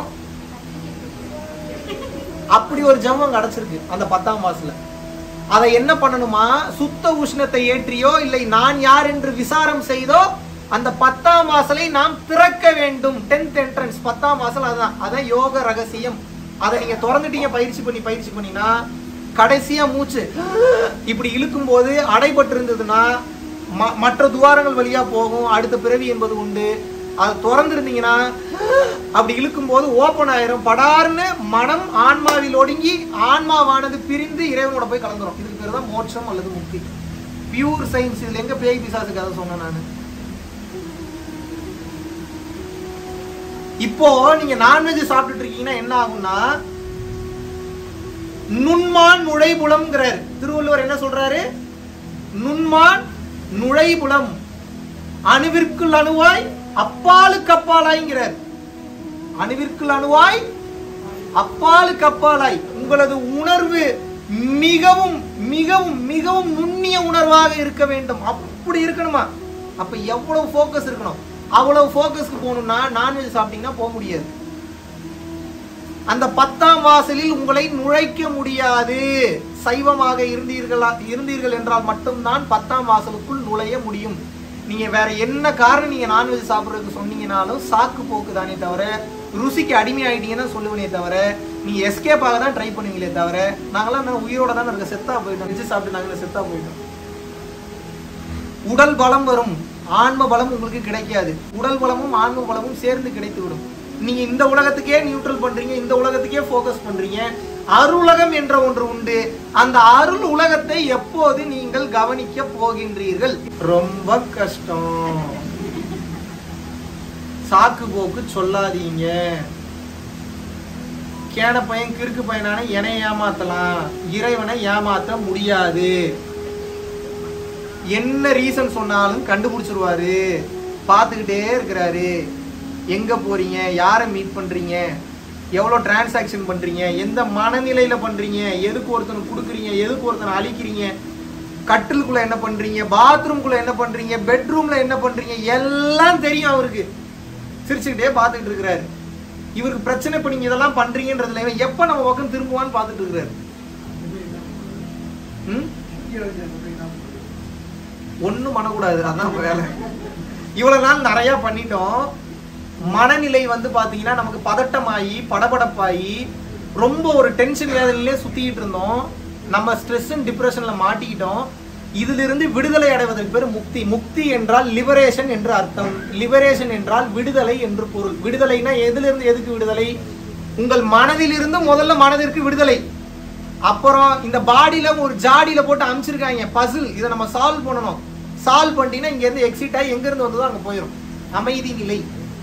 அப்படி ஒரு ஜம்மம் கிடைச்சிருக்கு அந்த பத்தாம் மாசத்துல அதை என்ன பண்ணணுமா சுத்த உஷ்ணத்தை ஏற்றியோ இல்லை நான் யார் என்று விசாரம் செய்தோ அந்த பத்தாம் வாசலை நாம் திறக்க வேண்டும் டென்த் என்ட்ரன்ஸ் பத்தாம் வாசல் அதுதான் அதான் யோக ரகசியம் அதை நீங்க திறந்துட்டீங்க பயிற்சி பண்ணி பயிற்சி பண்ணினா கடைசியா மூச்சு இப்படி இழுக்கும் போது அடைபட்டு இருந்ததுன்னா ம- மற்ற துவாரங்கள் வழியா போகும் அடுத்த பிறவி என்பது உண்டு அது திறந்துருந்தீங்கன்னா அப்படி இழுக்கும் போது ஓப்பன் ஆயிரும் படார்னு மனம் ஆன்மாவில் ஒடுங்கி ஆன்மாவானது பிரிந்து இறைவனோட போய் கலந்துரும் இதுக்கு பேர் தான் மோட்சம் அல்லது முக்தி பியூர் சயின்ஸ் இதுல எங்க பேய் பிசாசு கதை சொன்னேன் நான் இப்போ நீங்க நான்வெஜ் சாப்பிட்டுட்டு இருக்கீங்கன்னா என்ன ஆகும்னா நுண்மான் நுழைபுலம்ங்கிறார் திருவள்ளுவர் என்ன சொல்றாரு நுண்மான் நுழைபுலம் அணுவிற்குள் அணுவாய் அப்பாலுக்கு அப்பாலாய்ங்கிறார் அணுவிற்குள் அணுவாய் அப்பாலுக்கு அப்பாலாய் உங்களது உணர்வு மிகவும் மிகவும் மிகவும் நுண்ணிய உணர்வாக இருக்க வேண்டும் அப்படி இருக்கணுமா அப்ப எவ்வளவு ஃபோக்கஸ் இருக்கணும் அவ்வளவு ஃபோக்கஸ்க்கு போகணும்னா நான்வெஜ் சாப்பிட்டீங்கன்னா போக முடியாது அந்த பத்தாம் வாசலில் உங்களை நுழைக்க முடியாது சைவமாக இருந்தீர்களா இருந்தீர்கள் என்றால் மட்டும்தான் பத்தாம் வாசலுக்குள் நுழைய முடியும் நீங்க வேற என்ன காரணம் நீங்க நான்வெஜ் சாப்பிடுறதுக்கு சொன்னீங்கனாலும் சாக்கு போக்கு தானே தவிர ருசிக்கு அடிமை ஆயிட்டீங்கன்னு சொல்லுவனே தவிர நீங்க எஸ்கேப் ஆக தான் ட்ரை பண்ணுவீங்களே தவிர நாங்களாம் என்ன உயிரோட தான் இருக்க செத்தா போயிட்டோம் வெஜ் சாப்பிட்டு நாங்கள் செத்தா போயிட்டோம் உடல் பலம் வரும் ஆன்ம பலம் உங்களுக்கு கிடைக்காது உடல் பலமும் ஆன்ம பலமும் சேர்ந்து கிடைத்து விடும் நீங்க இந்த உலகத்துக்கே நியூட்ரல் பண்றீங்க இந்த உலகத்துக்கே ஃபோக்கஸ் பண்றீங்க அருளகம் என்ற ஒன்று உண்டு அந்த அருள் உலகத்தை எப்போது நீங்கள் கவனிக்க போகின்றீர்கள் ரொம்ப கஷ்டம் சாக்கு போக்கு சொல்லாதீங்க கேன பையன் கிறுக்கு பையனான என்னை ஏமாத்தலாம் இறைவனை ஏமாத்த முடியாது என்ன ரீசன் சொன்னாலும் கண்டுபிடிச்சிருவாரு பார்த்துக்கிட்டே இருக்கிறாரு எங்க போறீங்க யாரை மீட் பண்றீங்க எவ்வளோ டிரான்சாக்ஷன் பண்றீங்க எந்த மனநிலையில பண்றீங்க எதுக்கு ஒருத்தனுக்கு கொடுக்குறீங்க எதுக்கு ஒருத்தனை அழிக்கிறீங்க கட்டிலுக்குள்ள என்ன பண்றீங்க பாத்ரூம்குள்ள என்ன பண்றீங்க பெட்ரூம்ல என்ன பண்றீங்க எல்லாம் தெரியும் அவருக்கு சிரிச்சுக்கிட்டே பார்த்துக்கிட்டு இருக்கிறாரு இவருக்கு பிரச்சனை இப்ப நீங்க இதெல்லாம் பண்றீங்கன்றதுல இவன் எப்ப நம்ம பக்கம் திரும்புவான்னு பார்த்துட்டு இருக்கிறாரு ம் ஒண்ணும் பண்ணக்கூடாது அதான் இப்ப வேலை இவ்வளவு நாள் நிறைய பண்ணிட்டோம் மனநிலை வந்து பாத்தீங்கன்னா நமக்கு பதட்டமாயி படபடப்பாயி ரொம்ப ஒரு டென்ஷன் வேதனையிலே சுத்திக்கிட்டு இருந்தோம் நம்ம ஸ்ட்ரெஸ் அண்ட் டிப்ரெஷன்ல மாட்டிக்கிட்டோம் இதிலிருந்து விடுதலை அடைவதற்கு பேர் முக்தி முக்தி என்றால் லிபரேஷன் என்று அர்த்தம் லிபரேஷன் என்றால் விடுதலை என்று பொருள் விடுதலைனா எதிலிருந்து எதுக்கு விடுதலை உங்கள் மனதிலிருந்து முதல்ல மனதிற்கு விடுதலை அப்புறம் இந்த பாடியில ஒரு ஜாடியில போட்டு அமிச்சிருக்காங்க பசில் இதை நம்ம சால்வ் பண்ணணும் சால்வ் பண்ணிட்டீங்கன்னா இங்க இருந்து எக்ஸிட் ஆகி எங்க இருந்து வந்ததோ அங்க போயிடும் அமைதி நிலை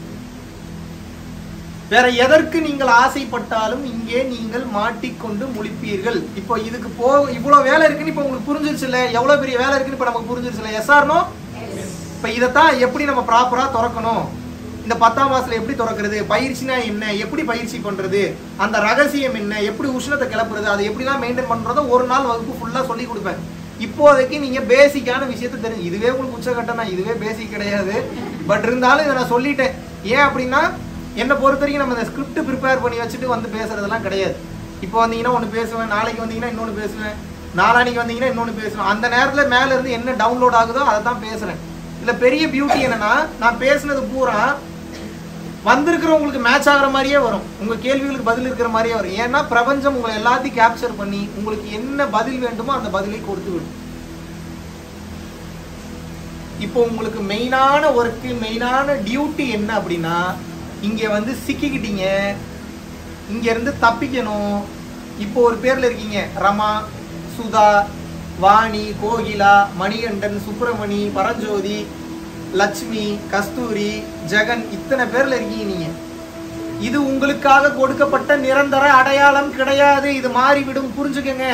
வேற எதற்கு நீங்கள் ஆசைப்பட்டாலும் இங்கே நீங்கள் மாட்டிக்கொண்டு முழிப்பீர்கள் இப்போ இதுக்கு போ இவ்வளவு வேலை இருக்குன்னு இப்போ உங்களுக்கு புரிஞ்சிருச்சு இல்ல எவ்வளவு பெரிய வேலை இருக்குன்னு இப்போ நமக்கு புரிஞ்சிருச்சு இல்ல எஸ்ஆர்னோ இப்போ இதைத்தான் எப்படி நம்ம ப்ராப்பரா திறக்கணும் இந்த பத்தாம் மாசத்துல எப்படி திறக்கிறது பயிற்சினா என்ன எப்படி பயிற்சி பண்றது அந்த ரகசியம் என்ன எப்படி உஷ்ணத்தை கிளப்புறது அதை எப்படிலாம் மெயின்டைன் பண்றதோ ஒரு நாள் வகுப்பு ஃபுல்லா சொல்லி கொடுப்பேன் இப்போதைக்கு நீங்க பேசிக்கான விஷயத்தை தெரிஞ்சு இதுவே உங்களுக்கு உச்சகட்டம் தான் இதுவே பேசிக் கிடையாது பட் இருந்தாலும் இதை நான் சொல்லிட்டேன் ஏன் அப்படின்னா என்னை பொறுத்த வரைக்கும் நம்ம இந்த ஸ்கிரிப்ட் ப்ரிப்பேர் பண்ணி வச்சுட்டு வந்து பேசுறதெல்லாம் கிடையாது இப்போ வந்தீங்கன்னா ஒன்று பேசுவேன் நாளைக்கு வந்தீங்கன்னா இன்னொன்று பேசுவேன் நாளானிக்கு வந்தீங்கன்னா இன்னொன்று பேசுவேன் அந்த நேரத்தில் மேலே இருந்து என்ன டவுன்லோட் ஆகுதோ அதை தான் பேசுகிறேன் இதில் பெரிய பியூட்டி என்னன்னா நான் பேசுனது பூரா வந்திருக்கிறவங்களுக்கு மேட்ச் ஆகுற மாதிரியே வரும் உங்க கேள்விகளுக்கு பதில் இருக்கிற மாதிரியே வரும் ஏன்னா பிரபஞ்சம் உங்களை எல்லாத்தையும் கேப்சர் பண்ணி உங்களுக்கு என்ன பதில் வேண்டுமோ அந்த பதிலை கொடுத்து விடும் இப்போ உங்களுக்கு மெயினான ஒர்க்கு மெயினான டியூட்டி என்ன அப்படின்னா இங்க வந்து சிக்கிக்கிட்டீங்க இங்க இருந்து தப்பிக்கணும் இப்போ ஒரு பேர்ல இருக்கீங்க ரமா சுதா வாணி கோகிலா மணிகண்டன் சுப்பிரமணி பரஞ்சோதி லட்சுமி கஸ்தூரி ஜெகன் இத்தனை பேர்ல இருக்கீங்க நீங்க இது உங்களுக்காக கொடுக்கப்பட்ட நிரந்தர அடையாளம் கிடையாது இது மாறிவிடும் புரிஞ்சுக்கங்க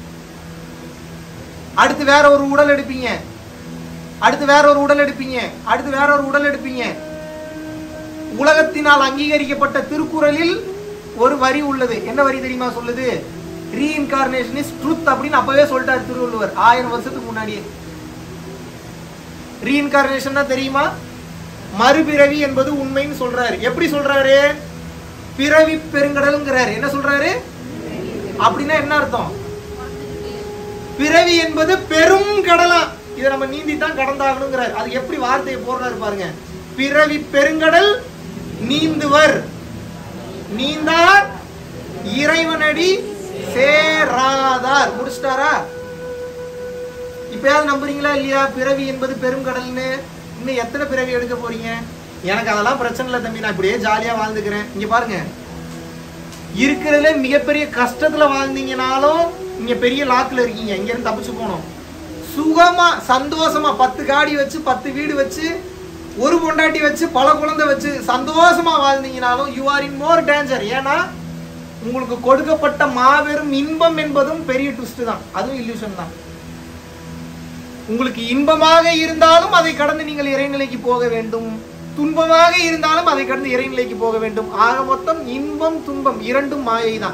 அடுத்து வேற ஒரு உடல் எடுப்பீங்க அடுத்து வேற ஒரு உடல் எடுப்பீங்க அடுத்து வேற ஒரு உடல் எடுப்பீங்க உலகத்தினால் அங்கீகரிக்கப்பட்ட திருக்குறளில் ஒரு வரி உள்ளது என்ன வரி தெரியுமா சொல்லுது ரீஇன்கார்னேஷன் இஸ் ட்ரூத் அப்படின்னு அப்பவே சொல்லிட்டார் திருவள்ளுவர் ஆயிரம் வருஷத்துக்கு முன்னாடியே ரீஇன்கார்னேஷன்னா தெரியுமா மறுபிறவி என்பது உண்மைன்னு சொல்றாரு எப்படி சொல்றாரு பிறவி பெருங்கடலுங்கிறாரு என்ன சொல்றாரு அப்படின்னா என்ன அர்த்தம் பிறவி என்பது பெரும் கடலா இதை நம்ம நீந்தி தான் கடந்தாகணுங்கிறார் அது எப்படி வார்த்தையை போடுறாரு பாருங்க பிறவி பெருங்கடல் நீந்துவர் நீந்தார் இறைவனடி சேராதார் முடிச்சிட்டாரா இப்பயாவது நம்புறீங்களா இல்லையா பிறவி என்பது பெருங்கடல்னு இன்னும் எத்தனை பிறவி எடுக்க போறீங்க எனக்கு அதெல்லாம் பிரச்சனை இல்லை தம்பி நான் இப்படியே ஜாலியா வாழ்ந்துக்கிறேன் இங்க பாருங்க இருக்கிறதுல மிகப்பெரிய கஷ்டத்துல வாழ்ந்தீங்கனாலும் இங்க பெரிய லாக்ல இருக்கீங்க இங்க இருந்து தப்பிச்சு போகணும் சுகமா சந்தோஷமா பத்து காடி வச்சு பத்து வீடு வச்சு ஒரு பொண்டாட்டி வச்சு பல குழந்தை வச்சு சந்தோஷமா வாழ்ந்தீங்கனாலும் you are in more danger ஏன்னா உங்களுக்கு கொடுக்கப்பட்ட மாபெரும் இன்பம் என்பதும் பெரிய ட்விஸ்ட் தான் அதுவும் இல்லூஷன் தான் உங்களுக்கு இன்பமாக இருந்தாலும் அதை கடந்து நீங்கள் இறைநிலைக்கு போக வேண்டும் துன்பமாக இருந்தாலும் அதை கடந்து இறைநிலைக்கு போக வேண்டும் ஆக மொத்தம் இன்பம் துன்பம் இரண்டும் மாயை தான்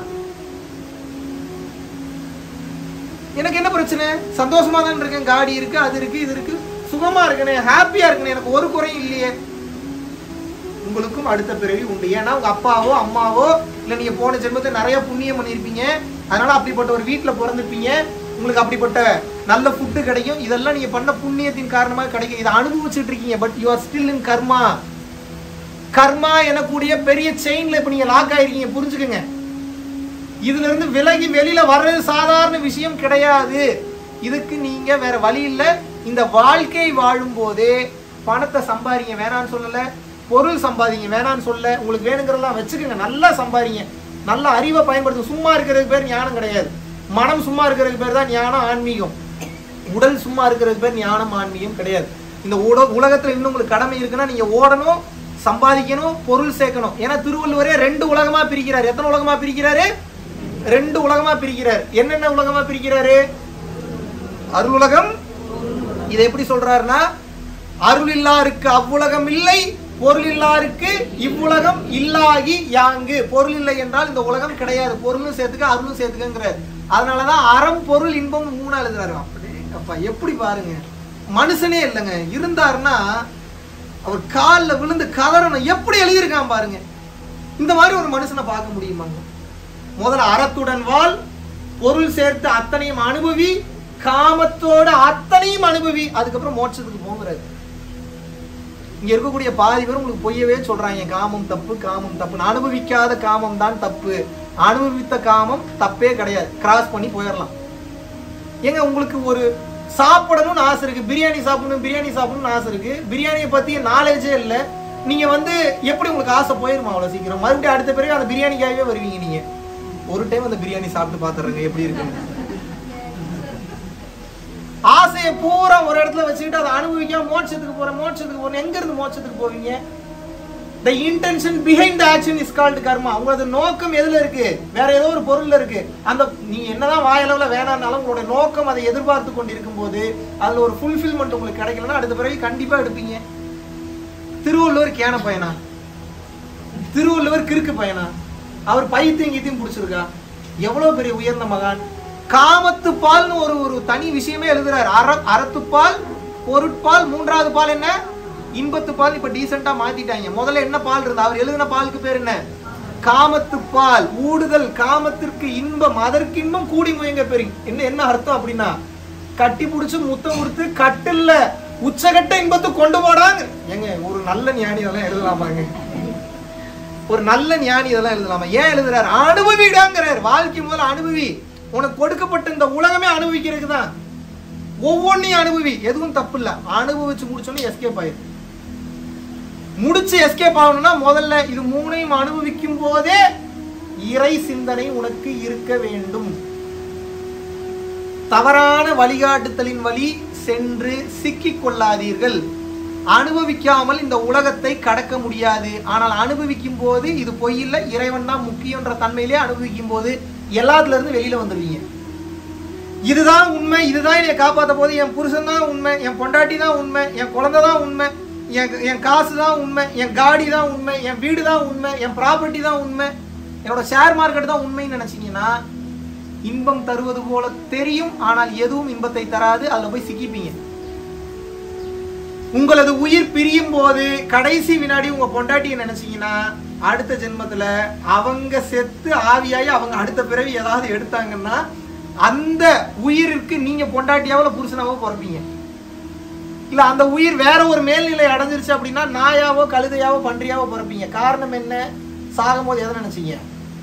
எனக்கு என்ன பிரச்சனை சந்தோஷமா தான் இருக்கேன் காடி இருக்கு அது இருக்கு இது இருக்கு சுகமா இருக்கனே ஹாப்பியா இருக்கனே எனக்கு ஒரு குறையும் இல்லையே உங்களுக்கும் அடுத்த பிறவி உண்டு ஏன்னா உங்க அப்பாவோ அம்மாவோ இல்ல நீங்க போன ஜென்மத்தை நிறைய புண்ணியம் பண்ணியிருப்பீங்க அதனால அப்படிப்பட்ட ஒரு வீட்டுல பிறந்திருப்பீங்க உங்களுக்கு அப்படிப்பட்ட நல்ல ஃபுட்டு கிடைக்கும் இதெல்லாம் நீங்க பண்ண புண்ணியத்தின் காரணமாக கிடைக்கும் இதை அனுபவிச்சுட்டு இருக்கீங்க but you are still in karma karma எனக்கூடிய பெரிய செயின்ல இப்ப நீங்க லாக் ஆயிருக்கீங்க புரிஞ்சுக்கங்க இதுல இருந்து விலகி வெளியில வர்றது சாதாரண விஷயம் கிடையாது இதுக்கு நீங்க வேற வழி இல்ல இந்த வாழ்க்கை வாழும் போதே பணத்தை சம்பாதிங்க வேணான்னு சொல்லல பொருள் சம்பாதிங்க வேணான்னு சொல்ல உங்களுக்கு வேணுங்கிறதெல்லாம் வச்சுக்கோங்க நல்லா சம்பாதிங்க நல்ல அறிவை பயன்படுத்துங்க சும்மா இருக்கிறதுக்கு பேர் ஞானம் கிடையாது மனம் சும்மா இருக்கிறதுக்கு பேர் தான் ஞானம் ஆன்மீகம் உடல் சும்மா இருக்கிறதுக்கு பேர் ஞானம் ஆன்மீகம் கிடையாது இந்த உட உலகத்துல இன்னும் உங்களுக்கு கடமை இருக்குன்னா நீங்க ஓடணும் சம்பாதிக்கணும் பொருள் சேர்க்கணும் ஏன்னா திருவள்ளுவரே ரெண்டு உலகமா பிரிக்கிறார் எத்தனை உலகமா பிரிக்கிறாரு ரெண்டு உலகமா பிரிக்கிறார் என்னென்ன உலகமா பிரிக்கிறாரு அருள் உலகம் இதை எப்படி சொல்றாருன்னா அருள் இல்லாருக்கு அவ்வுலகம் இல்லை பொருள் இல்லாருக்கு இவ்வுலகம் இல்லாகி யாங்கு பொருள் இல்லை என்றால் இந்த உலகம் கிடையாது பொருளும் சேர்த்துக்க அருளும் சேர்த்துக்கங்கிறார் அதனாலதான் அறம் பொருள் இன்பம் மூணா எழுதுறாரு அப்படியே அப்பா எப்படி பாருங்க மனுஷனே இல்லைங்க இருந்தாருன்னா அவர் காலில் விழுந்து கதறணும் எப்படி எழுதியிருக்கான் பாருங்க இந்த மாதிரி ஒரு மனுஷனை பார்க்க முடியுமாங்க முதல்ல அறத்துடன் வாழ் பொருள் சேர்த்து அத்தனையும் அனுபவி காமத்தோட அத்தனையும் அனுபவி அதுக்கப்புறம் மோட்சத்துக்கு போங்கிறாரு இங்க இருக்கக்கூடிய பாதி பேர் உங்களுக்கு பொய்யவே சொல்றாங்க காமம் தப்பு காமம் தப்பு அனுபவிக்காத காமம் தான் தப்பு அனுபவித்த காமம் தப்பே கிடையாது கிராஸ் பண்ணி போயிடலாம் ஏங்க உங்களுக்கு ஒரு சாப்பிடணும்னு ஆசை இருக்கு பிரியாணி சாப்பிடணும் பிரியாணி சாப்பிடணும்னு ஆசை இருக்கு பிரியாணியை பத்தி நாலேஜே இல்லை நீங்க வந்து எப்படி உங்களுக்கு ஆசை போயிருமா அவ்வளவு சீக்கிரம் மறுபடியும் அடுத்த பிறகு அந்த பிரியாணிக்காகவே வருவீங்க நீங்க ஒரு டைம் அந்த பிரியாணி சாப்பிட்டு பாத்துறங்க எப்படி இருக்குன்னு ஆசையை பூரா ஒரு இடத்துல வச்சுக்கிட்டு அதை அனுபவிக்காம மோட்சத்துக்கு போறேன் மோட்சத்துக்கு போறேன் எங்க இருந்து மோட்சத்துக்கு போவீங்க the intention behind the action is called karma உங்களோட நோக்கம் எதுல இருக்கு வேற ஏதோ ஒரு பொருள்ல இருக்கு அந்த நீங்க என்னதான் வாயளவுல வேணாம்னாலும் உங்களுடைய நோக்கம் அதை எதிர்பார்த்து கொண்டு இருக்கும்போது அதுல ஒரு ஃபுல்ஃபில்மெண்ட் உங்களுக்கு கிடைக்கலன்னா அடுத்த பிறகு கண்டிப்பா எடுப்பீங்க திருவள்ளுவர் கேன பையனா திருவள்ளுவர் கிறுக்கு பையனா அவர் பைத்தியம் கீத்தியம் பிடிச்சிருக்கா எவ்வளவு பெரிய உயர்ந்த மகான் காமத்து பால்னு ஒரு ஒரு தனி விஷயமே எழுதுறாரு அற அறத்துப்பால் பொருட்பால் மூன்றாவது பால் என்ன இன்பத்து பால் இப்ப டீசெண்டா மாத்திட்டாங்க முதல்ல என்ன பால் இருந்தா அவர் எழுதின பாலுக்கு பேர் என்ன காமத்து பால் ஊடுதல் காமத்திற்கு இன்பம் அதற்கு இன்பம் கூடி முயங்க பெரிய என்ன என்ன அர்த்தம் அப்படின்னா கட்டி புடிச்சு முத்தம் கொடுத்து கட்டில்ல உச்சகட்ட இன்பத்தை கொண்டு போடாங்க ஏங்க ஒரு நல்ல ஞானி இதெல்லாம் எழுதலாமாங்க ஒரு நல்ல ஞானி இதெல்லாம் எழுதலாமா ஏன் எழுதுறாரு அனுபவிடாங்கிறார் வாழ்க்கை முதல்ல அனுபவி உனக்கு கொடுக்கப்பட்ட இந்த உலகமே அனுபவிக்கிறதுக்கு தான் ஒவ்வொன்றையும் அனுபவி எதுவும் தப்பு இல்ல அனுபவிச்சு முடிச்சோன்னே எஸ்கேப் ஆயிரு முடிச்சு எஸ்கேப் ஆகணும்னா முதல்ல இது மூணையும் அனுபவிக்கும் போதே இறை சிந்தனை உனக்கு இருக்க வேண்டும் தவறான வழிகாட்டுதலின் வழி சென்று சிக்கிக் கொள்ளாதீர்கள் அனுபவிக்காமல் இந்த உலகத்தை கடக்க முடியாது ஆனால் அனுபவிக்கும் போது இது பொய் இல்ல இறைவன் தான் முக்கியன்ற தன்மையிலே அனுபவிக்கும் போது எல்லாத்துல இருந்து வெளியில வந்துடுவீங்க இதுதான் உண்மை இதுதான் என்னை காப்பாத்த போது என் புருஷன் தான் உண்மை என் பொண்டாட்டி தான் உண்மை என் குழந்தை தான் உண்மை என் என் காசு தான் உண்மை என் காடி தான் உண்மை என் வீடு தான் உண்மை என் ப்ராப்பர்ட்டி தான் உண்மை என்னோட ஷேர் மார்க்கெட் தான் உண்மைன்னு நினைச்சீங்கன்னா இன்பம் தருவது போல தெரியும் ஆனால் எதுவும் இன்பத்தை தராது அதுல போய் சிக்கிப்பீங்க உங்களது உயிர் பிரியும் போது கடைசி வினாடி உங்க பொண்டாட்டியை நினைச்சீங்கன்னா அடுத்த ஜென்மத்துல அவங்க செத்து ஆவியாகி அவங்க அடுத்த பிறவி ஏதாவது எடுத்தாங்கன்னா அந்த உயிருக்கு நீங்க பொண்டாட்டியாவோ புருஷனாவோ பிறப்பீங்க இல்ல அந்த உயிர் வேற ஒரு மேல்நிலை அடைஞ்சிருச்சு அப்படின்னா நாயாவோ கழுதையாவோ பன்றியாவோ பிறப்பீங்க காரணம் என்ன சாகும் போது எதை நினைச்சீங்க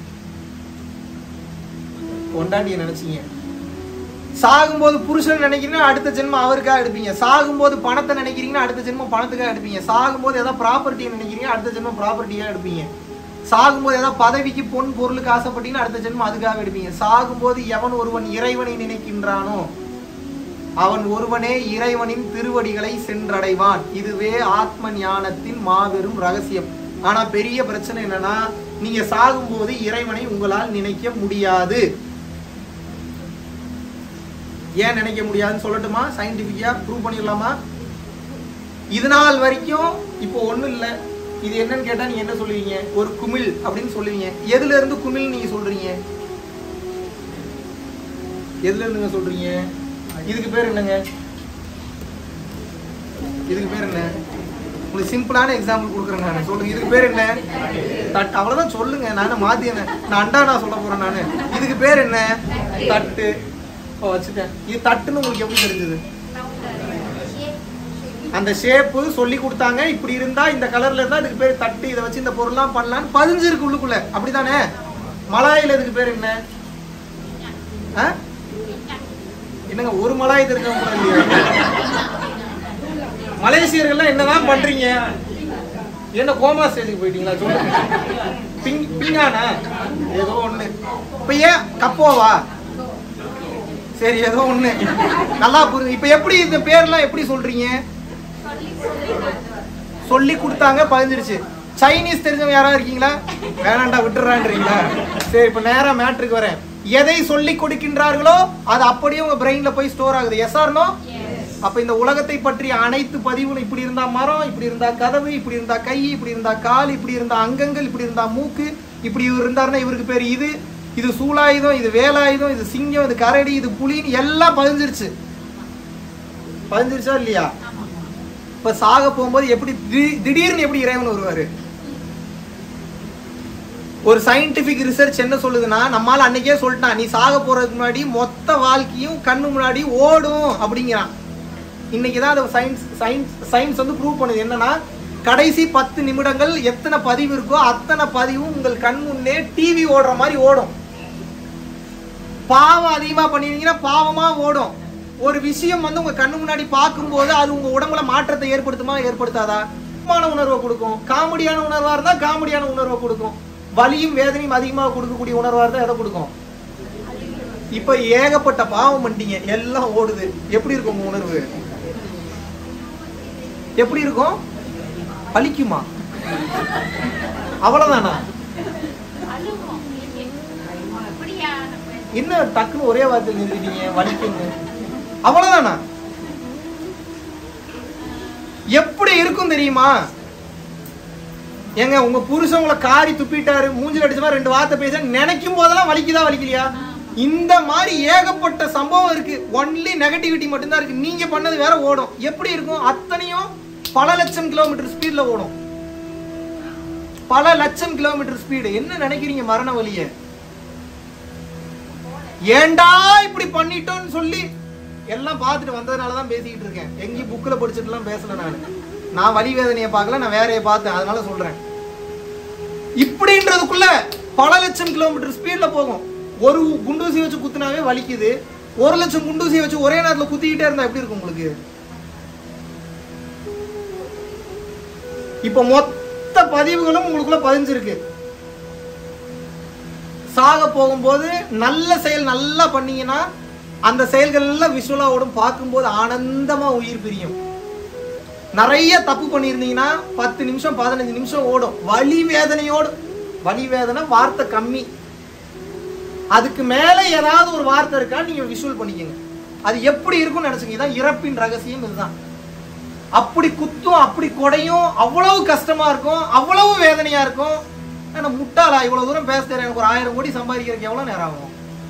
பொண்டாட்டியை நினைச்சீங்க சாகும்போது புருஷன் நினைக்கிறீங்கன்னா அடுத்த ஜென்மம் அவருக்காக எடுப்பீங்க சாகும்போது பணத்தை நினைக்கிறீங்கன்னா அடுத்த ஜென்மம் பணத்துக்காக எடுப்பீங்க சாகும்போது ஏதாவது ப்ராப்பர்ட்டி நினைக்கிறீங்க அடுத்த ஜென்மம் ப்ராப்பர்ட்டியாக எடுப்பீங்க சாகும்போது ஏதாவது பதவிக்கு பொன் பொருளுக்கு ஆசைப்பட்டீங்கன்னா அடுத்த ஜென்மம் அதுக்காக எடுப்பீங்க சாகும்போது எவன் ஒருவன் இறைவனை நினைக்கின்றானோ அவன் ஒருவனே இறைவனின் திருவடிகளை சென்றடைவான் இதுவே ஆத்ம ஞானத்தின் மாபெரும் ரகசியம் ஆனா பெரிய பிரச்சனை என்னன்னா நீங்க சாகும்போது இறைவனை உங்களால் நினைக்க முடியாது ஏன் நினைக்க முடியாதுன்னு சொல்லட்டுமா சயின்டிபிக்கா ப்ரூவ் பண்ணிடலாமா இது நாள் வரைக்கும் இப்போ ஒண்ணும் இல்ல இது என்னன்னு கேட்டா நீங்க என்ன சொல்லுவீங்க ஒரு குமிழ் அப்படின்னு சொல்லுவீங்க எதுல இருந்து குமிழ் நீங்க சொல்றீங்க எதுல இருந்துங்க சொல்றீங்க இதுக்கு பேர் என்னங்க இதுக்கு பேர் என்ன உங்களுக்கு சிம்பிளான எக்ஸாம்பிள் கொடுக்குறேன் நான் சொல்லுங்க இதுக்கு பேர் என்ன தட்டு அவ்வளவுதான் சொல்லுங்க நான் மாத்தி என்ன நான் அண்டா நான் சொல்ல போறேன் நான் இதுக்கு பேர் என்ன தட்டு ஓ வச்சுட்டேன் இது தட்டுன்னு உங்களுக்கு எப்படி தெரிஞ்சது அந்த ஷேப்பு சொல்லி கொடுத்தாங்க இப்படி இருந்தா இந்த கலர்ல இருந்தா இதுக்கு பேர் தட்டு இதை வச்சு இந்த பொருள்லாம் பண்ணலாம்னு பதிஞ்சிருக்கு உள்ளுக்குள்ள அப்படிதானே மலாயில இதுக்கு பேர் என்ன ஆ? என்னங்க ஒரு மலாய் தெரிஞ்சவங்க கூட இல்லையா மலேசியர்கள்லாம் என்னதான் பண்றீங்க என்ன கோமா ஸ்டேஜுக்கு போயிட்டீங்களா சொல்லுங்க பிங் பிங்கானா ஏதோ ஒண்ணு இப்ப ஏன் கப்போவா சரி ஏதோ ஒண்ணு நல்லா புரியுது இப்ப எப்படி இந்த பேர்லாம் எப்படி சொல்றீங்க சொல்லி கொடுத்தாங்க பதிஞ்சிருச்சு சைனீஸ் தெரிஞ்சவங்க யாராவது இருக்கீங்களா வேணாண்டா விட்டுறான்றீங்களா சரி இப்ப நேரா மேட்ருக்கு வரேன் எதை சொல்லி கொடுக்கின்றார்களோ அது அப்படியே உங்க பிரெயின்ல போய் ஸ்டோர் ஆகுது எஸ் ஆர்னோ அப்ப இந்த உலகத்தை பற்றி அனைத்து பதிவும் இப்படி இருந்தா மரம் இப்படி இருந்தா கதவு இப்படி இருந்தா கை இப்படி இருந்தா கால் இப்படி இருந்தா அங்கங்கள் இப்படி இருந்தா மூக்கு இப்படி இவர் இருந்தாருன்னா இவருக்கு பேர் இது இது சூலாயுதம் இது வேலாயுதம் இது சிங்கம் இது கரடி இது புலின்னு எல்லாம் பதிஞ்சிருச்சு பதிஞ்சிருச்சா இல்லையா இப்ப சாக போகும்போது எப்படி திடீ- திடீர்னு எப்படி இறைவன் வருவாரு ஒரு சயின்டிபிக் ரிசர்ச் என்ன சொல்லுதுன்னா நம்மால அன்னைக்கே சொல்லிட்டான் நீ சாக போறதுக்கு முன்னாடி மொத்த வாழ்க்கையும் கண்ணு முன்னாடி ஓடும் அப்படிங்கிறான் இன்னைக்கு தான் அது சயின்ஸ் சயின்ஸ் சயின்ஸ் வந்து ப்ரூவ் பண்ணுது என்னன்னா கடைசி பத்து நிமிடங்கள் எத்தனை பதிவு இருக்கோ அத்தனை பதிவும் உங்கள் கண் முன்னே டிவி ஓடுற மாதிரி ஓடும் பாவம் அதிகமா பண்ணிருந்தீங்கன்னா பாவமா ஓடும் ஒரு விஷயம் வந்து உங்க கண்ணு முன்னாடி பார்க்கும்போது அது உங்க உடம்புல மாற்றத்தை ஏற்படுத்துமா ஏற்படுத்தாதா மான உணர்வை கொடுக்கும் காமெடியான உணர்வா இருந்தா காமெடியான உணர்வை கொடுக்கும் வலியும் வேதனையும் அதிகமாக கொடுக்கக்கூடிய உணர்வா இருந்தா எதை கொடுக்கும் இப்ப ஏகப்பட்ட பாவம் பண்ணிட்டீங்க எல்லாம் ஓடுது எப்படி இருக்கும் உங்க உணர்வு எப்படி இருக்கும் வலிக்குமா அவ்வளவுதானா என்ன டக்குன்னு ஒரே வார்த்தை நிறுத்திட்டீங்க வலிக்குங்க அவ்வளவுதானா எப்படி இருக்கும் தெரியுமா ஏங்க உங்க புருஷன் உங்களை காரி துப்பிட்டாரு மூஞ்சில அடிச்ச மாதிரி ரெண்டு வார்த்தை பேச நினைக்கும் போதெல்லாம் வலிக்குதா வலிக்கலையா இந்த மாதிரி ஏகப்பட்ட சம்பவம் இருக்கு ஒன்லி நெகட்டிவிட்டி மட்டும்தான் இருக்கு நீங்க பண்ணது வேற ஓடும் எப்படி இருக்கும் அத்தனையும் பல லட்சம் கிலோமீட்டர் ஸ்பீட்ல ஓடும் பல லட்சம் கிலோமீட்டர் ஸ்பீடு என்ன நினைக்கிறீங்க மரண வலிய ஏன்டா இப்படி பண்ணிட்டோம்னு சொல்லி எல்லாம் பார்த்துட்டு வந்ததுனால தான் பேசிக்கிட்டு இருக்கேன் எங்கேயும் புக்கில் படிச்சுட்டுலாம் பேசல நான் நான் வலி வேதனையை பார்க்கல நான் வேறைய பார்த்தேன் அதனால சொல்றேன் இப்படின்றதுக்குள்ள பல லட்சம் கிலோமீட்டர் ஸ்பீட்ல போகும் ஒரு குண்டூசி வச்சு குத்துனாவே வலிக்குது ஒரு லட்சம் குண்டூசி வச்சு ஒரே நேரத்துல குத்திக்கிட்டே இருந்தா எப்படி இருக்கும் உங்களுக்கு இப்ப மொத்த பதிவுகளும் உங்களுக்குள்ள பதிஞ்சிருக்கு சாக போகும்போது நல்ல செயல் நல்லா பண்ணீங்கன்னா அந்த செயல்கள் எல்லாம் விஷுவலா ஓடும் பார்க்கும்போது ஆனந்தமா உயிர் பிரியும் நிறைய தப்பு பண்ணியிருந்தீங்கன்னா பத்து நிமிஷம் பதினஞ்சு நிமிஷம் ஓடும் வலி வேதனையோடு வலி வேதனை வார்த்தை கம்மி அதுக்கு மேல ஏதாவது ஒரு வார்த்தை இருக்கா நீங்க விஷுவல் பண்ணிக்கங்க அது எப்படி இருக்கும்னு நினைச்சுங்க இதான் இறப்பின் ரகசியம் இதுதான் அப்படி குத்தும் அப்படி கொடையும் அவ்வளவு கஷ்டமா இருக்கும் அவ்வளவு வேதனையா இருக்கும் ஆனா முட்டாளா இவ்வளவு தூரம் பேச தெரியும் எனக்கு ஒரு ஆயிரம் கோடி சம்பாதிக்கிறதுக்கு எவ்வளவு நேரம் ஆகும்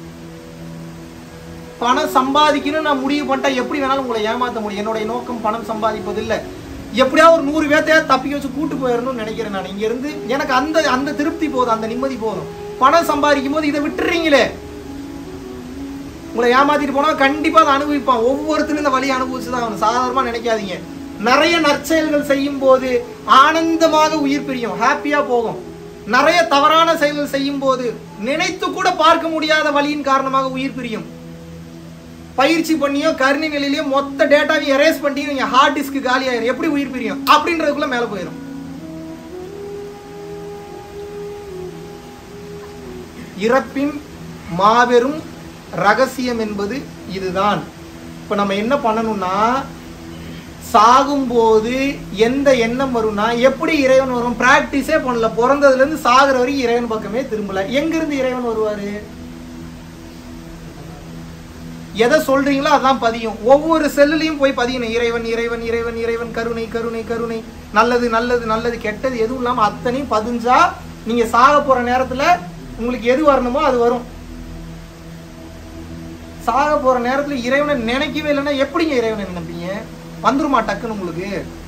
பணம் சம்பாதிக்கணும்னு நான் முடிவு பண்ணிட்டா எப்படி வேணாலும் உங்களை ஏமாத்த முடியும் என்னுடைய நோக்கம் பணம் சம்பாதிப்பது இல்ல எப்படியாவது ஒரு நூறு பேர்த்தையாவது தப்பி வச்சு கூட்டு போயிடணும்னு நினைக்கிறேன் நான் இங்க இருந்து எனக்கு அந்த அந்த திருப்தி போதும் அந்த நிம்மதி போதும் பணம் சம்பாதிக்கும் போது இதை விட்டுறீங்களே உங்களை ஏமாத்திட்டு போனா கண்டிப்பா அதை அனுபவிப்பான் ஒவ்வொருத்தரும் இந்த வழியை அனுபவிச்சுதான் அவனு சாதாரணமா நினைக்காதீங்க நிறைய நற்செயல்கள் செய்யும் போது ஆனந்தமாக உயிர் பிரியும் ஹாப்பியா போகும் நிறைய தவறான செயல்கள் செய்யும் போது நினைத்து கூட பார்க்க முடியாத வழியின் காரணமாக உயிர் பிரியும் பயிற்சி பண்ணியோ கருணை நிலையிலயோ மொத்த டேட்டாவையும் எரேஸ் பண்ணி நீங்க ஹார்ட் டிஸ்க் காலி ஆயிரும் எப்படி உயிர் பிரியும் அப்படின்றதுக்குள்ள மேல போயிடும் இறப்பின் மாபெரும் ரகசியம் என்பது இதுதான் இப்ப நம்ம என்ன பண்ணணும்னா சாகும்போது எந்த எண்ணம் வரும்னா எப்படி இறைவன் வரும் பிராக்டிஸே பண்ணல பிறந்ததுல இருந்து சாகுற வரைக்கும் இறைவன் பக்கமே திரும்பல எங்க இருந்து இறைவன் வருவாரு எதை சொல்றீங்களோ அதான் பதியும் ஒவ்வொரு செல்லுலையும் போய் பதியணும் இறைவன் இறைவன் இறைவன் இறைவன் கருணை கருணை கருணை நல்லது நல்லது நல்லது கெட்டது எதுவும் இல்லாம அத்தனையும் பதிஞ்சா நீங்க சாக போற நேரத்துல உங்களுக்கு எது வரணுமோ அது வரும் சாக போற நேரத்துல இறைவனை நினைக்கவே இல்லைன்னா எப்படிங்க இறைவனை நினைப்பீங்க வந்துருமா டக்குன்னு உங்களுக்கு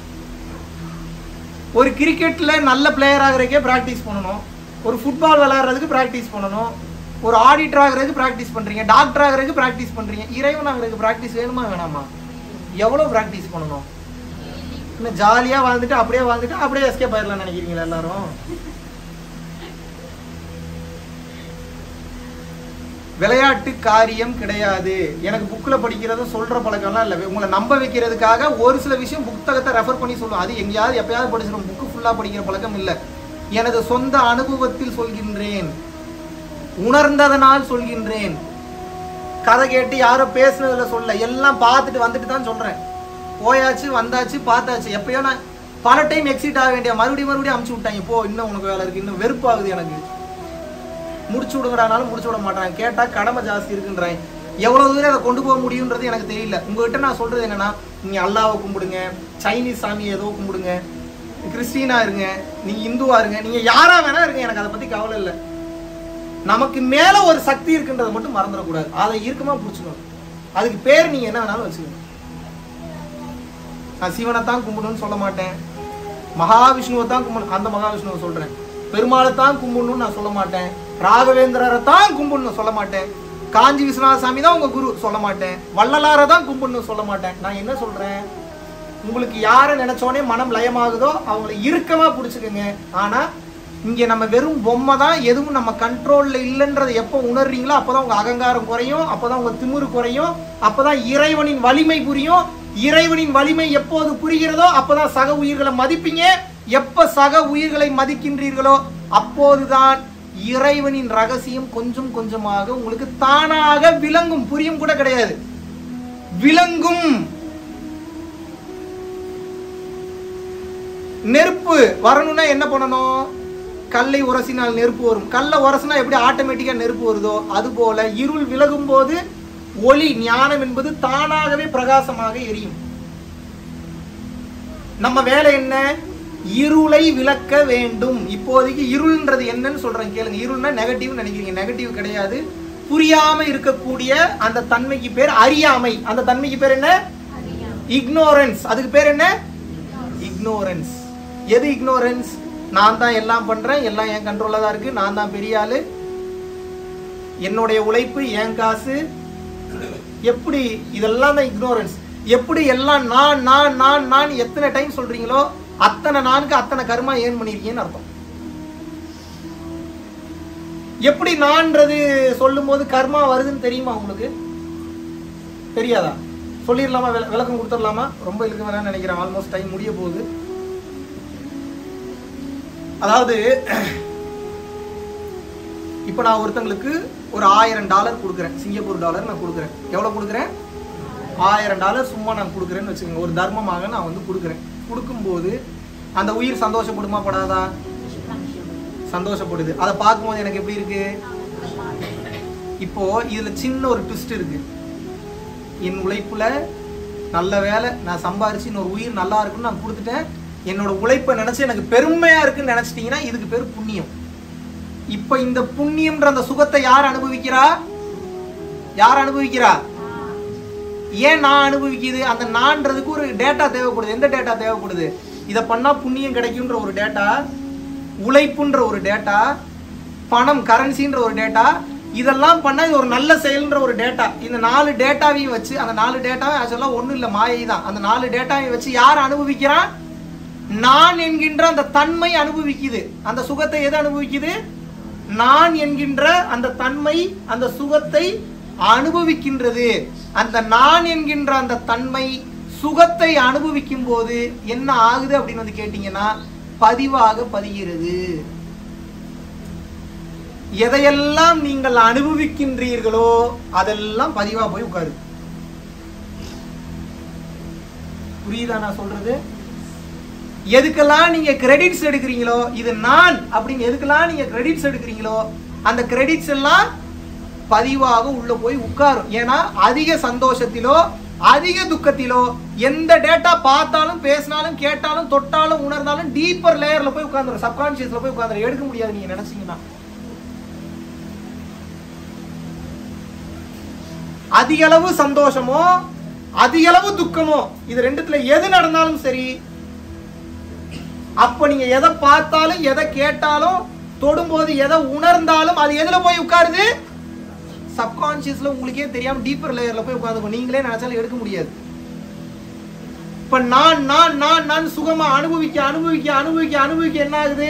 ஒரு கிரிக்கெட்ல நல்ல பிளேயர் ஆகிறதுக்கே பிராக்டிஸ் பண்ணணும் ஒரு ஃபுட்பால் விளையாடுறதுக்கு பிராக்டிஸ் பண்ணணும் ஒரு ஆடிட்டர் ஆகிறதுக்கு பிராக்டிஸ் பண்றீங்க டாக்டர் ஆகிறதுக்கு பிராக்டிஸ் பண்றீங்க இறைவன் ஆகிறதுக்கு பிராக்டிஸ் வேணுமா வேணாமா எவ்வளவு பிராக்டிஸ் பண்ணணும் இன்னும் ஜாலியா வாழ்ந்துட்டு அப்படியே வாழ்ந்துட்டு அப்படியே எஸ்கேப் ஆயிடலாம் நினைக்கிறீங்களா எல்லாரும் விளையாட்டு காரியம் கிடையாது எனக்கு புக்கில் படிக்கிறத சொல்ற பழக்கம்லாம் இல்லை உங்களை நம்ப வைக்கிறதுக்காக ஒரு சில விஷயம் புத்தகத்தை ரெஃபர் பண்ணி சொல்லுவோம் அது எங்கேயாவது எப்பயாவது படிச்சிடும் புக்கு ஃபுல்லாக படிக்கிற பழக்கம் இல்லை எனது சொந்த அனுபவத்தில் சொல்கின்றேன் உணர்ந்ததனால் சொல்கின்றேன் கதை கேட்டு யாரோ பேசுனதுல சொல்ல எல்லாம் பார்த்துட்டு வந்துட்டு தான் சொல்றேன் போயாச்சு வந்தாச்சு பார்த்தாச்சு எப்பயோ நான் பல டைம் எக்ஸிட் ஆக வேண்டிய மறுபடியும் மறுபடியும் அமுச்சு விட்டாங்க போ இன்னும் உனக்கு வேலை இருக்கு இன்னும் வெறுப்பாகுது எனக்கு முடிச்சு விடுங்கடானாலும் முடிச்சு விட மாட்டாங்க கேட்டா கடமை ஜாஸ்தி இருக்குன்றாங்க எவ்வளவு தூரம் அதை கொண்டு போக முடியுன்றது எனக்கு தெரியல உங்ககிட்ட நான் சொல்றது என்னன்னா நீங்க அல்லாவை கும்பிடுங்க சைனீஸ் சாமி ஏதோ கும்பிடுங்க கிறிஸ்டினா இருங்க நீங்க இந்துவா இருங்க நீங்க யாரா வேணா இருங்க எனக்கு அதை பத்தி கவலை இல்லை நமக்கு மேல ஒரு சக்தி இருக்குன்றதை மட்டும் மறந்துடக்கூடாது அதை இறுக்கமா பிடிச்சிக்கணும் அதுக்கு பேர் நீங்க என்ன வேணாலும் வச்சுக்கணும் நான் சிவனை தான் கும்பிடணும்னு சொல்ல மாட்டேன் மகாவிஷ்ணுவை தான் கும்பிடணும் அந்த மகாவிஷ்ணுவை சொல்றேன் பெருமாளை தான் கும்பிடணும்னு நான் சொல்ல மாட்டேன் ராகவேந்திரரை தான் கும்பிடணும் சொல்ல மாட்டேன் காஞ்சி விஸ்வநாத சாமி தான் உங்க குரு சொல்ல மாட்டேன் வள்ளலாரை தான் கும்பிடணும் சொல்ல மாட்டேன் நான் என்ன சொல்றேன் உங்களுக்கு யாரை நினைச்சோனே மனம் லயமாகுதோ அவங்களை இறுக்கமா பிடிச்சுக்குங்க ஆனா இங்க நம்ம வெறும் பொம்மை தான் எதுவும் நம்ம கண்ட்ரோல்ல இல்லைன்றதை எப்போ உணர்றீங்களோ அப்பதான் உங்க அகங்காரம் குறையும் அப்பதான் உங்க திமிரு குறையும் அப்பதான் இறைவனின் வலிமை புரியும் இறைவனின் வலிமை எப்போது புரிகிறதோ அப்பதான் சக உயிர்களை மதிப்பீங்க எப்ப சக உயிர்களை மதிக்கின்றீர்களோ அப்போதுதான் இறைவனின் ரகசியம் கொஞ்சம் கொஞ்சமாக உங்களுக்கு தானாக விளங்கும் புரியும் கூட கிடையாது விளங்கும் நெருப்பு வரணும்னா என்ன பண்ணணும் கல்லை உரசினால் நெருப்பு வரும் கல்லை உரசினா எப்படி ஆட்டோமேட்டிக்கா நெருப்பு வருதோ அது போல இருள் விலகும் போது ஒளி ஞானம் என்பது தானாகவே பிரகாசமாக எரியும் நம்ம வேலை என்ன இருளை விளக்க வேண்டும் இப்போதைக்கு இருள்ன்றது என்னன்னு சொல்றேன் கேளுங்க இருள்னா நெகட்டிவ் நினைக்கிறீங்க நெகட்டிவ் கிடையாது புரியாம இருக்கக்கூடிய அந்த தன்மைக்கு பேர் அறியாமை அந்த தன்மைக்கு பேர் என்ன இக்னோரன்ஸ் அதுக்கு பேர் என்ன இக்னோரன்ஸ் எது இக்னோரன்ஸ் நான் தான் எல்லாம் பண்றேன் எல்லாம் என் கண்ட்ரோல்ல தான் இருக்கு நான் தான் பெரிய ஆளு என்னுடைய உழைப்பு என் காசு எப்படி இதெல்லாம் தான் இக்னோரன்ஸ் எப்படி எல்லாம் நான் நான் நான் நான் எத்தனை டைம் சொல்றீங்களோ அத்தனை நான்கு அத்தனை கர்மா ஏன் பண்ணிருக்கீங்கன்னு அர்த்தம் எப்படி நான்றது சொல்லும் போது கர்மா வருதுன்னு தெரியுமா உங்களுக்கு தெரியாதா சொல்லிடலாமா விள- விளக்கம் கொடுத்துடலாமா ரொம்ப இழுக்க வேணாம்னு நினைக்கிறேன் ஆல்மோஸ்ட் டைம் முடிய போகுது அதாவது இப்போ நான் ஒருத்தங்களுக்கு ஒரு ஆயிரம் டாலர் கொடுக்குறேன் சிங்கப்பூர் டாலர் நான் கொடுக்குறேன் எவ்வளோ கொடுக்குறேன் ஆயிரம் டாலர் சும்மா நான் கொடுக்குறேன்னு வச்சுக்கோங்க ஒரு தர்மமாக நான் வந்து கொடுக்குறேன் கொடுக்கும்போது அந்த உயிர் சந்தோஷப்படுமா படாதா சந்தோஷப்படுது அதை பார்க்கும்போது எனக்கு எப்படி இருக்கு இப்போ இதுல சின்ன ஒரு ட்விஸ்ட் இருக்கு என் உழைப்புல நல்ல வேலை நான் சம்பாரிச்சு இன்னொரு உயிர் நல்லா இருக்குன்னு நான் கொடுத்துட்டேன் என்னோட உழைப்பை நினைச்சு எனக்கு பெருமையா இருக்குன்னு நினைச்சிட்டீங்கன்னா இதுக்கு பேர் புண்ணியம் இப்ப இந்த புண்ணியம்ன்ற அந்த சுகத்தை யார் அனுபவிக்கிறா யார் அனுபவிக்கிறா ஏன் நான் அனுபவிக்குது அந்த நான்றதுக்கு ஒரு டேட்டா தேவைப்படுது எந்த டேட்டா தேவைப்படுது இதை பண்ணா புண்ணியம் கிடைக்கும்ன்ற ஒரு டேட்டா உழைப்புன்ற ஒரு டேட்டா பணம் கரன்சின்ற ஒரு டேட்டா இதெல்லாம் பண்ணா இது ஒரு நல்ல செயல்ன்ற ஒரு டேட்டா இந்த நாலு டேட்டாவையும் வச்சு அந்த நாலு டேட்டாவும் ஆக்சுவலாக ஒன்றும் இல்லை மாயை தான் அந்த நாலு டேட்டாவையும் வச்சு யார் அனுபவிக்கிறான் நான் என்கின்ற அந்த தன்மை அனுபவிக்குது அந்த சுகத்தை எது அனுபவிக்குது நான் என்கின்ற அந்த தன்மை அந்த சுகத்தை அனுபவிக்கின்றது அந்த நான் என்கின்ற அந்த தன்மை சுகத்தை அனுபவிக்கும் போது என்ன ஆகுது அப்படின்னு வந்து கேட்டீங்கன்னா பதிவாக பதிகிறது எதையெல்லாம் நீங்கள் அனுபவிக்கின்றீர்களோ அதெல்லாம் பதிவா போய் உட்காரு புரியுதா நான் சொல்றது எதுக்கெல்லாம் நீங்க கிரெடிட்ஸ் எடுக்கிறீங்களோ இது நான் அப்படின்னு எதுக்கெல்லாம் நீங்க கிரெடிட்ஸ் எடுக்கிறீங்களோ அந்த கிரெடிட்ஸ் எல்லாம் பதிவாக உள்ள போய் உட்காரும் ஏன்னா அதிக சந்தோஷத்திலோ அதிக துக்கத்திலோ எந்த டேட்டா பார்த்தாலும் பேசினாலும் கேட்டாலும் தொட்டாலும் உணர்ந்தாலும் டீப்பர் லேயர்ல போய் உட்காந்துரும் சப்கான்சியஸ்ல போய் உட்காந்துரும் எடுக்க முடியாது நீங்க நினைச்சீங்கன்னா அதிக அளவு சந்தோஷமோ அதிக அளவு துக்கமோ இது ரெண்டுத்துல எது நடந்தாலும் சரி அப்ப நீங்க எதை பார்த்தாலும் எதை கேட்டாலும் தொடும்போது எதை உணர்ந்தாலும் அது எதுல போய் உட்காருது சப்கான்சியஸ்ல உங்களுக்கே தெரியாம டீப்பர் லேயர்ல போய் உட்காந்துக்கும் நீங்களே நினைச்சாலும் எடுக்க முடியாது இப்ப நான் நான் நான் நான் சுகமா அனுபவிக்க அனுபவிக்க அனுபவிக்க அனுபவிக்க என்ன ஆகுது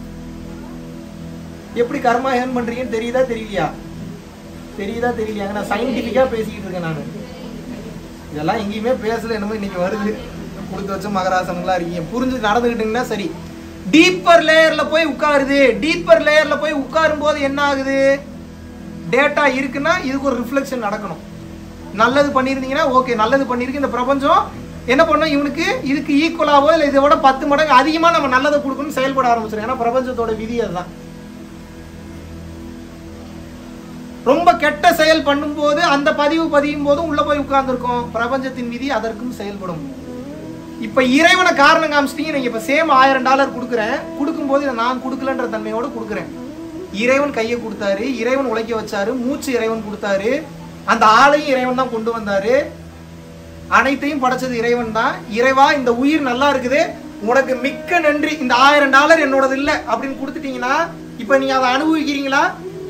எப்படி கர்மா ஏர்ன் பண்றீங்கன்னு தெரியுதா தெரியலையா தெரியுதா தெரியலையாங்க நான் சயின்டிபிக்கா பேசிக்கிட்டு இருக்கேன் நான் இதெல்லாம் எங்கேயுமே பேசல என்னமோ இன்னைக்கு வருது கொடுத்து வச்ச மகராசனங்களா இருக்கீங்க புரிஞ்சு நடந்துக்கிட்டீங்கன்னா சரி டீப்பர் லேயர்ல போய் உட்காருது டீப்பர் லேயர்ல போய் உட்காரும் போது என்ன ஆகுது டேட்டா இருக்குன்னா இதுக்கு ஒரு ரிஃப்ளெக்ஷன் நடக்கணும் நல்லது பண்ணியிருந்தீங்கன்னா ஓகே நல்லது பண்ணியிருக்கு இந்த பிரபஞ்சம் என்ன பண்ணும் இவனுக்கு இதுக்கு ஈக்குவலாவோ இல்லை இதை விட பத்து மடங்கு அதிகமாக நம்ம நல்லதை கொடுக்கணும்னு செயல்பட ஆரம்பிச்சிடும் ஏன்னா பிரபஞ்சத்தோட விதி அதுதான் ரொம்ப கெட்ட செயல் பண்ணும்போது அந்த பதிவு பதியும் போதும் உள்ள போய் உட்கார்ந்துருக்கோம் பிரபஞ்சத்தின் விதி அதற்கும் செயல்படும் இப்ப இறைவனை காரணம் காமிச்சிட்டீங்க நீங்க இப்ப சேம் ஆயிரம் டாலர் கொடுக்குறேன் கொடுக்கும்போது இதை நான் கொடுக்கலன்ற தன்மையோட கொடுக்குறேன் இறைவன் கையை கொடுத்தாரு இறைவன் உழைக்க வச்சாரு மூச்சு இறைவன் கொடுத்தாரு அந்த ஆளையும் இறைவன் தான் கொண்டு வந்தாரு அனைத்தையும் படைச்சது இறைவன் தான் இறைவா இந்த உயிர் நல்லா இருக்குது உனக்கு மிக்க நன்றி இந்த ஆயிரம் டாலர் என்னோடது இல்ல அப்படின்னு கொடுத்துட்டீங்கன்னா இப்ப நீங்க அதை அனுபவிக்கிறீங்களா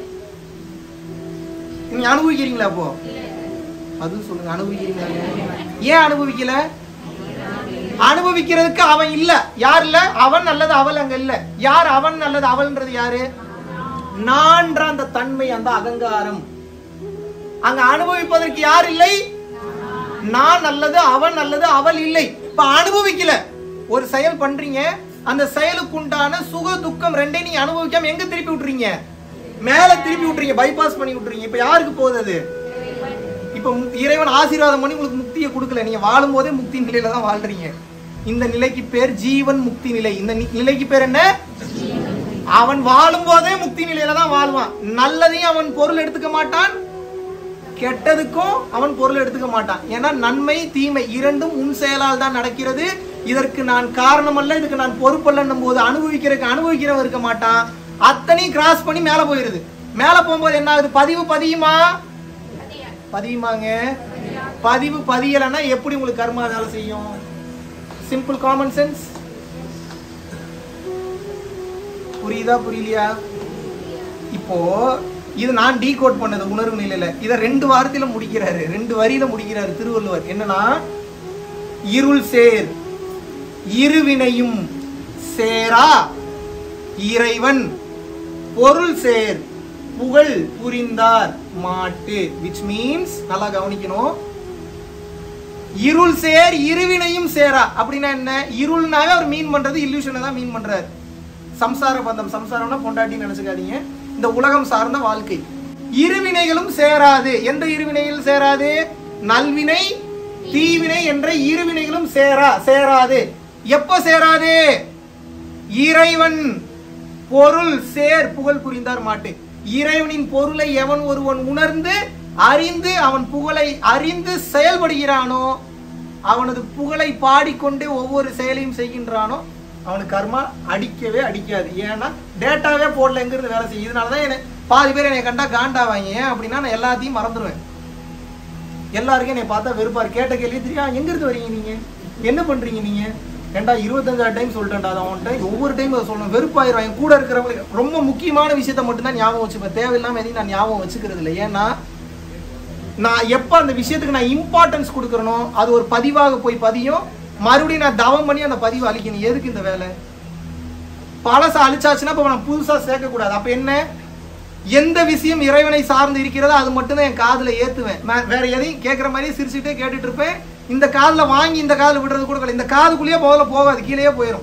நீங்க அனுபவிக்கிறீங்களா அப்போ அது சொல்லுங்க அனுபவிக்கிறீங்களா ஏன் அனுபவிக்கல அனுபவிக்கிறதுக்கு அவன் இல்ல யார் இல்ல அவன் அல்லது அவள் அங்க இல்ல யார் அவன் அல்லது அவள்ன்றது யாரு நான்ற அந்த தன்மை அந்த அகங்காரம் அங்க அனுபவிப்பதற்கு யார் இல்லை நான் அல்லது அவன் அல்லது அவள் இல்லை இப்ப அனுபவிக்கல ஒரு செயல் பண்றீங்க அந்த செயலுக்கு உண்டான சுக துக்கம் ரெண்டையும் நீங்க அனுபவிக்காம எங்க திருப்பி விட்டுறீங்க மேல திருப்பி விட்டுறீங்க பைபாஸ் பண்ணி விட்டுறீங்க இப்ப யாருக்கு போகுது அது இப்ப மு- இறைவன் ஆசீர்வாதம் பண்ணி உங்களுக்கு முக்தியை கொடுக்கல நீங்க வாழும் போதே முக்தி நிலையில தான் வாழ்றீங்க இந்த நிலைக்கு பேர் ஜீவன் முக்தி நிலை இந்த நி- நிலைக்கு பேர் என்ன அவன் வாழும் போதே முக்தி நிலையில தான் வாழ்வான் நல்லதையும் அவன் பொருள் எடுத்துக்க மாட்டான் கெட்டதுக்கும் அவன் பொருள் எடுத்துக்க மாட்டான் ஏன்னா நன்மை தீமை இரண்டும் உன் செயலால் தான் நடக்கிறது இதற்கு நான் காரணம் அல்ல இதுக்கு நான் பொறுப்பல்லன்னும் போது அனுபவிக்கிறதுக்கு அனுபவிக்கிறவன் இருக்க மாட்டான் அத்தனையும் கிராஸ் பண்ணி மேல போயிருது மேல போகும்போது என்ன ஆகுது பதிவு பதியுமா பதியுமாங்க பதிவு பதியலைன்னா எப்படி உங்களுக்கு கர்மா வேலை செய்யும் சிம்பிள் காமன் சென்ஸ் புரியுதா புரியலையா இப்போ இது நான் டீகோட் பண்ணது உணர்வு நிலையில இத ரெண்டு வாரத்தில முடிக்கிறாரு ரெண்டு வரியில முடிக்கிறாரு திருவள்ளுவர் என்னன்னா இருள் சேர் இருவினையும் சேரா இறைவன் பொருள் சேர் புகழ் புரிந்தார் மாட்டு விச் மீன்ஸ் நல்லா கவனிக்கணும் இருள் சேர் இருவினையும் சேரா அப்படின்னா என்ன இருள்னாவே அவர் மீன் பண்றது இல்லூஷனை தான் மீன் பண்றாரு சம்சார பந்தம் சம்சாரம்னா பொண்டாட்டின்னு நினைச்சுக்காதீங்க இந்த உலகம் சார்ந்த வாழ்க்கை இருவினைகளும் சேராது எந்த இருவினைகள் சேராது நல்வினை தீவினை என்ற இருவினைகளும் சேரா சேராது எப்ப சேராது இறைவன் பொருள் சேர் புகழ் புரிந்தார் மாட்டு இறைவனின் பொருளை எவன் ஒருவன் உணர்ந்து அறிந்து அவன் புகழை அறிந்து செயல்படுகிறானோ அவனது புகழை பாடிக்கொண்டே ஒவ்வொரு செயலையும் செய்கின்றானோ அவனுக்கு கர்மா அடிக்கவே அடிக்காது ஏன்னா டேட்டாவே போடல எங்கிருந்து வேலை செய்யும் இதனாலதான் என்ன பாதி பேர் என்னை கண்டா காண்டாவாங்க ஏன் அப்படின்னா நான் எல்லாத்தையும் மறந்துடுவேன் எல்லாருக்கும் என்னை பார்த்தா வெறுப்பா இருக்கு. கேட்ட கேள்வி தெரியா எங்க இருந்து வரீங்க நீங்க என்ன பண்றீங்க நீங்க ஏன்டா இருபத்தஞ்சாறு டைம் சொல்லிட்டேன்டா அதை அவன்கிட்ட ஒவ்வொரு டைம் அதை சொல்லணும் வெறுப்பாயிரும் என் கூட இருக்கிறவங்க ரொம்ப முக்கியமான விஷயத்த மட்டும் தான் ஞாபகம் வச்சுப்பேன் தேவையில்லாம எதையும் நான் ஞாபகம் வச்சுக்கிறது இல்லை ஏன்னா நான் எப்ப அந்த விஷயத்துக்கு நான் இம்பார்ட்டன்ஸ் கொடுக்கறனோ அது ஒரு பதிவாக போய் பதியும் மறுபடியும் நான் தவம் பண்ணி அந்த பதிவை அழிக்கணும் எதுக்கு இந்த வேலை பழச அழிச்சாச்சுன்னா இப்ப நான் புதுசா சேர்க்க கூடாது அப்ப என்ன எந்த விஷயம் இறைவனை சார்ந்து இருக்கிறதோ அது மட்டும்தான் என் காதுல ஏத்துவேன் நான் வேற எதையும் கேட்குற மாதிரியே சிரிச்சுட்டே கேட்டுட்டு இருப்பேன் இந்த காதுல வாங்கி இந்த காதுல விடுறது கூட கிடையாது இந்த காதுக்குள்ளேயே முதல்ல போகாது கீழேயே போயிடும்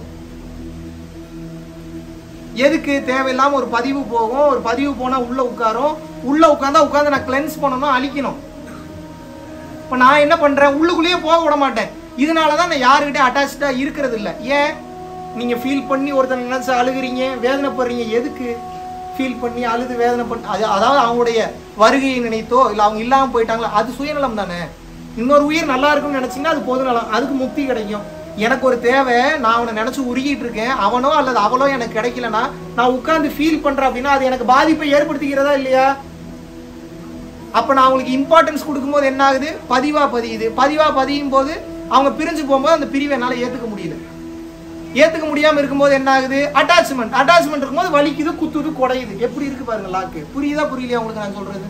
எதுக்கு தேவையில்லாம ஒரு பதிவு போகும் ஒரு பதிவு போனா உள்ள உட்காரும் உள்ள உட்காந்தா உட்காந்து நான் கிளென்ஸ் பண்ணணும் அழிக்கணும் இப்ப நான் என்ன பண்றேன் உள்ளுக்குள்ளேயே போக விட மாட்டேன் இதனாலதான் நான் யாருக்கிட்டே அட்டாச்சா இருக்கிறது இல்ல ஏன் நீங்க ஃபீல் பண்ணி ஒருத்தர் நினைச்சு அழுகுறீங்க வேதனைப்படுறீங்க எதுக்கு ஃபீல் பண்ணி அழுது வேதனை பண்ணி அது அதாவது அவங்களுடைய வருகையை நினைத்தோ இல்ல அவங்க இல்லாம போயிட்டாங்களா அது சுயநலம் தானே இன்னொரு உயிர் நல்லா இருக்கும்னு நினைச்சீங்கன்னா அது பொதுநலம் அதுக்கு முக்தி கிடைக்கும் எனக்கு ஒரு தேவை நான் அவனை நினைச்சு உருகிட்டு இருக்கேன் அவனோ அல்லது அவளோ எனக்கு கிடைக்கலனா நான் உட்கார்ந்து ஃபீல் பண்றேன் அப்படின்னா அது எனக்கு பாதிப்பை ஏற்படுத்திக்கிறதா இல்லையா அப்ப நான் அவங்களுக்கு இம்பார்ட்டன்ஸ் கொடுக்கும்போது என்ன ஆகுது பதிவா பதியுது பதிவா பதியும் போது அவங்க பிரிஞ்சு போகும்போது அந்த பிரிவை என்னால ஏத்துக்க முடியல ஏத்துக்க முடியாம இருக்கும்போது என்ன ஆகுது அட்டாச்மெண்ட் அட்டாச்மெண்ட் இருக்கும்போது வலிக்குது குத்துது குடையுது எப்படி இருக்கு பாருங்க லாக்கு புரியுதா புரியலையா உங்களுக்கு நான் சொல்றது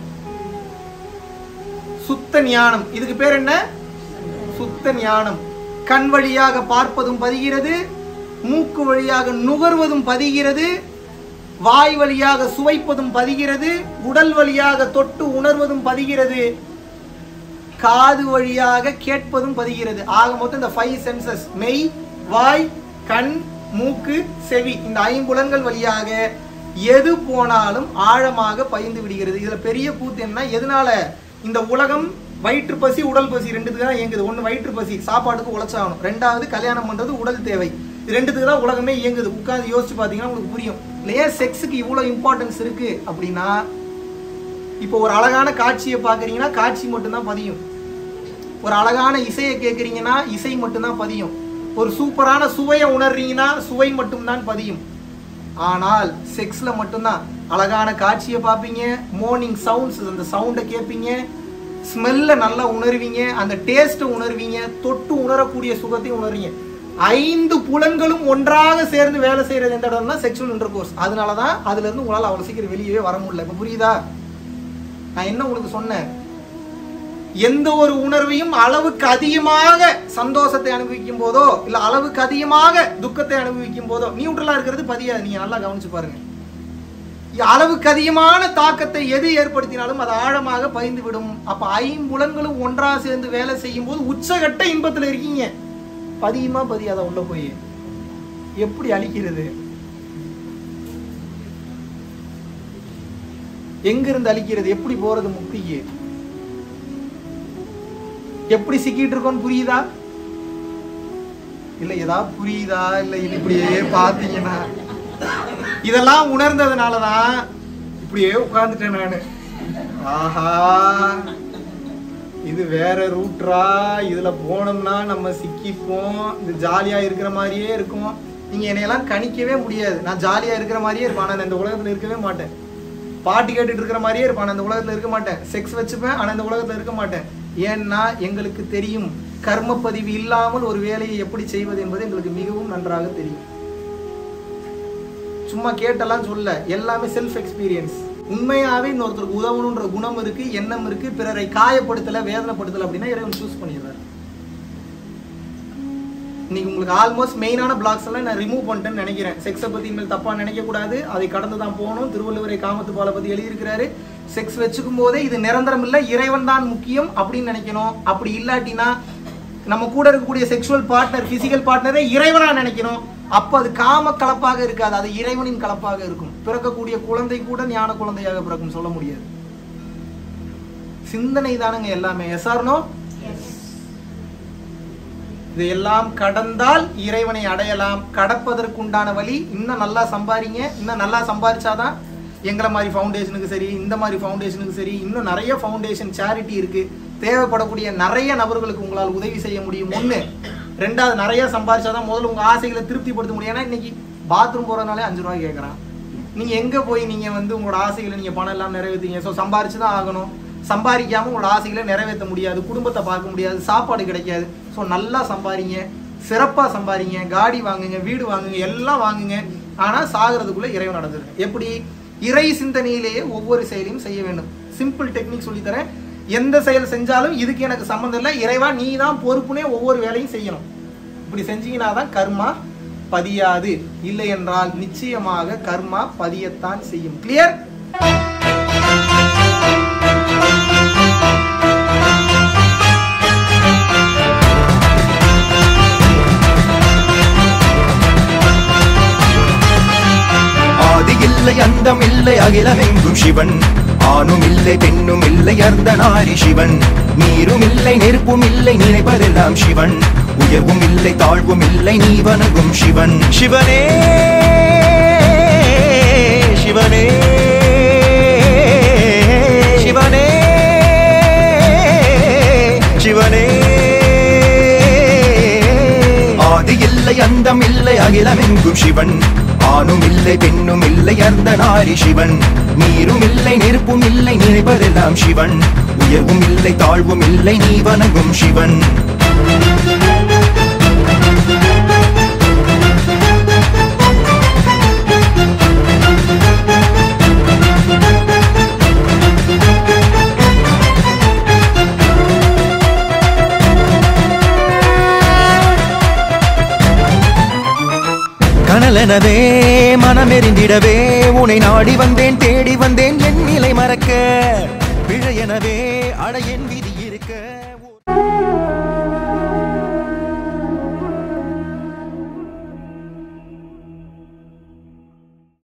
சுத்த ஞானம் இதுக்கு பேர் என்ன சுத்த ஞானம் கண் வழியாக பார்ப்பதும் பதிகிறது மூக்கு வழியாக நுகர்வதும் பதிகிறது வாய் வழியாக சுவைப்பதும் பதிகிறது உடல் வழியாக தொட்டு உணர்வதும் பதிகிறது காது வழியாக கேட்பதும் பதிகிறது ஆக மொத்தம் இந்த ஃபைவ் சென்சஸ் மெய் வாய் கண் மூக்கு செவி இந்த ஐம்புலன்கள் வழியாக எது போனாலும் ஆழமாக பயந்து விடுகிறது இதுல பெரிய கூத்து என்ன எதனால இந்த உலகம் வயிற்று பசி உடல் பசி ரெண்டுத்துக்கு தான் இயங்குது ஒண்ணு வயிற்று பசி சாப்பாட்டுக்கு உழைச்சாகணும் ரெண்டாவது கல்யாணம் பண்றது உடல் தேவை இது ரெண்டுத்துக்கு தான் உலகமே இயங்குது உட்கார்ந்து யோசிச்சு பாத்தீங்கன்னா உங்களுக்கு புரியும் இல்லையா செக்ஸுக்கு இவ்வளவு இம்பார்ட்டன்ஸ் இருக்கு அப்படின்னா இப்போ ஒரு அழகான காட்சியை பாக்குறீங்கன்னா காட்சி மட்டும்தான் பதியும் ஒரு அழகான இசையை கேட்குறீங்கன்னா இசை மட்டும்தான் பதியும் ஒரு சூப்பரான சுவையை உணர்றீங்கன்னா சுவை மட்டும்தான் பதியும் ஆனால் செக்ஸ்ல மட்டும்தான் அழகான காட்சியை பார்ப்பீங்க மார்னிங் சவுண்ட்ஸ் அந்த சவுண்டை கேட்பீங்க ஸ்மெல்ல நல்லா உணர்வீங்க அந்த டேஸ்ட்டை உணர்வீங்க தொட்டு உணரக்கூடிய சுகத்தையும் உணர்வீங்க ஐந்து புலன்களும் ஒன்றாக சேர்ந்து வேலை செய்யறது எந்த இடம்னா செக்ஷுவல் இன்டர் கோர்ஸ் அதனால தான் அதுல இருந்து உங்களால் அவ்வளோ சீக்கிரம் வெளியவே வர முடியல இப்போ புரியுதா நான் என்ன உங்களுக்கு சொன்னேன் எந்த ஒரு உணர்வையும் அளவுக்கு அதிகமாக சந்தோஷத்தை அனுபவிக்கும் போதோ இல்ல அளவுக்கு அதிகமாக துக்கத்தை அனுபவிக்கும் போதோ நியூட்ரலா இருக்கிறது பதியாது நீங்க நல்லா கவனிச்சு பாருங்க அளவுக்கு அதிகமான தாக்கத்தை எது ஏற்படுத்தினாலும் அது ஆழமாக பயந்து விடும் அப்ப ஐம்புலன்களும் ஒன்றா சேர்ந்து வேலை செய்யும் போது உச்சகட்ட இன்பத்துல இருக்கீங்க பதியுமா பதியாத உள்ள போய் எப்படி அழிக்கிறது எங்க இருந்து அழிக்கிறது எப்படி போறது முக்திக்கு எப்படி சிக்கிட்டு இருக்கோம்னு புரியுதா இல்ல ஏதாவது புரியுதா இல்ல இது இப்படியே பாத்தீங்கன்னா இதெல்லாம் உணர்ந்ததுனாலதான் இப்படியே உட்கார்ந்துட்டேன் நானு ஆஹா இது வேற ரூட்ரா இதுல போனோம்னா நம்ம சிக்கிப்போம் இது ஜாலியா இருக்கிற மாதிரியே இருக்கும் நீங்க என்னையெல்லாம் கணிக்கவே முடியாது நான் ஜாலியா இருக்கிற மாதிரியே இருப்பேன் ஆனா நான் இந்த உலகத்துல இருக்கவே மாட்டேன் பாட்டு கேட்டுட்டு இருக்கிற மாதிரியே இருப்பேன் ஆனா இந்த உலகத்துல இருக்க மாட்டேன் செக்ஸ் வச்சுப்பேன் ஆனா இந்த உலகத்துல இருக்க மாட்டேன் ஏன்னா எங்களுக்கு தெரியும் கர்ம பதிவு இல்லாமல் ஒரு வேலையை எப்படி செய்வது என்பது எங்களுக்கு மிகவும் நன்றாக தெரியும் சும்மா கேட்டெல்லாம் சொல்ல எல்லாமே செல்ஃப் எக்ஸ்பீரியன்ஸ் உண்மையாவே இன்னொருத்தருக்கு உதவணுன்ற குணம் இருக்கு எண்ணம் இருக்கு பிறரை காயப்படுத்தல வேதனைப்படுத்தல அப்படின்னா இறைவன் சூஸ் பண்ணிடுறாரு இன்னைக்கு உங்களுக்கு ஆல்மோஸ்ட் மெயினான பிளாக்ஸ் எல்லாம் நான் ரிமூவ் பண்ணிட்டேன்னு நினைக்கிறேன் செக்ஸை பத்தி இனிமேல் தப்பா நினைக்க கூடாது அதை கடந்து தான் போகணும் திருவள்ளுவரை காமத்து பாலை பத்தி எழுதியிருக்கிறாரு செக்ஸ் வச்சுக்கும் போதே இது நிரந்தரம் இல்ல இறைவன் தான் முக்கியம் அப்படின்னு நினைக்கணும் அப்படி இல்லாட்டினா நம்ம கூட இருக்கக்கூடிய செக்ஷுவல் பார்ட்னர் பிசிக்கல் பார்ட்னரே இறைவனா நினைக்கணும் அப்ப அது காம கலப்பாக இருக்காது அது இறைவனின் கலப்பாக இருக்கும் பிறக்கக்கூடிய குழந்தை கூட ஞான குழந்தையாக பிறக்கும் சொல்ல முடியாது சிந்தனை தானுங்க எல்லாமே எஸ்ஆர்னோ இதையெல்லாம் கடந்தால் இறைவனை அடையலாம் கடப்பதற்குண்டான வழி இன்னும் நல்லா சம்பாதிங்க இன்னும் நல்லா சம்பாதிச்சாதான் எங்களை மாதிரி ஃபவுண்டேஷனுக்கு சரி இந்த மாதிரி ஃபவுண்டேஷனுக்கு சரி இன்னும் நிறைய ஃபவுண்டேஷன் சேரிட்டி இருக்கு தேவைப்படக்கூடிய நிறைய நபர்களுக்கு உங்களால் உதவி செய்ய முடியும் ஒண்ணு ரெண்டாவது நிறைய சம்பாதிச்சாதான் முதல்ல உங்க ஆசைகளை திருப்திப்படுத்த முடியும் ஏன்னா இன்னைக்கு பாத்ரூம் போறதுனாலே அஞ்சு ரூபாய் கேட்கறான் நீங்க எங்க போய் நீங்க வந்து உங்களோட ஆசைகளை நீங்க பணம் எல்லாம் நிறைவேற்றீங்க ஸோ சம்பாரிச்சு தான் ஆகணும் சம்பாதிக்காம உங்களோட ஆசைகளை நிறைவேற்ற முடியாது குடும்பத்தை பார்க்க முடியாது சாப்பாடு கிடைக்காது ஸோ நல்லா சம்பாதிங்க சிறப்பாக சம்பாதிங்க காடி வாங்குங்க வீடு வாங்குங்க எல்லாம் வாங்குங்க ஆனால் சாகிறதுக்குள்ள இறைவன் நடந்துருங்க எப்படி இறை சிந்தனையிலேயே ஒவ்வொரு செயலையும் செய்ய வேண்டும் சிம்பிள் டெக்னிக் சொல்லித்தரேன் எந்த செயல் செஞ்சாலும் இதுக்கு எனக்கு சம்மந்தம் இல்லை இறைவா நீ தான் பொறுப்புனே ஒவ்வொரு வேலையும் செய்யணும் இப்படி செஞ்சீங்கன்னா தான் கர்மா பதியாது இல்லை என்றால் நிச்சயமாக கர்மா பதியத்தான் செய்யும் கிளியர் ஆதி இல்லை அந்தம் இல்லை அகிலமெங்கும் சிவன் ஆணும் இல்லை பெண்ணும் இல்லை அர்த்த நாரி சிவன் நீரும் இல்லை நெருப்பும் இல்லை நினைப்பதெல்லாம் சிவன் உயர்வும் இல்லை தாழ்வும் இல்லை நீ வணங்கும் சிவன் சிவனே சிவனே சிவனே சிவனே ஆதி இல்லை அந்தம் இல்லை அகிலமெங்கும் சிவன் ஆணும் இல்லை பெண்ணும் இல்லை அர்த்த நாரி சிவன் நீரும் இல்லை நெருப்பும் இல்லை நினைப்பதெல்லாம் சிவன் உயர்வும் இல்லை தாழ்வும் இல்லை நீ வணங்கும் சிவன் கனலெனவே மனமெறிந்திடவே உனை நாடி வந்தேன் தேடி வந்தேன் என் நிலை மறக்க பிழையெனவே அட என் விதி இருக்க